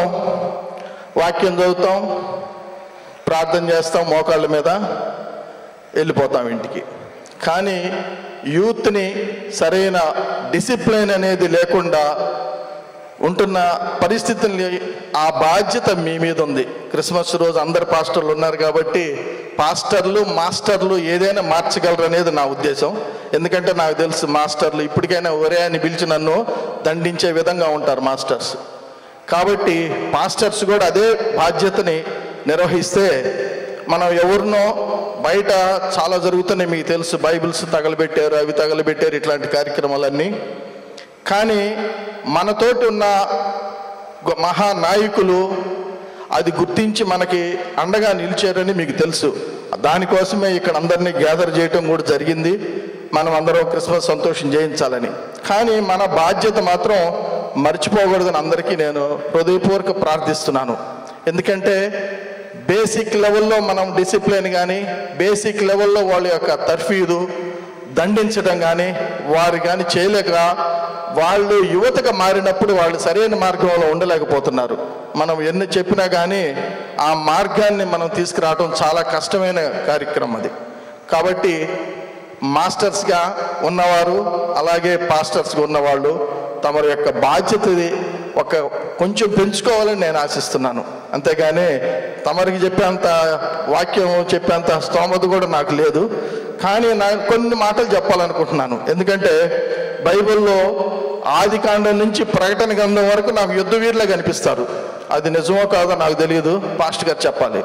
వాక్యం చదువుతాం ప్రార్థన చేస్తాం మోకాళ్ళ మీద వెళ్ళిపోతాం ఇంటికి కానీ యూత్ని సరైన డిసిప్లిన్ అనేది లేకుండా ఉంటున్న పరిస్థితుల్ని ఆ బాధ్యత మీ మీద ఉంది క్రిస్మస్ రోజు అందరు పాస్టర్లు ఉన్నారు కాబట్టి పాస్టర్లు మాస్టర్లు ఏదైనా మార్చగలరు అనేది నా ఉద్దేశం ఎందుకంటే నాకు తెలుసు మాస్టర్లు ఇప్పటికైనా ఒరే అని పిలిచి నన్ను దండించే విధంగా ఉంటారు మాస్టర్స్ కాబట్టి పాస్టర్స్ కూడా అదే బాధ్యతని నిర్వహిస్తే మనం ఎవరినో బయట చాలా జరుగుతున్నాయి మీకు తెలుసు బైబిల్స్ తగలబెట్టారు అవి తగలబెట్టారు ఇట్లాంటి కార్యక్రమాలన్నీ కానీ మనతోటి ఉన్న గొ- మహానాయకులు అది గుర్తించి మనకి అండగా నిలిచారని మీకు తెలుసు దానికోసమే ఇక్కడ అందరినీ గ్యాదర్ చేయటం కూడా జరిగింది మనం అందరం క్రిస్మస్ సంతోషం చేయించాలని కానీ మన బాధ్యత మాత్రం మర్చిపోకూడదని అందరికీ నేను హృదయపూర్వక ప్రార్థిస్తున్నాను ఎందుకంటే బేసిక్ లెవెల్లో మనం డిసిప్లిన్ కానీ బేసిక్ లెవెల్లో వాళ్ళ యొక్క తర్ఫీదు దండించడం కానీ వారు కానీ చేయలేక వాళ్ళు యువతగా మారినప్పుడు వాళ్ళు సరైన మార్గంలో ఉండలేకపోతున్నారు మనం ఎన్ని చెప్పినా కానీ ఆ మార్గాన్ని మనం తీసుకురావడం చాలా కష్టమైన కార్యక్రమం అది కాబట్టి మాస్టర్స్గా ఉన్నవారు అలాగే పాస్టర్స్గా ఉన్నవాళ్ళు తమ యొక్క బాధ్యతది ఒక కొంచెం పెంచుకోవాలని నేను ఆశిస్తున్నాను అంతేగాని తమరికి చెప్పేంత వాక్యం చెప్పేంత స్తోమత కూడా నాకు లేదు కానీ నా కొన్ని మాటలు చెప్పాలనుకుంటున్నాను ఎందుకంటే బైబిల్లో ఆది కాండం నుంచి ప్రకటన గ్రంథం వరకు నాకు యుద్ధ వీరులే కనిపిస్తారు అది నిజమో కాదో నాకు తెలియదు పాస్ట్ గారు చెప్పాలి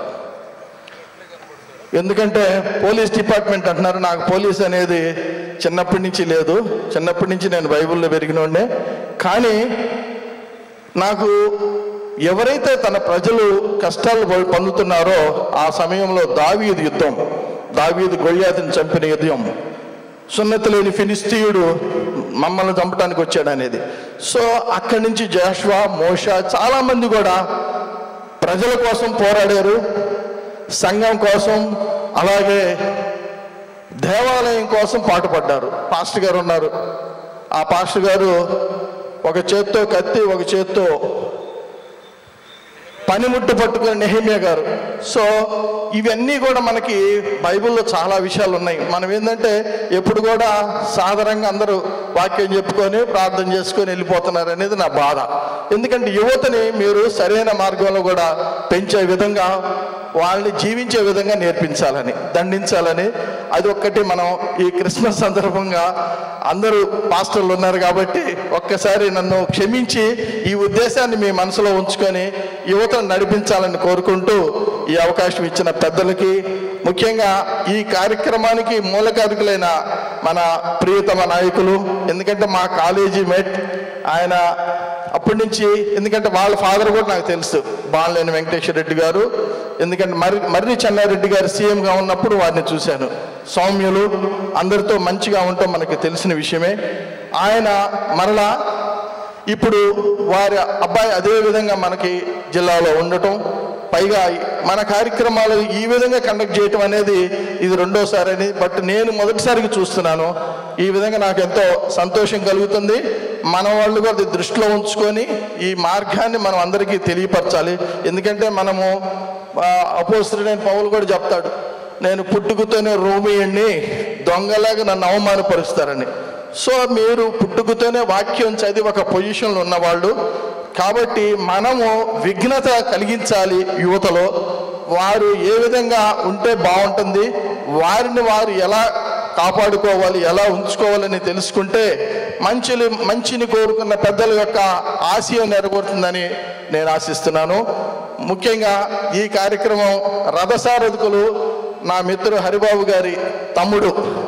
ఎందుకంటే పోలీస్ డిపార్ట్మెంట్ అంటున్నారు నాకు పోలీస్ అనేది చిన్నప్పటి నుంచి లేదు చిన్నప్పటి నుంచి నేను బైబిల్లో పెరిగినోడే కానీ నాకు ఎవరైతే తన ప్రజలు కష్టాలు పొ- పొందుతున్నారో ఆ సమయంలో దావీదు యుద్ధం దావీదు గొయ్యాతిని చంపిన యుద్ధం సున్నతి లేని ఫిలిస్తీయుడు మమ్మల్ని చంపడానికి వచ్చాడు అనేది సో అక్కడి నుంచి జాష్వా మోషా చాలా మంది కూడా ప్రజల కోసం పోరాడారు సంఘం కోసం అలాగే దేవాలయం కోసం పాటుపడ్డారు పాస్టర్ గారు ఉన్నారు ఆ పాస్టర్ గారు ఒక చేత్తో కత్తి ఒక చేత్తో పనిముట్టు పట్టుకున్న నెహిమియా గారు సో ఇవన్నీ కూడా మనకి బైబిల్లో చాలా విషయాలు ఉన్నాయి మనం ఏంటంటే ఎప్పుడు కూడా సాధారణంగా అందరూ వాక్యం చెప్పుకొని ప్రార్థన చేసుకొని వెళ్ళిపోతున్నారు అనేది నా బాధ ఎందుకంటే యువతని మీరు సరైన మార్గంలో కూడా పెంచే విధంగా వాళ్ళని జీవించే విధంగా నేర్పించాలని దండించాలని అది ఒక్కటి మనం ఈ క్రిస్మస్ సందర్భంగా అందరూ పాస్టర్లు ఉన్నారు కాబట్టి ఒక్కసారి నన్ను క్షమించి ఈ ఉద్దేశాన్ని మీ మనసులో ఉంచుకొని యువతను నడిపించాలని కోరుకుంటూ ఈ అవకాశం ఇచ్చిన పెద్దలకి ముఖ్యంగా ఈ కార్యక్రమానికి మూలకారకులైన మన ప్రియతమ నాయకులు ఎందుకంటే మా కాలేజీ మేట్ ఆయన అప్పటి నుంచి ఎందుకంటే వాళ్ళ ఫాదర్ కూడా నాకు తెలుసు బాలనేని వెంకటేశ్వర రెడ్డి గారు ఎందుకంటే మర్రి మర్రి చెన్నారెడ్డి గారు సీఎంగా ఉన్నప్పుడు వారిని చూశాను సౌమ్యులు అందరితో మంచిగా ఉండటం మనకి తెలిసిన విషయమే ఆయన మరలా ఇప్పుడు వారి అబ్బాయి అదే విధంగా మనకి జిల్లాలో ఉండటం పైగా మన కార్యక్రమాలు ఈ విధంగా కండక్ట్ చేయటం అనేది ఇది రెండోసారి అని బట్ నేను మొదటిసారికి చూస్తున్నాను ఈ విధంగా నాకు ఎంతో సంతోషం కలుగుతుంది మన వాళ్ళు కూడా అది దృష్టిలో ఉంచుకొని ఈ మార్గాన్ని మనం అందరికీ తెలియపరచాలి ఎందుకంటే మనము అపోస్తుడైన పౌలు కూడా చెప్తాడు నేను పుట్టుకతోనే రోమియండి దొంగలాగా నన్ను అవమానపరుస్తారని సో మీరు పుట్టుకతోనే వాక్యం చదివి ఒక పొజిషన్లో ఉన్నవాళ్ళు కాబట్టి మనము విఘ్నత కలిగించాలి యువతలో వారు ఏ విధంగా ఉంటే బాగుంటుంది వారిని వారు ఎలా కాపాడుకోవాలి ఎలా ఉంచుకోవాలని తెలుసుకుంటే మంచి మంచిని కోరుకున్న పెద్దల యొక్క ఆశయం నెరవేరుతుందని నేను ఆశిస్తున్నాను ముఖ్యంగా ఈ కార్యక్రమం రథసారథకులు నా మిత్రుడు హరిబాబు గారి తమ్ముడు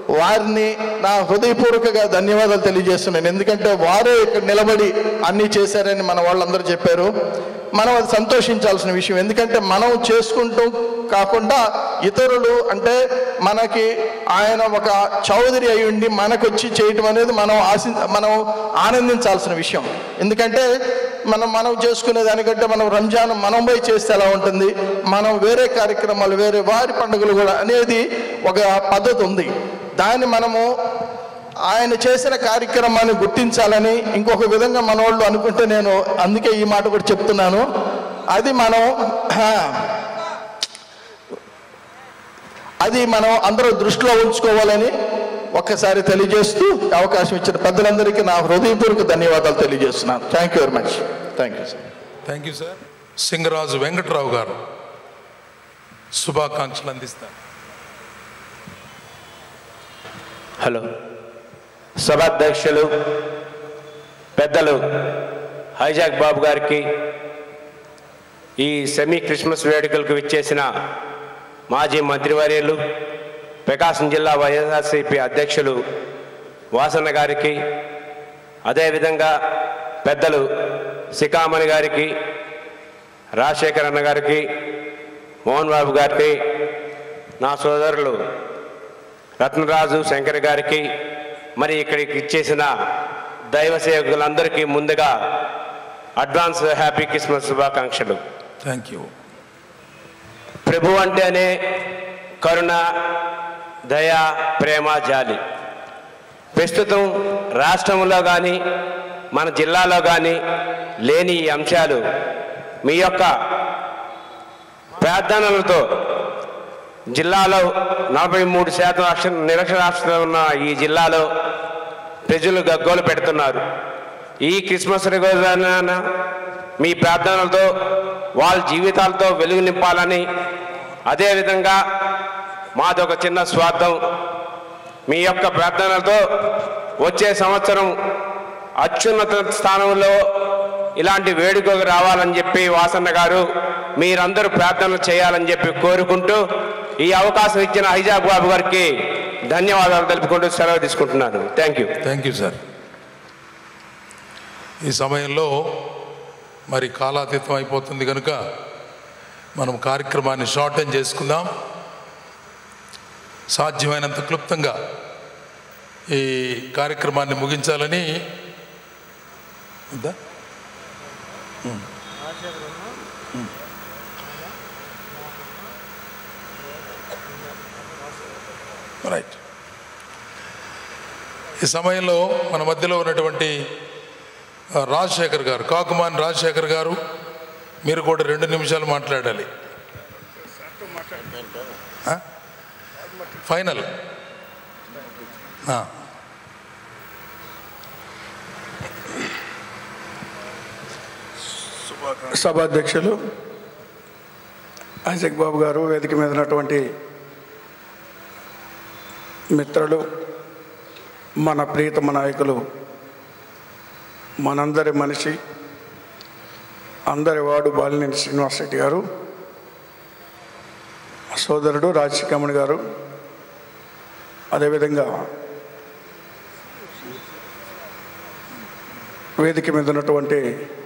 వారిని నా హృదయపూర్వకంగా ధన్యవాదాలు తెలియజేస్తున్నాను ఎందుకంటే వారే ఇక్కడ నిలబడి అన్నీ చేశారని మన వాళ్ళందరూ చెప్పారు మనం అది సంతోషించాల్సిన విషయం ఎందుకంటే మనం చేసుకుంటూ కాకుండా ఇతరులు అంటే మనకి ఆయన ఒక చౌదరి అయి ఉండి మనకు వచ్చి చేయటం అనేది మనం ఆశి మనం ఆనందించాల్సిన విషయం ఎందుకంటే మనం మనం చేసుకునే దానికంటే మనం రంజాన్ మనం పోయి చేస్తే ఎలా ఉంటుంది మనం వేరే కార్యక్రమాలు వేరే వారి పండుగలు కూడా అనేది ఒక పద్ధతి ఉంది దాన్ని మనము ఆయన చేసిన కార్యక్రమాన్ని గుర్తించాలని ఇంకొక విధంగా మన వాళ్ళు అనుకుంటే నేను అందుకే ఈ మాట కూడా చెప్తున్నాను అది మనం ఆ, అది మనం అందరూ దృష్టిలో ఉంచుకోవాలని ఒక్కసారి తెలియజేస్తూ అవకాశం ఇచ్చిన పెద్దలందరికీ నా హృదయపూర్వక ధన్యవాదాలు తెలియజేస్తున్నాను thank you very much thank you sir thank you sir Singaraju Venkatrao garu శుభాకాంక్షలు అందిస్తారు హలో సభాధ్యక్షులు పెద్దలు హైజాక్ బాబు గారికి ఈ సెమీ క్రిస్మస్ వేడుకలకు విచ్చేసిన మాజీ మంత్రివర్యులు ప్రకాశం జిల్లా వైఎస్ఆర్సీపీ అధ్యక్షులు వాసన్న గారికి అదేవిధంగా పెద్దలు సికామణి గారికి రాజశేఖర్ అన్న గారికి మోహన్ బాబు గారికి నా సోదరులు రత్నరాజు శంకర్ గారికి మరి ఇక్కడికి ఇచ్చేసిన దైవ సేవకులందరికీ ముందుగా అడ్వాన్స్ హ్యాపీ క్రిస్మస్ శుభాకాంక్షలు థ్యాంక్ యూ ప్రభు అంటేనే కరుణ దయ ప్రేమ జాలి ప్రస్తుతం రాష్ట్రంలో కానీ మన జిల్లాలో కానీ లేని ఈ అంశాలు మీ యొక్క ప్రార్థనలతో జిల్లాలో నలభై మూడు శాతం అక్ష నిరక్షరాస్యత ఉన్న ఈ జిల్లాలో ప్రజలు గగ్గోలు పెడుతున్నారు ఈ క్రిస్మస్ రోజున మీ ప్రార్థనలతో వాళ్ళ జీవితాలతో వెలుగు నింపాలని అదేవిధంగా మాది ఒక చిన్న స్వార్థం మీ యొక్క ప్రార్థనలతో వచ్చే సంవత్సరం అత్యున్నత స్థానంలో ఇలాంటి వేడుకకు రావాలని చెప్పి వాసన్న గారు మీరందరూ ప్రార్థనలు చేయాలని చెప్పి కోరుకుంటూ ఈ అవకాశం ఇచ్చిన హైజాగ్ బాబు గారికి ధన్యవాదాలు తెలుపుకుంటూ సెలవు తీసుకుంటున్నాను thank you thank you sir ఈ సమయంలో మరి కాలాతీతం అయిపోతుంది కనుక మనం కార్యక్రమాన్ని షార్టన్ చేసుకుందాం సాధ్యమైనంత క్లుప్తంగా ఈ కార్యక్రమాన్ని ముగించాలని ఉందా? ఉమ్. ఉమ్. రైట్ ఈ సమయంలో మన మధ్యలో ఉన్నటువంటి ఆ, రాజశేఖర్ గారు కాకుమాన్ రాజశేఖర్ గారు మీరు కూడా రెండు నిమిషాలు మాట్లాడాలి ఆ? ఫైనల్ ఆ. సభాధ్యక్షులు ఐజక్ బాబు గారు వేదిక మీద ఉన్నటువంటి మిత్రులు మన ప్రియతమ నాయకులు మనందరి మనిషి అందరి వాడు బాలినేని శ్రీనివాస్ రెడ్డి గారు సోదరుడు రాజశేఖమణి గారు అదేవిధంగా వేదిక మీద ఉన్నటువంటి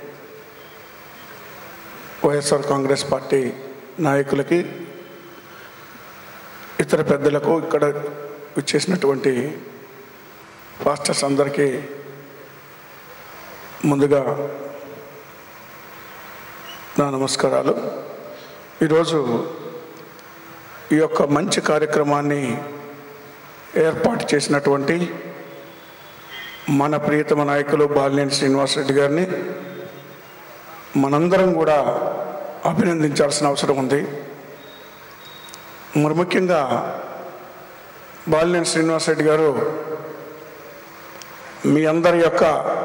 వైఎస్ఆర్ కాంగ్రెస్ పార్టీ నాయకులకి ఇతర పెద్దలకు ఇక్కడ వచ్చేసినటువంటి పాస్టర్స్ అందరికీ ముందుగా నా నమస్కారాలు ఈరోజు ఈ యొక్క మంచి కార్యక్రమాన్ని ఏర్పాటు చేసినటువంటి మన ప్రియతమ నాయకులు బాలినేని శ్రీనివాసరెడ్డి గారిని మనందరం కూడా అభినందించాల్సిన అవసరం ఉంది మరి ముఖ్యంగా బాలినేని శ్రీనివాసరెడ్డి గారు మీ అందరి యొక్క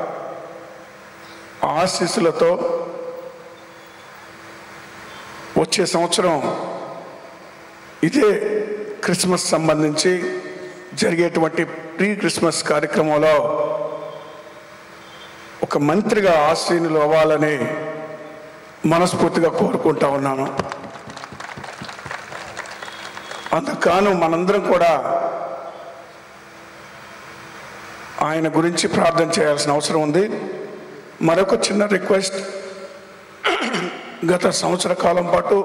ఆశీస్సులతో వచ్చే సంవత్సరం ఇదే క్రిస్మస్ సంబంధించి జరిగేటువంటి ప్రీ క్రిస్మస్ కార్యక్రమంలో ఒక మంత్రిగా ఆశ్రయులు అవ్వాలని మనస్ఫూర్తిగా కోరుకుంటా ఉన్నాను అందుకు కాను మనందరం కూడా ఆయన గురించి ప్రార్థన చేయాల్సిన అవసరం ఉంది మరొక చిన్న రిక్వెస్ట్ గత సంవత్సర కాలం పాటు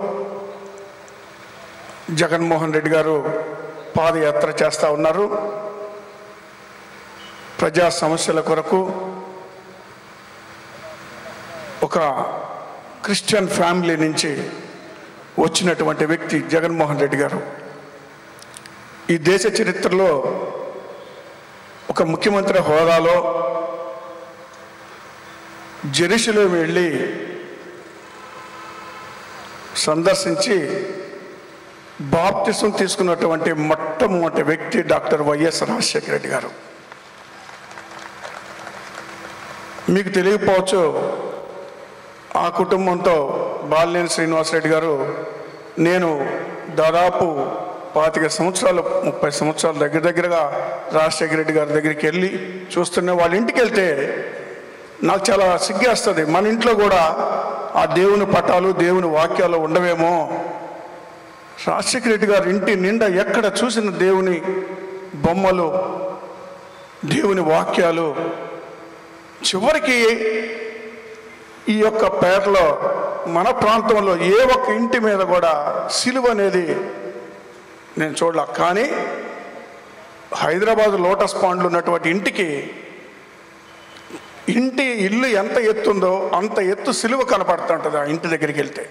జగన్మోహన్ రెడ్డి గారు పాదయాత్ర చేస్తూ ఉన్నారు ప్రజా సమస్యల కొరకు ఒక క్రిస్టియన్ ఫ్యామిలీ నుంచి వచ్చినటువంటి వ్యక్తి జగన్మోహన్ రెడ్డి గారు ఈ దేశ చరిత్రలో ఒక ముఖ్యమంత్రి హోదాలో జెరూసలేం వెళ్ళి సందర్శించి బాప్తిసం తీసుకున్నటువంటి మొట్టమొదటి వ్యక్తి డాక్టర్ వైఎస్ రాజశేఖర రెడ్డి గారు మీకు తెలియకపోవచ్చు ఆ కుటుంబంతో బాలినేని శ్రీనివాసరెడ్డి గారు నేను దాదాపు పాతిక సంవత్సరాలు ముప్పై సంవత్సరాల దగ్గర దగ్గరగా రాజశేఖర రెడ్డి గారి దగ్గరికి వెళ్ళి చూస్తున్న వాళ్ళ ఇంటికి వెళ్తే నాకు చాలా సిగ్గేస్తుంది మన ఇంట్లో కూడా ఆ దేవుని పటాలు దేవుని వాక్యాలు ఉండవేమో రాజశేఖర రెడ్డి గారి ఇంటి నిండా ఎక్కడ చూసిన దేవుని బొమ్మలు దేవుని వాక్యాలు చివరికి ఈ యొక్క పేటలో మన ప్రాంతంలో ఏ ఒక్క ఇంటి మీద కూడా సిలువ అనేది నేను చూడలే కానీ హైదరాబాద్ లోటస్ పాండ్లో ఉన్నటువంటి ఇంటికి ఇంటి ఇల్లు ఎంత ఎత్తుందో అంత ఎత్తు సిలువ కనపడుతుంటుంది ఆ ఇంటి దగ్గరికి వెళ్తే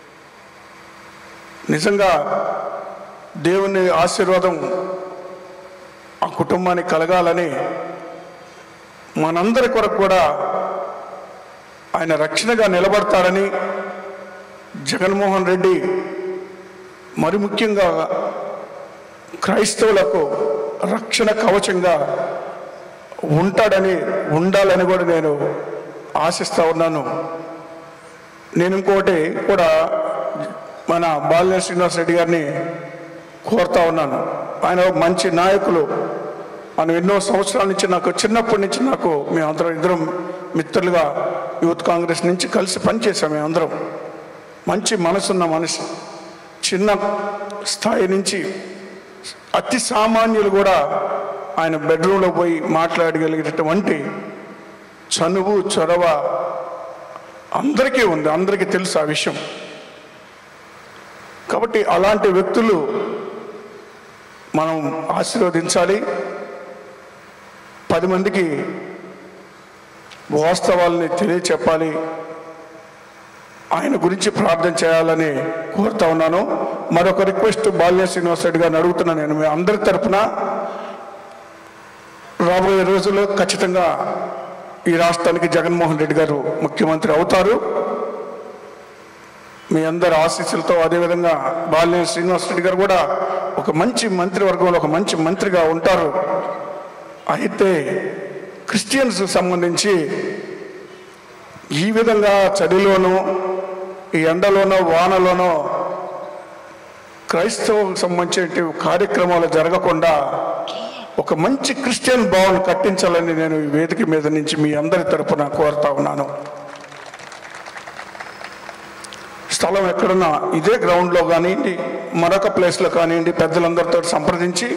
నిజంగా దేవుని ఆశీర్వాదం ఆ కుటుంబానికి కలగాలని మనందరి కొరకు కూడా ఆయన రక్షణగా నిలబడతాడని జగన్మోహన్ రెడ్డి మరి ముఖ్యంగా క్రైస్తవులకు రక్షణ కవచంగా ఉంటాడని ఉండాలని కూడా నేను ఆశిస్తూ ఉన్నాను నేను ఇంకోటి కూడా మన బాలినేని శ్రీనివాస్ రెడ్డి గారిని కోరుతా ఉన్నాను ఆయన ఒక మంచి నాయకులు మనం ఎన్నో సంవత్సరాల నుంచి నాకు చిన్నప్పటి నుంచి నాకు మేమందరం ఇద్దరం మిత్రులుగా యూత్ కాంగ్రెస్ నుంచి కలిసి పనిచేసాం మేమందరం మంచి మనసున్న మనిషి చిన్న స్థాయి నుంచి అతి సామాన్యులు కూడా ఆయన బెడ్రూమ్లో పోయి మాట్లాడగలిగేటటువంటి చనువు చొరవ అందరికీ ఉంది అందరికీ తెలుసు ఆ విషయం కాబట్టి అలాంటి వ్యక్తులు మనం ఆశీర్వదించాలి పది మందికి వాస్తవాల్ని తెలియచెప్పాలి ఆయన గురించి ప్రార్థన చేయాలని కోరుతా ఉన్నాను మరొక రిక్వెస్ట్ బాల్య శ్రీనివాస్ రెడ్డి గారిని అడుగుతున్నాను నేను మీ అందరి తరపున రాబోయే రోజుల్లో ఖచ్చితంగా ఈ రాష్ట్రానికి జగన్మోహన్ రెడ్డి గారు ముఖ్యమంత్రి అవుతారు మీ అందరి ఆశీస్సులతో అదేవిధంగా బాలినేని శ్రీనివాస్ రెడ్డి గారు కూడా ఒక మంచి మంత్రివర్గంలో ఒక మంచి మంత్రిగా ఉంటారు అయితే క్రిస్టియన్స్ సంబంధించి ఈ విధంగా చలిలోనూ ఈ ఎండలోనో వానలోనో క్రైస్తవులకు సంబంధించిన కార్యక్రమాలు జరగకుండా ఒక మంచి క్రిస్టియన్ భావన కట్టించాలని నేను ఈ వేదిక మీద నుంచి మీ అందరి తరపున కోరుతా ఉన్నాను స్థలం ఎక్కడున్నా ఇదే గ్రౌండ్లో కానివ్వండి మరొక ప్లేస్లో కానివ్వండి పెద్దలందరితో సంప్రదించి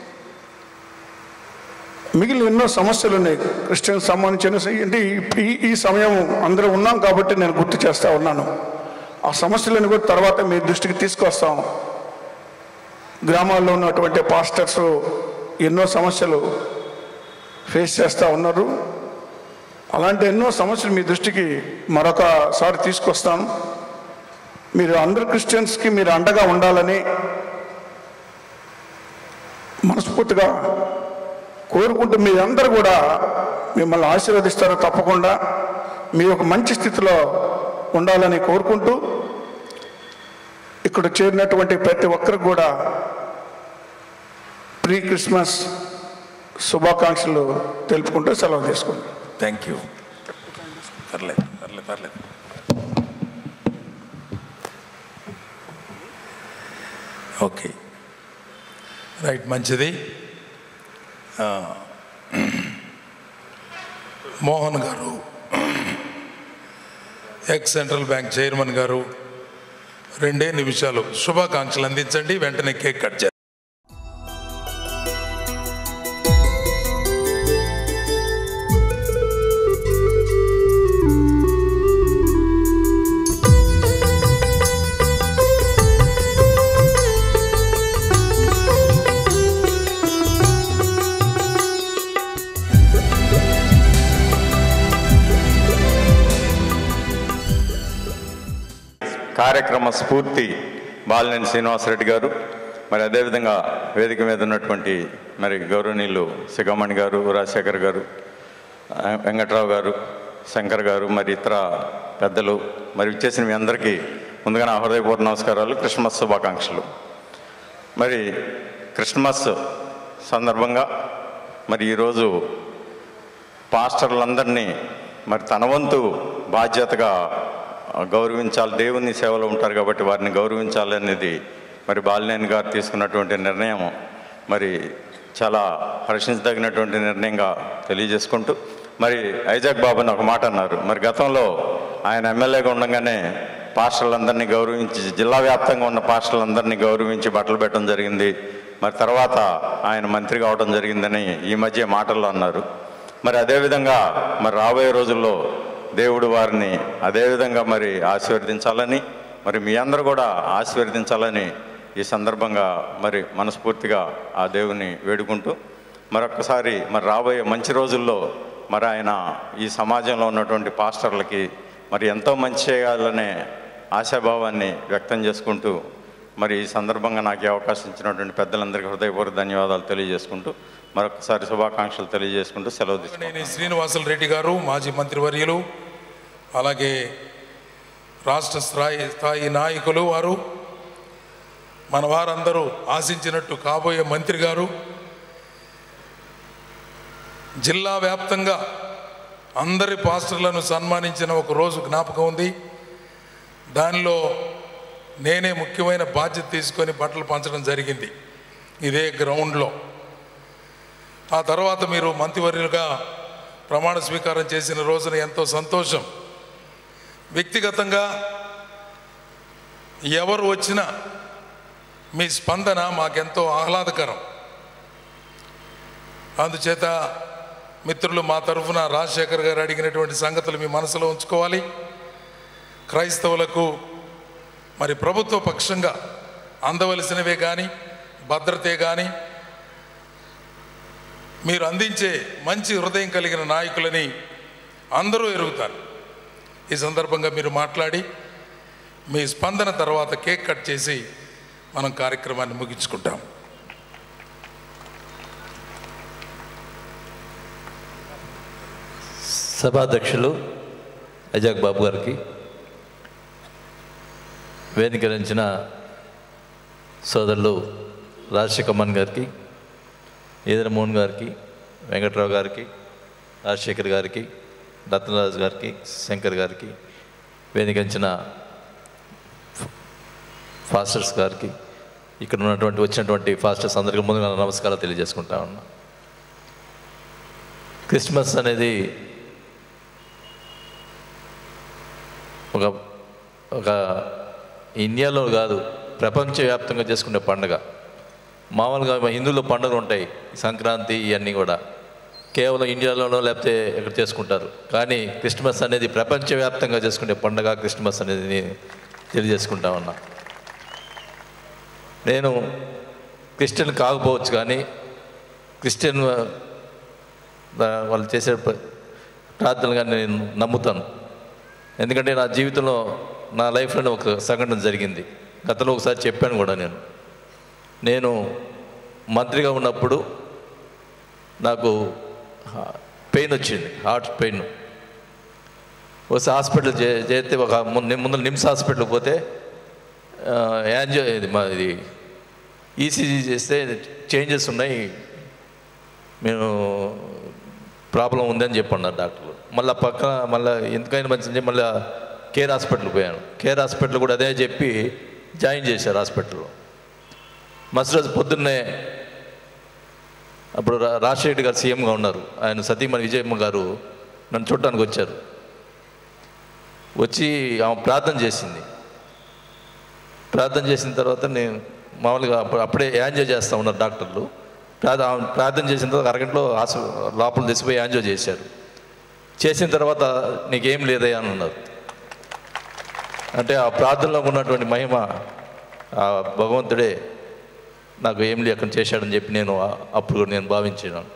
మిగిలిన ఎన్నో సమస్యలు ఉన్నాయి క్రిస్టియన్ సంబంధించిన అంటే ఈ ఈ సమయం అందరూ ఉన్నాం కాబట్టి నేను గుర్తు చేస్తూ ఉన్నాను ఆ సమస్యలను కూడా తర్వాత మీ దృష్టికి తీసుకొస్తాం గ్రామాల్లో ఉన్నటువంటి పాస్టర్స్ ఎన్నో సమస్యలు ఫేస్ చేస్తూ ఉన్నారు అలాంటి ఎన్నో సమస్యలు మీ దృష్టికి మరొకసారి తీసుకొస్తాను మీరు అందరు క్రిస్టియన్స్కి మీరు అండగా ఉండాలని మనస్ఫూర్తిగా కోరుకుంటూ మీరందరూ కూడా మిమ్మల్ని ఆశీర్వదిస్తారు తప్పకుండా మీ ఒక మంచి స్థితిలో ఉండాలని కోరుకుంటూ ఇక్కడ చేరినటువంటి ప్రతి ఒక్కరికి కూడా ప్రీ క్రిస్మస్ శుభాకాంక్షలు తెలుపుకుంటూ సెలవు తీసుకుంటాం థ్యాంక్ యూ పర్లేదు పర్లేదు పర్లేదు ఓకే రైట్ మంచిది ఆ, మోహన్ గారు ఎక్స్ సెంట్రల్ బ్యాంక్ చైర్మన్ గారు రెండే నిమిషాలు శుభాకాంక్షలు అందించండి వెంటనే కేక్ కట్ చేస్తారు కార్యక్రమ స్ఫూర్తి బాలినేని శ్రీనివాసరెడ్డి గారు మరి అదేవిధంగా వేదిక మీద ఉన్నటువంటి మరి గౌరవనీయులు సిగమణి గారు రాజశేఖర్ గారు ఆ, వెంకట్రావు గారు శంకర్ గారు మరి ఇతర పెద్దలు మరి ఇచ్చేసిన మీ అందరికీ ముందుగా నా హృదయపూర్వ నమస్కారాలు క్రిస్మస్ శుభాకాంక్షలు మరి క్రిస్మస్ సందర్భంగా మరి ఈరోజు పాస్టర్లందరినీ మరి తన వంతు బాధ్యతగా గౌరవించాలి దేవుని సేవలో ఉంటారు కాబట్టి వారిని గౌరవించాలి అనేది మరి బాలినేని గారు తీసుకున్నటువంటి నిర్ణయం మరి చాలా హర్షించదగినటువంటి నిర్ణయంగా తెలియజేసుకుంటూ మరి ఐజాక్ బాబు అని ఒక మాట అన్నారు మరి గతంలో ఆయన ఎమ్మెల్యేగా ఉండగానే పాస్టర్లందరినీ గౌరవించి జిల్లా వ్యాప్తంగా ఉన్న పాస్టర్లందరినీ గౌరవించి బట్టలు పెట్టడం జరిగింది మరి తర్వాత ఆయన మంత్రి కావడం జరిగిందని ఈ మధ్య మాటల్లో అన్నారు మరి అదేవిధంగా మరి రాబోయే రోజుల్లో దేవుడు వారిని అదేవిధంగా మరి ఆశీర్వదించాలని మరి మీ అందరూ కూడా ఆశీర్వదించాలని ఈ సందర్భంగా మరి మనస్ఫూర్తిగా ఆ దేవుని వేడుకుంటూ మరొకసారి మరి రాబోయే మంచి రోజుల్లో మరి ఆయన ఈ సమాజంలో ఉన్నటువంటి పాస్టర్లకి మరి ఎంతో మంచి చేయాలనే ఆశాభావాన్ని వ్యక్తం చేసుకుంటూ మరి ఈ సందర్భంగా నాకు ఈ అవకాశం ఇచ్చినటువంటి పెద్దలందరికీ హృదయపూర్వక ధన్యవాదాలు తెలియజేసుకుంటూ మరొకసారి శుభాకాంక్షలు తెలియజేసుకుంటూ సెలవు తీసుకుంటాను నేను శ్రీనివాసులు రెడ్డి గారు మాజీ మంత్రివర్యులు అలాగే రాష్ట్ర స్థాయి స్థాయి నాయకులు వారు మన వారందరూ ఆశించినట్టు కాబోయే మంత్రి గారు జిల్లా వ్యాప్తంగా అందరి పాస్టర్లను సన్మానించిన ఒక రోజు జ్ఞాపకం ఉంది దానిలో నేనే ముఖ్యమైన బాధ్యత తీసుకొని బట్టలు పంచడం జరిగింది ఇదే గ్రౌండ్లో ఆ తర్వాత మీరు మంత్రివర్యులుగా ప్రమాణ స్వీకారం చేసిన రోజున ఎంతో సంతోషం వ్యక్తిగతంగా ఎవరు వచ్చినా మీ స్పందన మాకెంతో ఆహ్లాదకరం అందుచేత మిత్రులు మా తరఫున రాజశేఖర్ గారు అడిగినటువంటి సంగతులు మీ మనసులో ఉంచుకోవాలి క్రైస్తవులకు మరి ప్రభుత్వ పక్షంగా అందవలసినవే కానీ భద్రతే కానీ మీరు అందించే మంచి హృదయం కలిగిన నాయకులని అందరూ ఎరుగుతారు ఈ సందర్భంగా మీరు మాట్లాడి మీ స్పందన తర్వాత కేక్ కట్ చేసి మనం కార్యక్రమాన్ని ముగించుకుంటాం సభాధ్యక్షులు అజాక్ బాబు గారికి వేదికరించిన సోదరులు రాజశేఖమన్ గారికి ఈదరమోహన్ గారికి వెంకట్రావు గారికి రాజశేఖర్ గారికి రత్నరాజు గారికి శంకర్ గారికి వేదికించిన ఫాస్టర్స్ గారికి ఇక్కడ ఉన్నటువంటి వచ్చినటువంటి ఫాస్టర్స్ అందరికీ ముందుగా నా నమస్కారాలు తెలియజేసుకుంటా ఉన్నా క్రిస్మస్ అనేది ఒక ఒక ఇండియాలో కాదు ప్రపంచవ్యాప్తంగా చేసుకునే పండుగ మామూలుగా మన హిందువుల పండుగలు ఉంటాయి సంక్రాంతి ఇవన్నీ కూడా కేవలం ఇండియాలోనో లేకపోతే ఇక్కడ చేసుకుంటారు కానీ క్రిస్మస్ అనేది ప్రపంచవ్యాప్తంగా చేసుకునే పండుగ క్రిస్మస్ అనేది నేను తెలియజేసుకుంటా ఉన్నా నేను క్రిస్టియన్ కాకపోవచ్చు కానీ క్రిస్టియన్ దా- వాళ్ళు చేసే ప్ర- ప్రార్థనలు కానీ నేను నమ్ముతాను ఎందుకంటే నా జీవితంలో నా లైఫ్లోనే ఒక సంఘటన జరిగింది గతంలో ఒకసారి చెప్పాను కూడా నేను నేను మంత్రిగా ఉన్నప్పుడు నాకు పెయిన్ వచ్చింది హార్ట్ పెయిన్ వస్తే హాస్పిటల్ చే చేస్తే ఒక ముందు ముందు నిమ్స్ హాస్పిటల్కి పోతే ఆ, యాంజియో ఇది మా ఇది ఈసీజీ చేస్తే చేంజెస్ ఉన్నాయి మేము ప్రాబ్లం ఉందని చెప్పన్నారు డాక్టర్లు మళ్ళీ పక్కన మళ్ళీ ఎందుకైనా మంచిది మళ్ళీ కేర్ హాస్పిటల్కి పోయాను కేర్ హాస్పిటల్ కూడా అదే చెప్పి జాయిన్ చేశారు హాస్పిటల్లో మరుసటి రోజు పొద్దున్నే అప్పుడు రా- రాజశేఖర్ రెడ్డి గారు సీఎంగా ఉన్నారు ఆయన సతీమణి విజయమ్మ గారు నన్ను చూడటానికి వచ్చారు వచ్చి ఆమె ప్రార్థన చేసింది ప్రార్థన చేసిన తర్వాత నేను మామూలుగా అప్పుడు అప్పుడే యాంజో చేస్తూ ఉన్నారు డాక్టర్లు ప్రార్థ ఆమె ప్రార్థన చేసిన తర్వాత అరగంటలో హాస్ లోపల తీసిపోయి యాంజో చేశారు చేసిన తర్వాత నీకేం లేదయ్యా అని అన్నారు అంటే ఆ ప్రార్థనలో ఉన్నటువంటి మహిమ ఆ భగవంతుడే నాకు ఏం లేకుండా చేశాడని చెప్పి నేను ఆ- అప్పుడు నేను భావించాను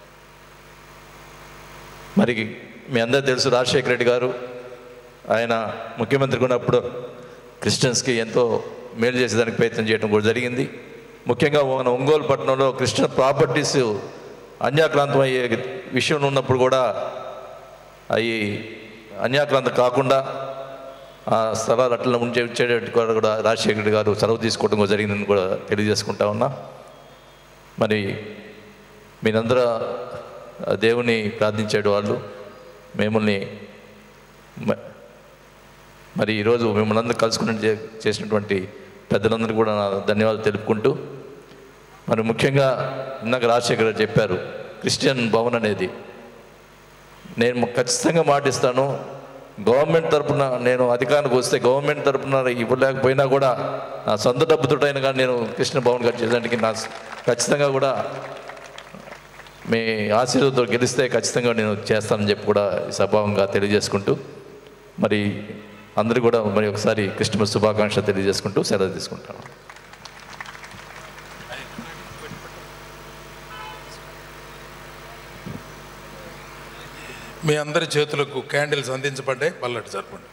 మరి మీ అందరూ తెలుసు రాజశేఖర రెడ్డి గారు ఆయన ముఖ్యమంత్రిగా ఉన్నప్పుడు క్రిస్టియన్స్కి ఎంతో మేలు చేసేదానికి ప్రయత్నం చేయడం కూడా జరిగింది ముఖ్యంగా మన ఒంగోలు పట్టణంలో క్రిస్టియన్ ప్రాపర్టీస్ అన్యాక్రాంతం అయ్యే విషయం ఉన్నప్పుడు కూడా అవి అన్యాక్రాంతం కాకుండా ఆ స్థలాలు అట్లా ఉంచే ఉంచేటట్టు కూడా కూడా రాజశేఖర రెడ్డి గారు సెలవు తీసుకోవడం కూడా జరిగిందని కూడా తెలియజేసుకుంటా ఉన్నా మరి మీరందరూ ఆ దేవుని ప్రార్థించేడు వాళ్ళు మిమ్మల్ని మ- మరి ఈరోజు మిమ్మల్ని అందరూ కలుసుకుని చే- చేసినటువంటి పెద్దలందరూ కూడా నా ధన్యవాదాలు తెలుపుకుంటూ మరి ముఖ్యంగా ఇందాక రాజశేఖర్ గారు చెప్పారు క్రిస్టియన్ భవన్ అనేది నేను ఖచ్చితంగా మాటిస్తాను గవర్నమెంట్ తరపున నేను అధికారానికి వస్తే గవర్నమెంట్ తరపున ఇవ్వలేకపోయినా కూడా నా సొంత డబ్బుతోటైనా కానీ నేను కృష్ణ భవన్ గారు చేయడానికి నా ఖచ్చితంగా కూడా మీ ఆశీర్వాదంతో గెలిస్తే ఖచ్చితంగా నేను చేస్తానని చెప్పి కూడా ఈ సభావంగా తెలియజేసుకుంటూ మరి అందరూ కూడా మరి ఒకసారి క్రిస్టమస్ శుభాకాంక్ష తెలియజేసుకుంటూ సెలవు తీసుకుంటాను మీ అందరి చేతులకు క్యాండిల్స్ అందించబడ్డాయి పల్లటి జరపండి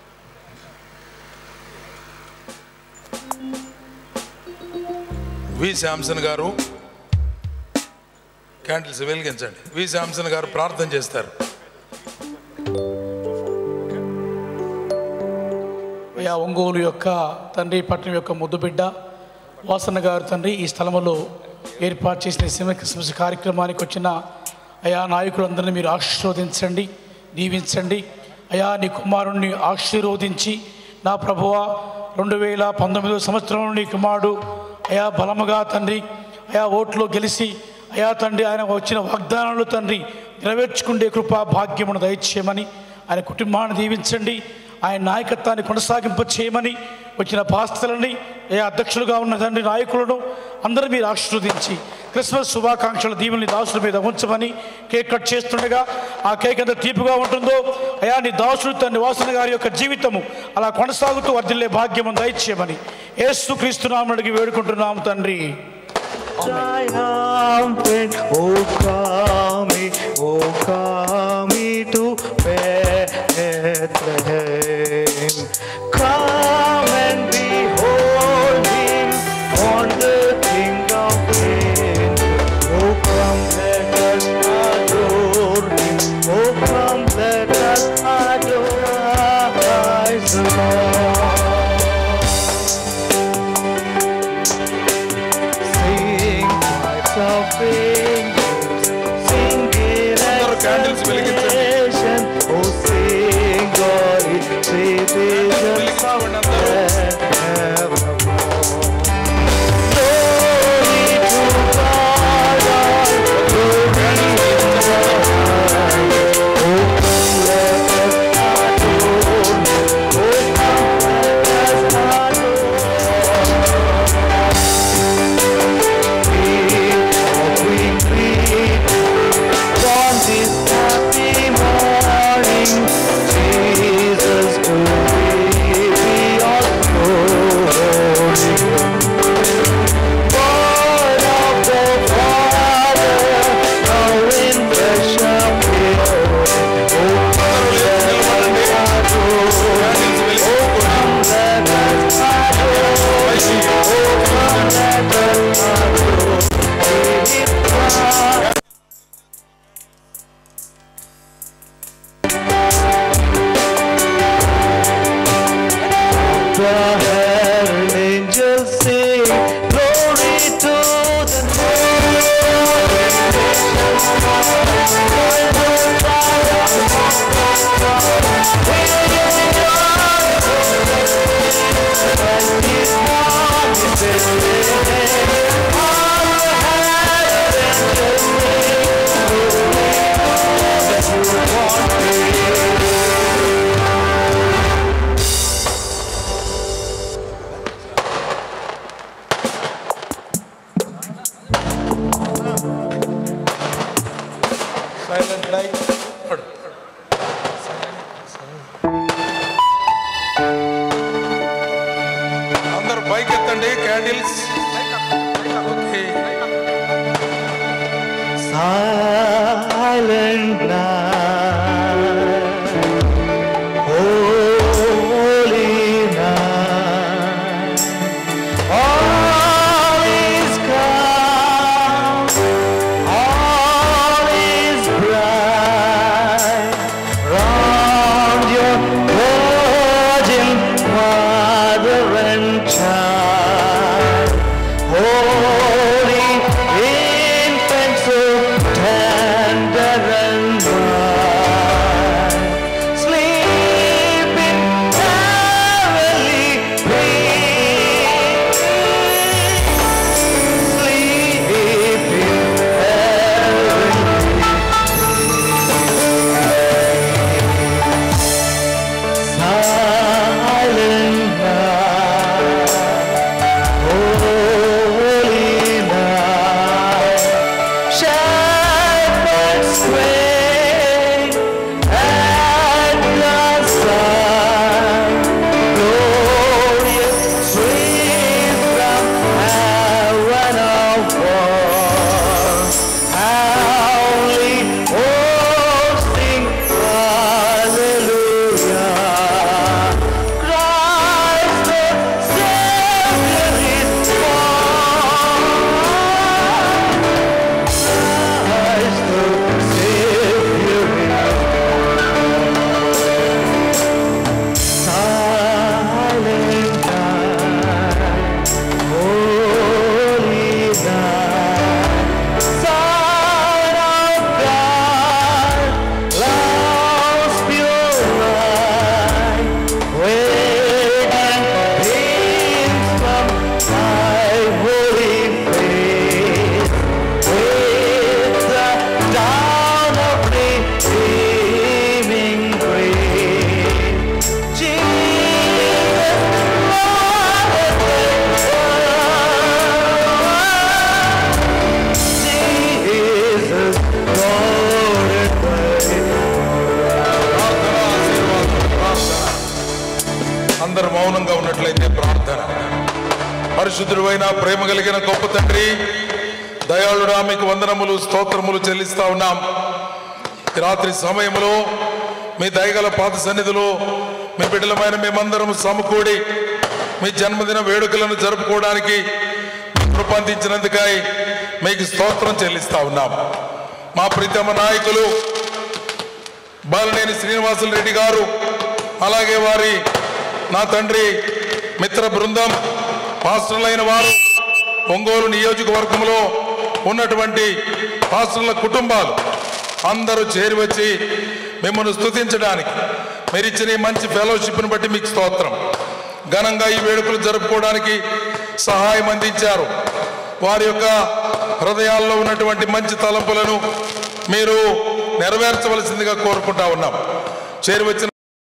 వి శాంసన్ గారు క్యాండిల్స్ వెలిగించండి వి శాంసన్ గారు ప్రార్థన చేస్తారు అయ్యా ఒంగోలు యొక్క తండ్రి పట్టణం యొక్క ముద్దుబిడ్డ వాసన్న గారు తండ్రి ఈ స్థలంలో ఏర్పాటు చేసిన ఈ సినిమా క్రిస్మస్ కార్యక్రమానికి వచ్చిన అయా నాయకులందరినీ మీరు ఆశీర్వదించండి దీవించండి అయా నీ కుమారుణ్ణి ఆశీర్వదించి నా ప్రభువ రెండు వేల పంతొమ్మిదో సంవత్సరంలో నీ కుమారుడు అయా బలముగా తండ్రి అయా ఓట్లో గెలిచి అయా తండ్రి ఆయన వచ్చిన వాగ్దానాలు తండ్రి నెరవేర్చుకుండే కృపా భాగ్యమును దయచేయమని ఆయన కుటుంబాన్ని దీవించండి ఆయన నాయకత్వాన్ని కొనసాగింప చేయమని వచ్చిన పాస్తలని ఏ అధ్యక్షులుగా ఉన్న తండ్రి నాయకులను అందరూ మీరు ఆశీర్వదించి క్రిస్మస్ శుభాకాంక్షల దీవుల్ని దాసుల మీద ఉంచమని కేక్ కట్ చేస్తుండగా ఆ కేక్ ఎంత తీపిగా ఉంటుందో అయా నీ దాసుడు తండ్రి వాసన గారి యొక్క జీవితము అలా కొనసాగుతూ వర్ధిల్లే భాగ్యము దయచేయమని ఏసు క్రీస్తునామని అడిగి వేడుకుంటున్నాము తండ్రి triumphant. Oh, come, oh, come to Bethlehem. Come and behold him on the King of Kings. Oh, come, let us adore him. Oh, come, let us adore Christ the Lord. Sing pipes of angels, sing it exaltation. Oh, sing glory, citizens of heaven above. Glory to God, all glory in the highest. Oh, come, let us adore Him. Oh, come, let us adore on this happy morning, Jesus to be on Born of the Father, now in flesh appearing. Oh, come let us adore. Oh, come let us adore. Oh, come let us adore. The heaven angels sing glory to the silent light అందరు పైకి ఎత్తండి candles okay silent night, holy night. అందరు మౌనంగా ఉన్నట్లయితే ప్రార్థన పరిశుద్ధుడైన ప్రేమ కలిగిన గొప్ప తండ్రి దయాళుడా మీకు వందనములు స్తోత్రములు చెల్లిస్తా ఉన్నాం ఈ రాత్రి సమయంలో మీ దయగల పాత సన్నిధిలో మీ బిడ్డలమైన మేమందరం సమకూడి మీ జన్మదిన వేడుకలను జరుపుకోవడానికి మీ కృప అందించినందుకై మీకు స్తోత్రం చెల్లిస్తా ఉన్నాం మా ప్రీతమ నాయకులు బాలినేని శ్రీనివాసులు రెడ్డి గారు అలాగే వారి నా తండ్రి మిత్ర బృందం పాస్టర్లైన వారు ఒంగోలు నియోజకవర్గంలో ఉన్నటువంటి పాస్టర్ల కుటుంబాలు అందరూ చేరి వచ్చి మిమ్మల్ని స్తుతించడానికి మీరు ఇచ్చిన ఈ మంచి ఫెలోషిప్ని బట్టి మీకు స్తోత్రం ఘనంగా ఈ వేడుకలు జరుపుకోవడానికి సహాయం అందించారు వారి యొక్క హృదయాల్లో ఉన్నటువంటి మంచి తలంపులను మీరు నెరవేర్చవలసిందిగా కోరుకుంటా ఉన్నాం చేరి వచ్చిన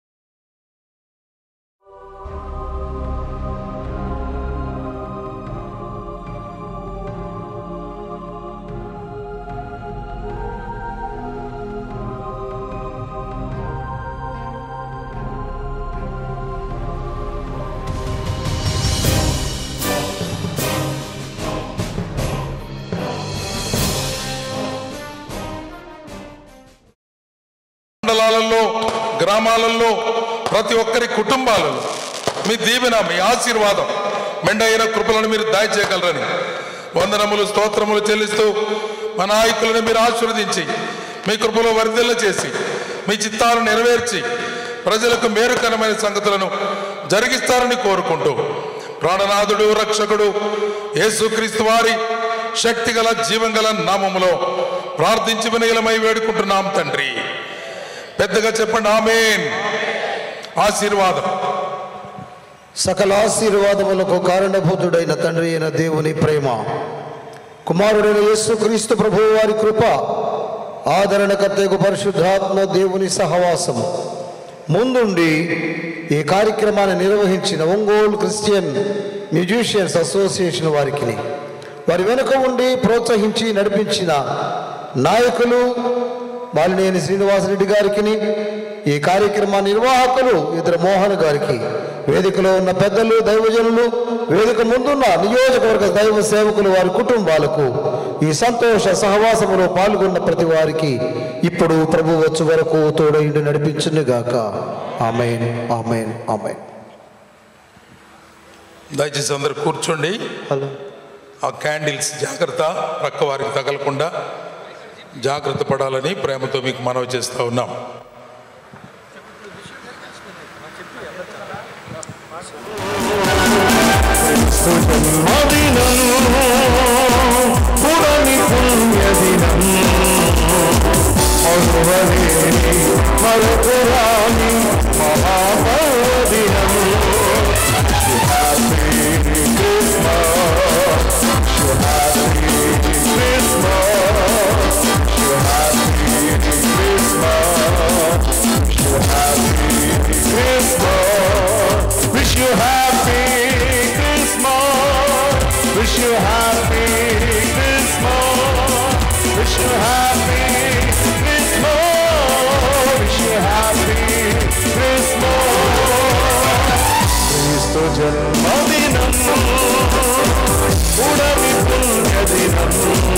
మండలాలలో గ్రామాలలో ప్రతి ఒక్కరి కుటుంబాలలో మీ దీవెన మీ ఆశీర్వాదం మెండైన కృపలను మీరు దాయిచేయగలరని వందనములు స్తోత్రములు చెల్లిస్తూ మా నాయకులను మీరు ఆశీర్వదించి మీ కృపలో వర్ధిల్ల చేసి మీ చిత్తాలను నెరవేర్చి ప్రజలకు మేరుకరమైన సంగతులను జరిగిస్తారని కోరుకుంటూ ప్రాణనాథుడు రక్షకుడు యేసుక్రీస్తు వారి శక్తిగల జీవంగల నామములో ప్రార్థించి వినయలమై వేడుకుంటున్నాం తండ్రి పెద్దగా చెప్పండి ఆమెన్ ఆశీర్వాదం సకల ఆశీర్వాదములకు కారణభూతుడైన తండ్రి అయిన దేవుని ప్రేమ కుమారుడైన యేసు క్రీస్తు ప్రభువు వారి కృప ఆదరణకర్తకు పరిశుద్ధాత్మ దేవుని సహవాసం ముందుండి ఈ కార్యక్రమాన్ని నిర్వహించిన ఒంగోలు క్రిస్టియన్ మ్యూజిషియన్స్ అసోసియేషన్ వారికి వారి వెనుక ఉండి ప్రోత్సహించి నడిపించిన నాయకులు బాలినేని శ్రీనివాసరెడ్డి గారికి ఈ కార్యక్రమ నిర్వాహకులు ఇద్దరు మోహన్ గారికి వేదికలో ఉన్న పెద్దలు దైవజనులు వేదిక ముందున్న నియోజకవర్గ దైవ సేవకులు వారి కుటుంబాలకు ఈ సంతోష సహవాసములో పాల్గొన్న ప్రతి వారికి ఇప్పుడు ప్రభు వచ్చు వరకు తోడైండి నడిపించును గాక ఆమెన్ ఆమెన్ ఆమెన్ దయచేసి అందరు కూర్చోండి ఆ క్యాండిల్స్ జాగ్రత్త ప్రక్క వారికి తగలకుండా జాగ్రత్త పడాలని ప్రేమతో మీకు మనవి చేస్తూ ఉన్నాం పురమి పుణ్యదినం మరువలేని మరుపురాని మహాపర్వదినం happy Christmas happy Christmas happy Christmas happy Christmas wish you happy Christmas Wish you happy Christmas. Wish you happy Christmas. Wish you happy Christmas. క్రీస్తు జన్మదినం ఉడమి పుణ్యదినం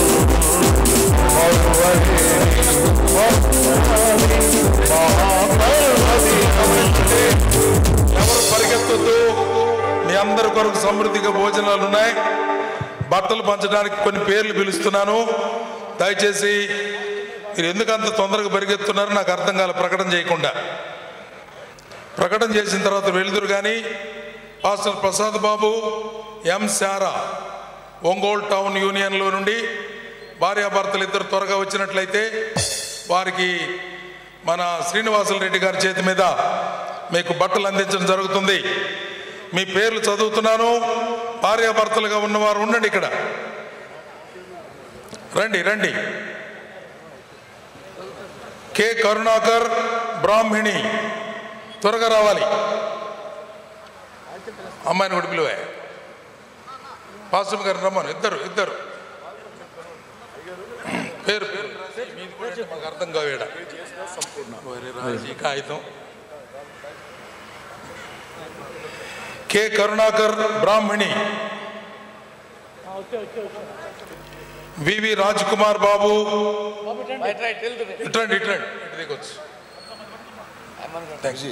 మరువలేని మరువలేని మహాపర్వదినం ఎవరు పరిగెత్తొద్దు మీ అందరి కొరకు సమృద్ధిగా భోజనాలు ఉన్నాయి బట్టలు పంచడానికి కొన్ని పేర్లు పిలుస్తున్నాను దయచేసి మీరు ఎందుకు అంత తొందరగా పరిగెత్తున్నారో నాకు అర్థం కాల ప్రకటన చేయకుండా ప్రకటన చేసిన తర్వాత వెళ్తురు కానీ pastor Prasad Babu M Sara Ongole town యూనియన్లో నుండి భార్యాభర్తలు ఇద్దరు త్వరగా వచ్చినట్లయితే వారికి మన శ్రీనివాసులు రెడ్డి గారి చేతి మీద మీకు బట్టలు అందించడం జరుగుతుంది మీ పేర్లు చదువుతున్నాను భార్యాభర్తలుగా ఉన్నవారు ఉండండి ఇక్కడ రండి రండి కె కరుణాకర్ బ్రాహ్మిణి త్వరగా రావాలి అమ్మాయిని కూడా పిలువే పాస్టమ్ గారు రమ్మను ఇద్దరు ఇద్దరు పేరు పేరు రాసి మీది కూడా అంటే మాకు అర్థం కావేడ ఓరి రాజీ కాగితం కె కరుణాకర్ బ్రాహ్మణి వివి రాజ్ కుమార్ బాబు ఇట్రండి ఇట్రండి ఇటు దిగొచ్చు Thanks.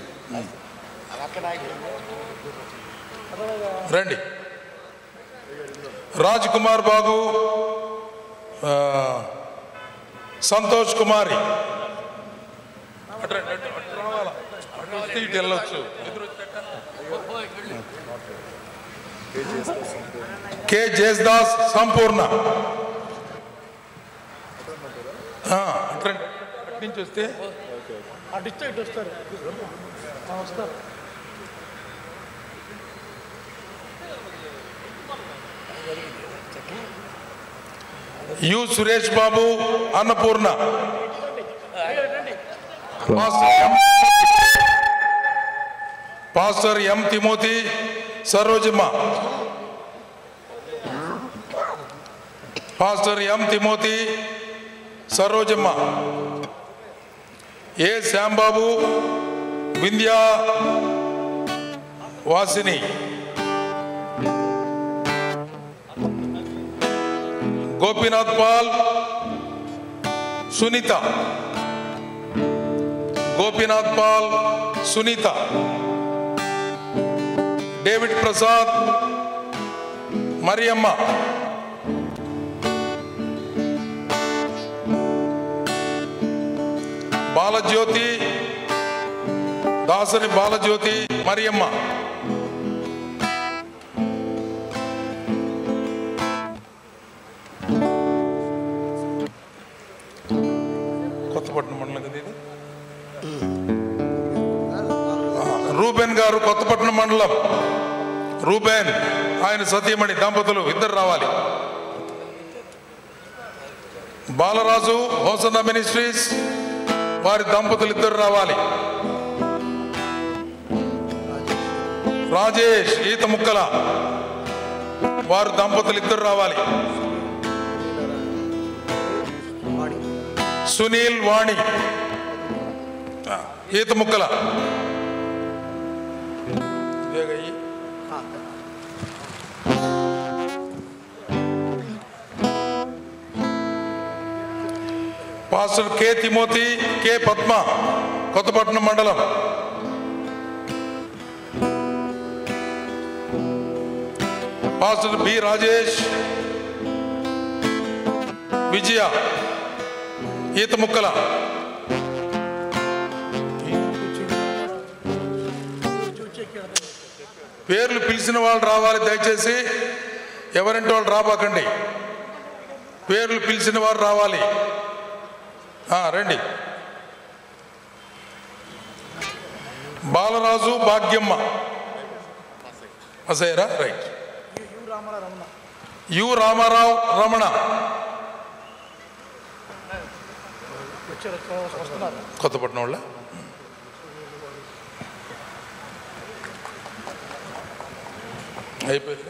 రండి రాజ్ కుమార్ బాబు ఆ, సంతోష్ కుమారి అటు రండి, అటు- అటు రావాలా? అటు వస్తే ఇటు వెళ్ళొచ్చు కె జేస్దాస్ సంపూర్ణ ఆ, అటు రండి. అటు నుంచి వస్తే అటు ఇస్తే ఇటు వస్తారు ఆ, వస్తారు U Suresh Babu Annapurna pastor M pastor M Timothy Sarojamma pastor M Timothy Sarojamma A Shyambabu Vindhya Vasini Gopinath Paul Sunitha Gopinath Paul Sunitha David Prasad Mariyamma Balajyothi Dasari Balajyothi Mariyamma Kothapatnam మండలం కదా ఇది ఆ, రూబెన్ గారు కొత్తపట్నం మండలం రూబెన్ ఆయన సతీమణి దంపతులు ఇద్దరు రావాలి బాలరాజు హోసన్న మినిస్ట్రీస్ వారి దంపతులు ఇద్దరు రావాలి రాజేష్ ఈత ముక్కల వారు దంపతులు ఇద్దరు రావాలి సునీల్ వాణి ఆ, ఈత ముక్కల ఇదేగయ్యి. Pastor K Timothy K Padma Kothapatnam మండలం పాస్టర్ బి రాజేష్ విజయ ఈత ముక్కల పేర్లు పిలిచిన వాళ్ళు రావాలి దయచేసి ఎవరింటి వాళ్ళు రాబాకండి పేర్లు పిలిచిన వారు రావాలి ఆ, రండి బాలరాజు భాగ్యమ్మ అసయ్యరా రైట్ యు రామారావు రమణ వచ్చారు వస్తున్నారు కొత్తపట్నం వాళ్ళ అయిపోయింది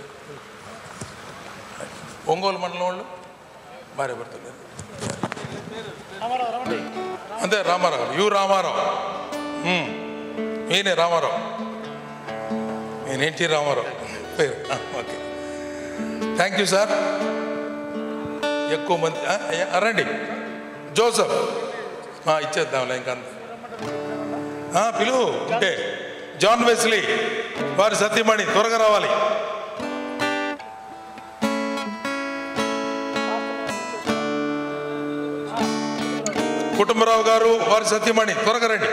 ఒంగోలు మండలం వాళ్ళు భార్య భర్తలు రామారావు రమండి అంతే రామారావు గారు. యు రామారావు ఉమ్. ఈయనే రామారావు ఈయన ఎన్టీ రామారావు పేరు ఆ, ఓకే థ్యాంక్ యూ సార్ ఎక్కువ మంది ఆ, అయ్యా, రండి జోసఫ్ ఆ, ఇచ్చేద్దాంలే ఇంకా అంత. ఆ, పిలువు ఉంటే జాన్ వెస్లీ వారి సతీమణి త్వరగా రావాలి కుటుంబరావు గారు వారి సతీమణి త్వరగా రండి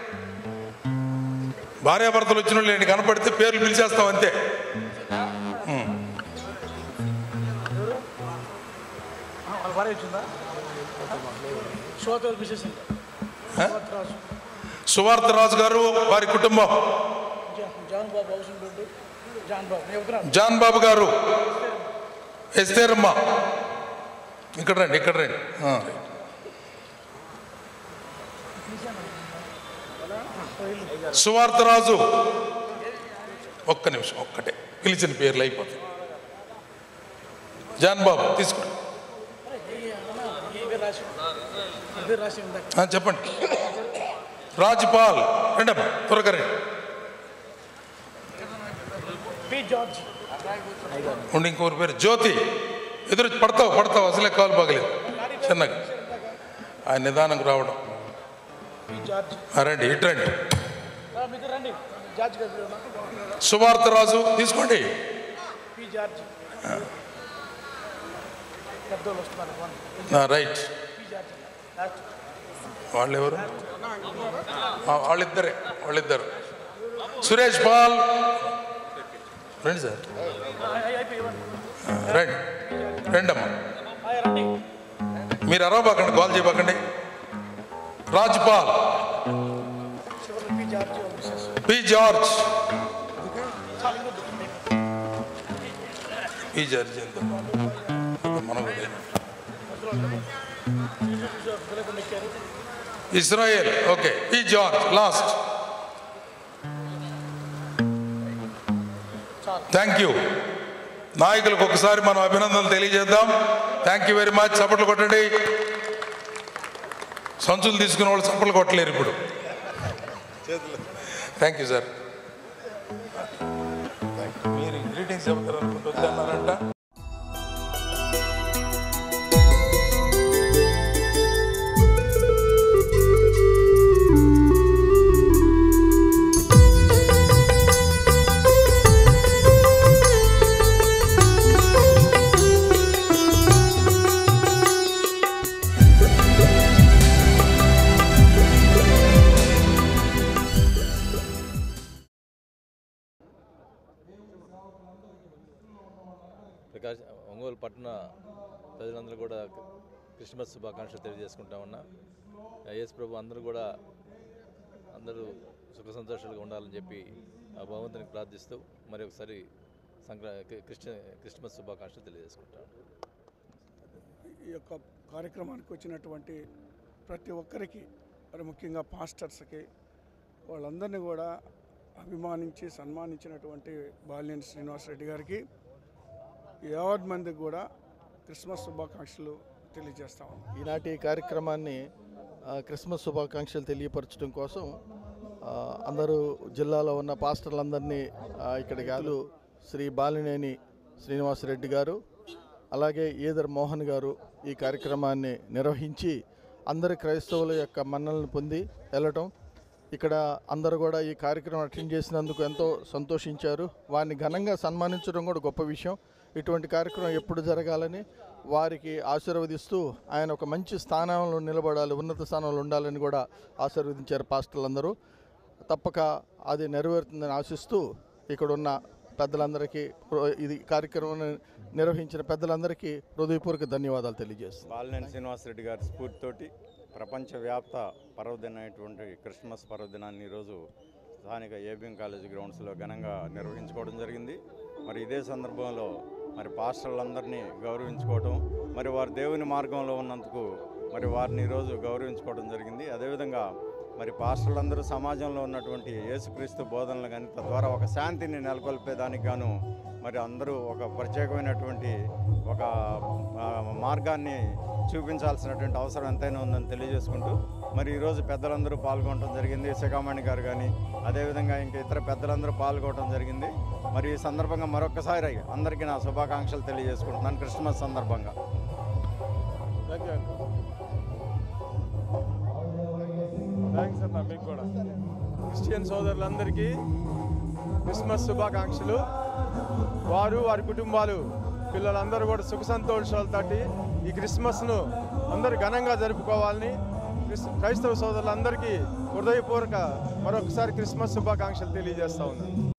భార్యాభర్తలు వచ్చిన వాళ్ళు ఏంటి కనపడితే పేర్లు పిలిచేస్తాం అంతే ఉమ్. వాళ్ళ భార్య వచ్చిందా శోత విశేషం సువార్త రాజు గారు వారి కుటుంబం John Babu housing board John Babu నేను చెప్తున్నాను జాన్ బాబు గారు ఎస్తేరమ్మ ఇక్కడ రండి ఇక్కడ రండి ఆ. సువార్త రాజు ఒక్క నిమిషం ఒక్కటే పిలిచిన పేర్లు అయిపోతాయి జాన్ బాబు తీసుకోండి ఈ పేరు రాసి ఈ పేరు రాసి ఉందా ఆ, చెప్పండి రాజ్పాల్ రండమ్మా త్వరగా రండి పి జార్జ్ ఉండి ఇంకోరి పేరు జ్యోతి ఎదురు పడతావు పడతావు అసలే కాలు బాగలేదు చిన్నగా ఆయన నిదానంగా రావడం పి జార్జ్ ఆ, రండి ఇటు రండి రా, మీరు రండి జార్జ్ గారు నాకు సువార్త రాజు తీసుకోండి పి జార్జ్ పెద్దోళ్ళు వస్తున్నారు వన్. ఆ, రైట్ పి జార్జ్ లాస్ట్. వాళ్ళు ఎవరు ఆ, వాళ్ళిద్దరే వాళ్ళిద్దరు సురేష్ పాల్ రండి సార్ ఆ, రండి రండి అమ్మా ఆయ్ రండి మీరు అరవబాకండి కాల్ చేయబాకండి రాజ్ పాల్ చివరి P George Mrs P George చాలా ఇంకా దొరికింది. పి జార్జ్ ఎంత మనం కూడా పిల్లలు ఎక్కారు Israel okay P George last thank you నాయకులకు ఒకసారి మనం అభినందనలు తెలియజేద్దాం థ్యాంక్ యూ వెరీ మచ్ చప్పట్లు కొట్టండి సంచులు తీసుకున్న వాళ్ళు చప్పట్లు కొట్టలేరు ఇప్పుడు థ్యాంక్ యూ సార్ మీరు గ్రీటింగ్స్ చెప్తారు అనుకుంటూ వద్దన్నారంట ప్రకాశ్ ఒంగోలు పట్టణ ప్రజలందరూ కూడా క్రిస్మస్ శుభాకాంక్షలు తెలియజేసుకుంటా ఉన్నా యేసు ప్రభు అందరూ కూడా అందరూ సుఖ సంతోషాలుగా ఉండాలని చెప్పి ఆ భగవంతునికి ప్రార్థిస్తూ మరి ఒకసారి సంక్రా క్రిస్టి క్రిస్మస్ శుభాకాంక్షలు తెలియజేసుకుంటాం ఈ యొక్క కార్యక్రమానికి వచ్చినటువంటి ప్రతి ఒక్కరికి మరి ముఖ్యంగా పాస్టర్స్కి వాళ్ళందరినీ కూడా అభిమానించి సన్మానించినటువంటి బాలినేని శ్రీనివాసరెడ్డి గారికి యావత్ మందికి కూడా క్రిస్మస్ శుభాకాంక్షలు తెలియజేస్తా ఉన్నాం ఈనాటి కార్యక్రమాన్ని ఆ, క్రిస్మస్ శుభాకాంక్షలు తెలియపరచడం కోసం ఆ, అందరూ జిల్లాలో ఉన్న పాస్టర్లందరినీ ఆ, ఇక్కడికి కాదు శ్రీ బాలినేని శ్రీనివాసరెడ్డి గారు అలాగే ఈదర్ మోహన్ గారు ఈ కార్యక్రమాన్ని నిర్వహించి అందరి క్రైస్తవుల యొక్క మన్నలను పొంది వెళ్ళటం ఇక్కడ అందరూ కూడా ఈ కార్యక్రమం అటెండ్ చేసినందుకు ఎంతో సంతోషించారు వారిని ఘనంగా సన్మానించడం కూడా గొప్ప విషయం ఇటువంటి కార్యక్రమం ఎప్పుడు జరగాలని వారికి ఆశీర్వదిస్తూ ఆయన ఒక మంచి స్థానంలో నిలబడాలి ఉన్నత స్థానంలో ఉండాలని కూడా ఆశీర్వదించారు పాస్టర్లందరూ తప్పక అది నెరవేరుతుందని ఆశిస్తూ ఇక్కడ ఉన్న పెద్దలందరికీ హృ- ఇది కార్యక్రమం నిర్వహించిన పెద్దలందరికీ హృదయపూర్వక ధన్యవాదాలు తెలియజేస్తున్నాను బాలినేని శ్రీనివాసరెడ్డి గారి స్ఫూర్తితోటి ప్రపంచవ్యాప్త పర్వదినమైనటువంటి క్రిస్మస్ పర్వదినాన్ని ఈరోజు స్థానిక ఏబిఎం కాలేజ్ గ్రౌండ్స్లో ఘనంగా నిర్వహించుకోవడం జరిగింది మరి ఇదే సందర్భంలో మరి పాస్టర్లందరినీ గౌరవించుకోవటం మరి వారు దేవుని మార్గంలో ఉన్నందుకు మరి వారిని ఈరోజు గౌరవించుకోవడం జరిగింది అదేవిధంగా మరి పాస్టర్లందరూ సమాజంలో ఉన్నటువంటి యేసుక్రీస్తు బోధనలు కానీ తద్వారా ఒక శాంతిని నెలకొల్పేదానికి గాను మరి అందరూ ఒక ప్రత్యేకమైనటువంటి ఒక ఆ, మార్గాన్ని చూపించాల్సినటువంటి అవసరం ఎంతైనా ఉందని తెలియజేసుకుంటూ మరి ఈరోజు పెద్దలందరూ పాల్గొనడం జరిగింది శిఖామణి గారు కానీ అదేవిధంగా ఇంకా ఇతర పెద్దలందరూ పాల్గొనడం జరిగింది మరి ఈ సందర్భంగా మరొకసారి అందరికీ నా శుభాకాంక్షలు తెలియజేసుకుంటున్నాను క్రిస్మస్ సందర్భంగా థ్యాంక్స్ అన్న మీకు కూడా క్రిస్టియన్ సోదరులందరికీ క్రిస్మస్ శుభాకాంక్షలు వారు వారి కుటుంబాలు పిల్లలందరూ కూడా సుఖ సంతోషాలతోటి ఈ క్రిస్మస్ను అందరూ ఘనంగా జరుపుకోవాలని క్రిస్- క్రైస్తవ సోదరులందరికీ హృదయపూర్వక మరొకసారి క్రిస్మస్ శుభాకాంక్షలు తెలియజేస్తా ఉన్నాను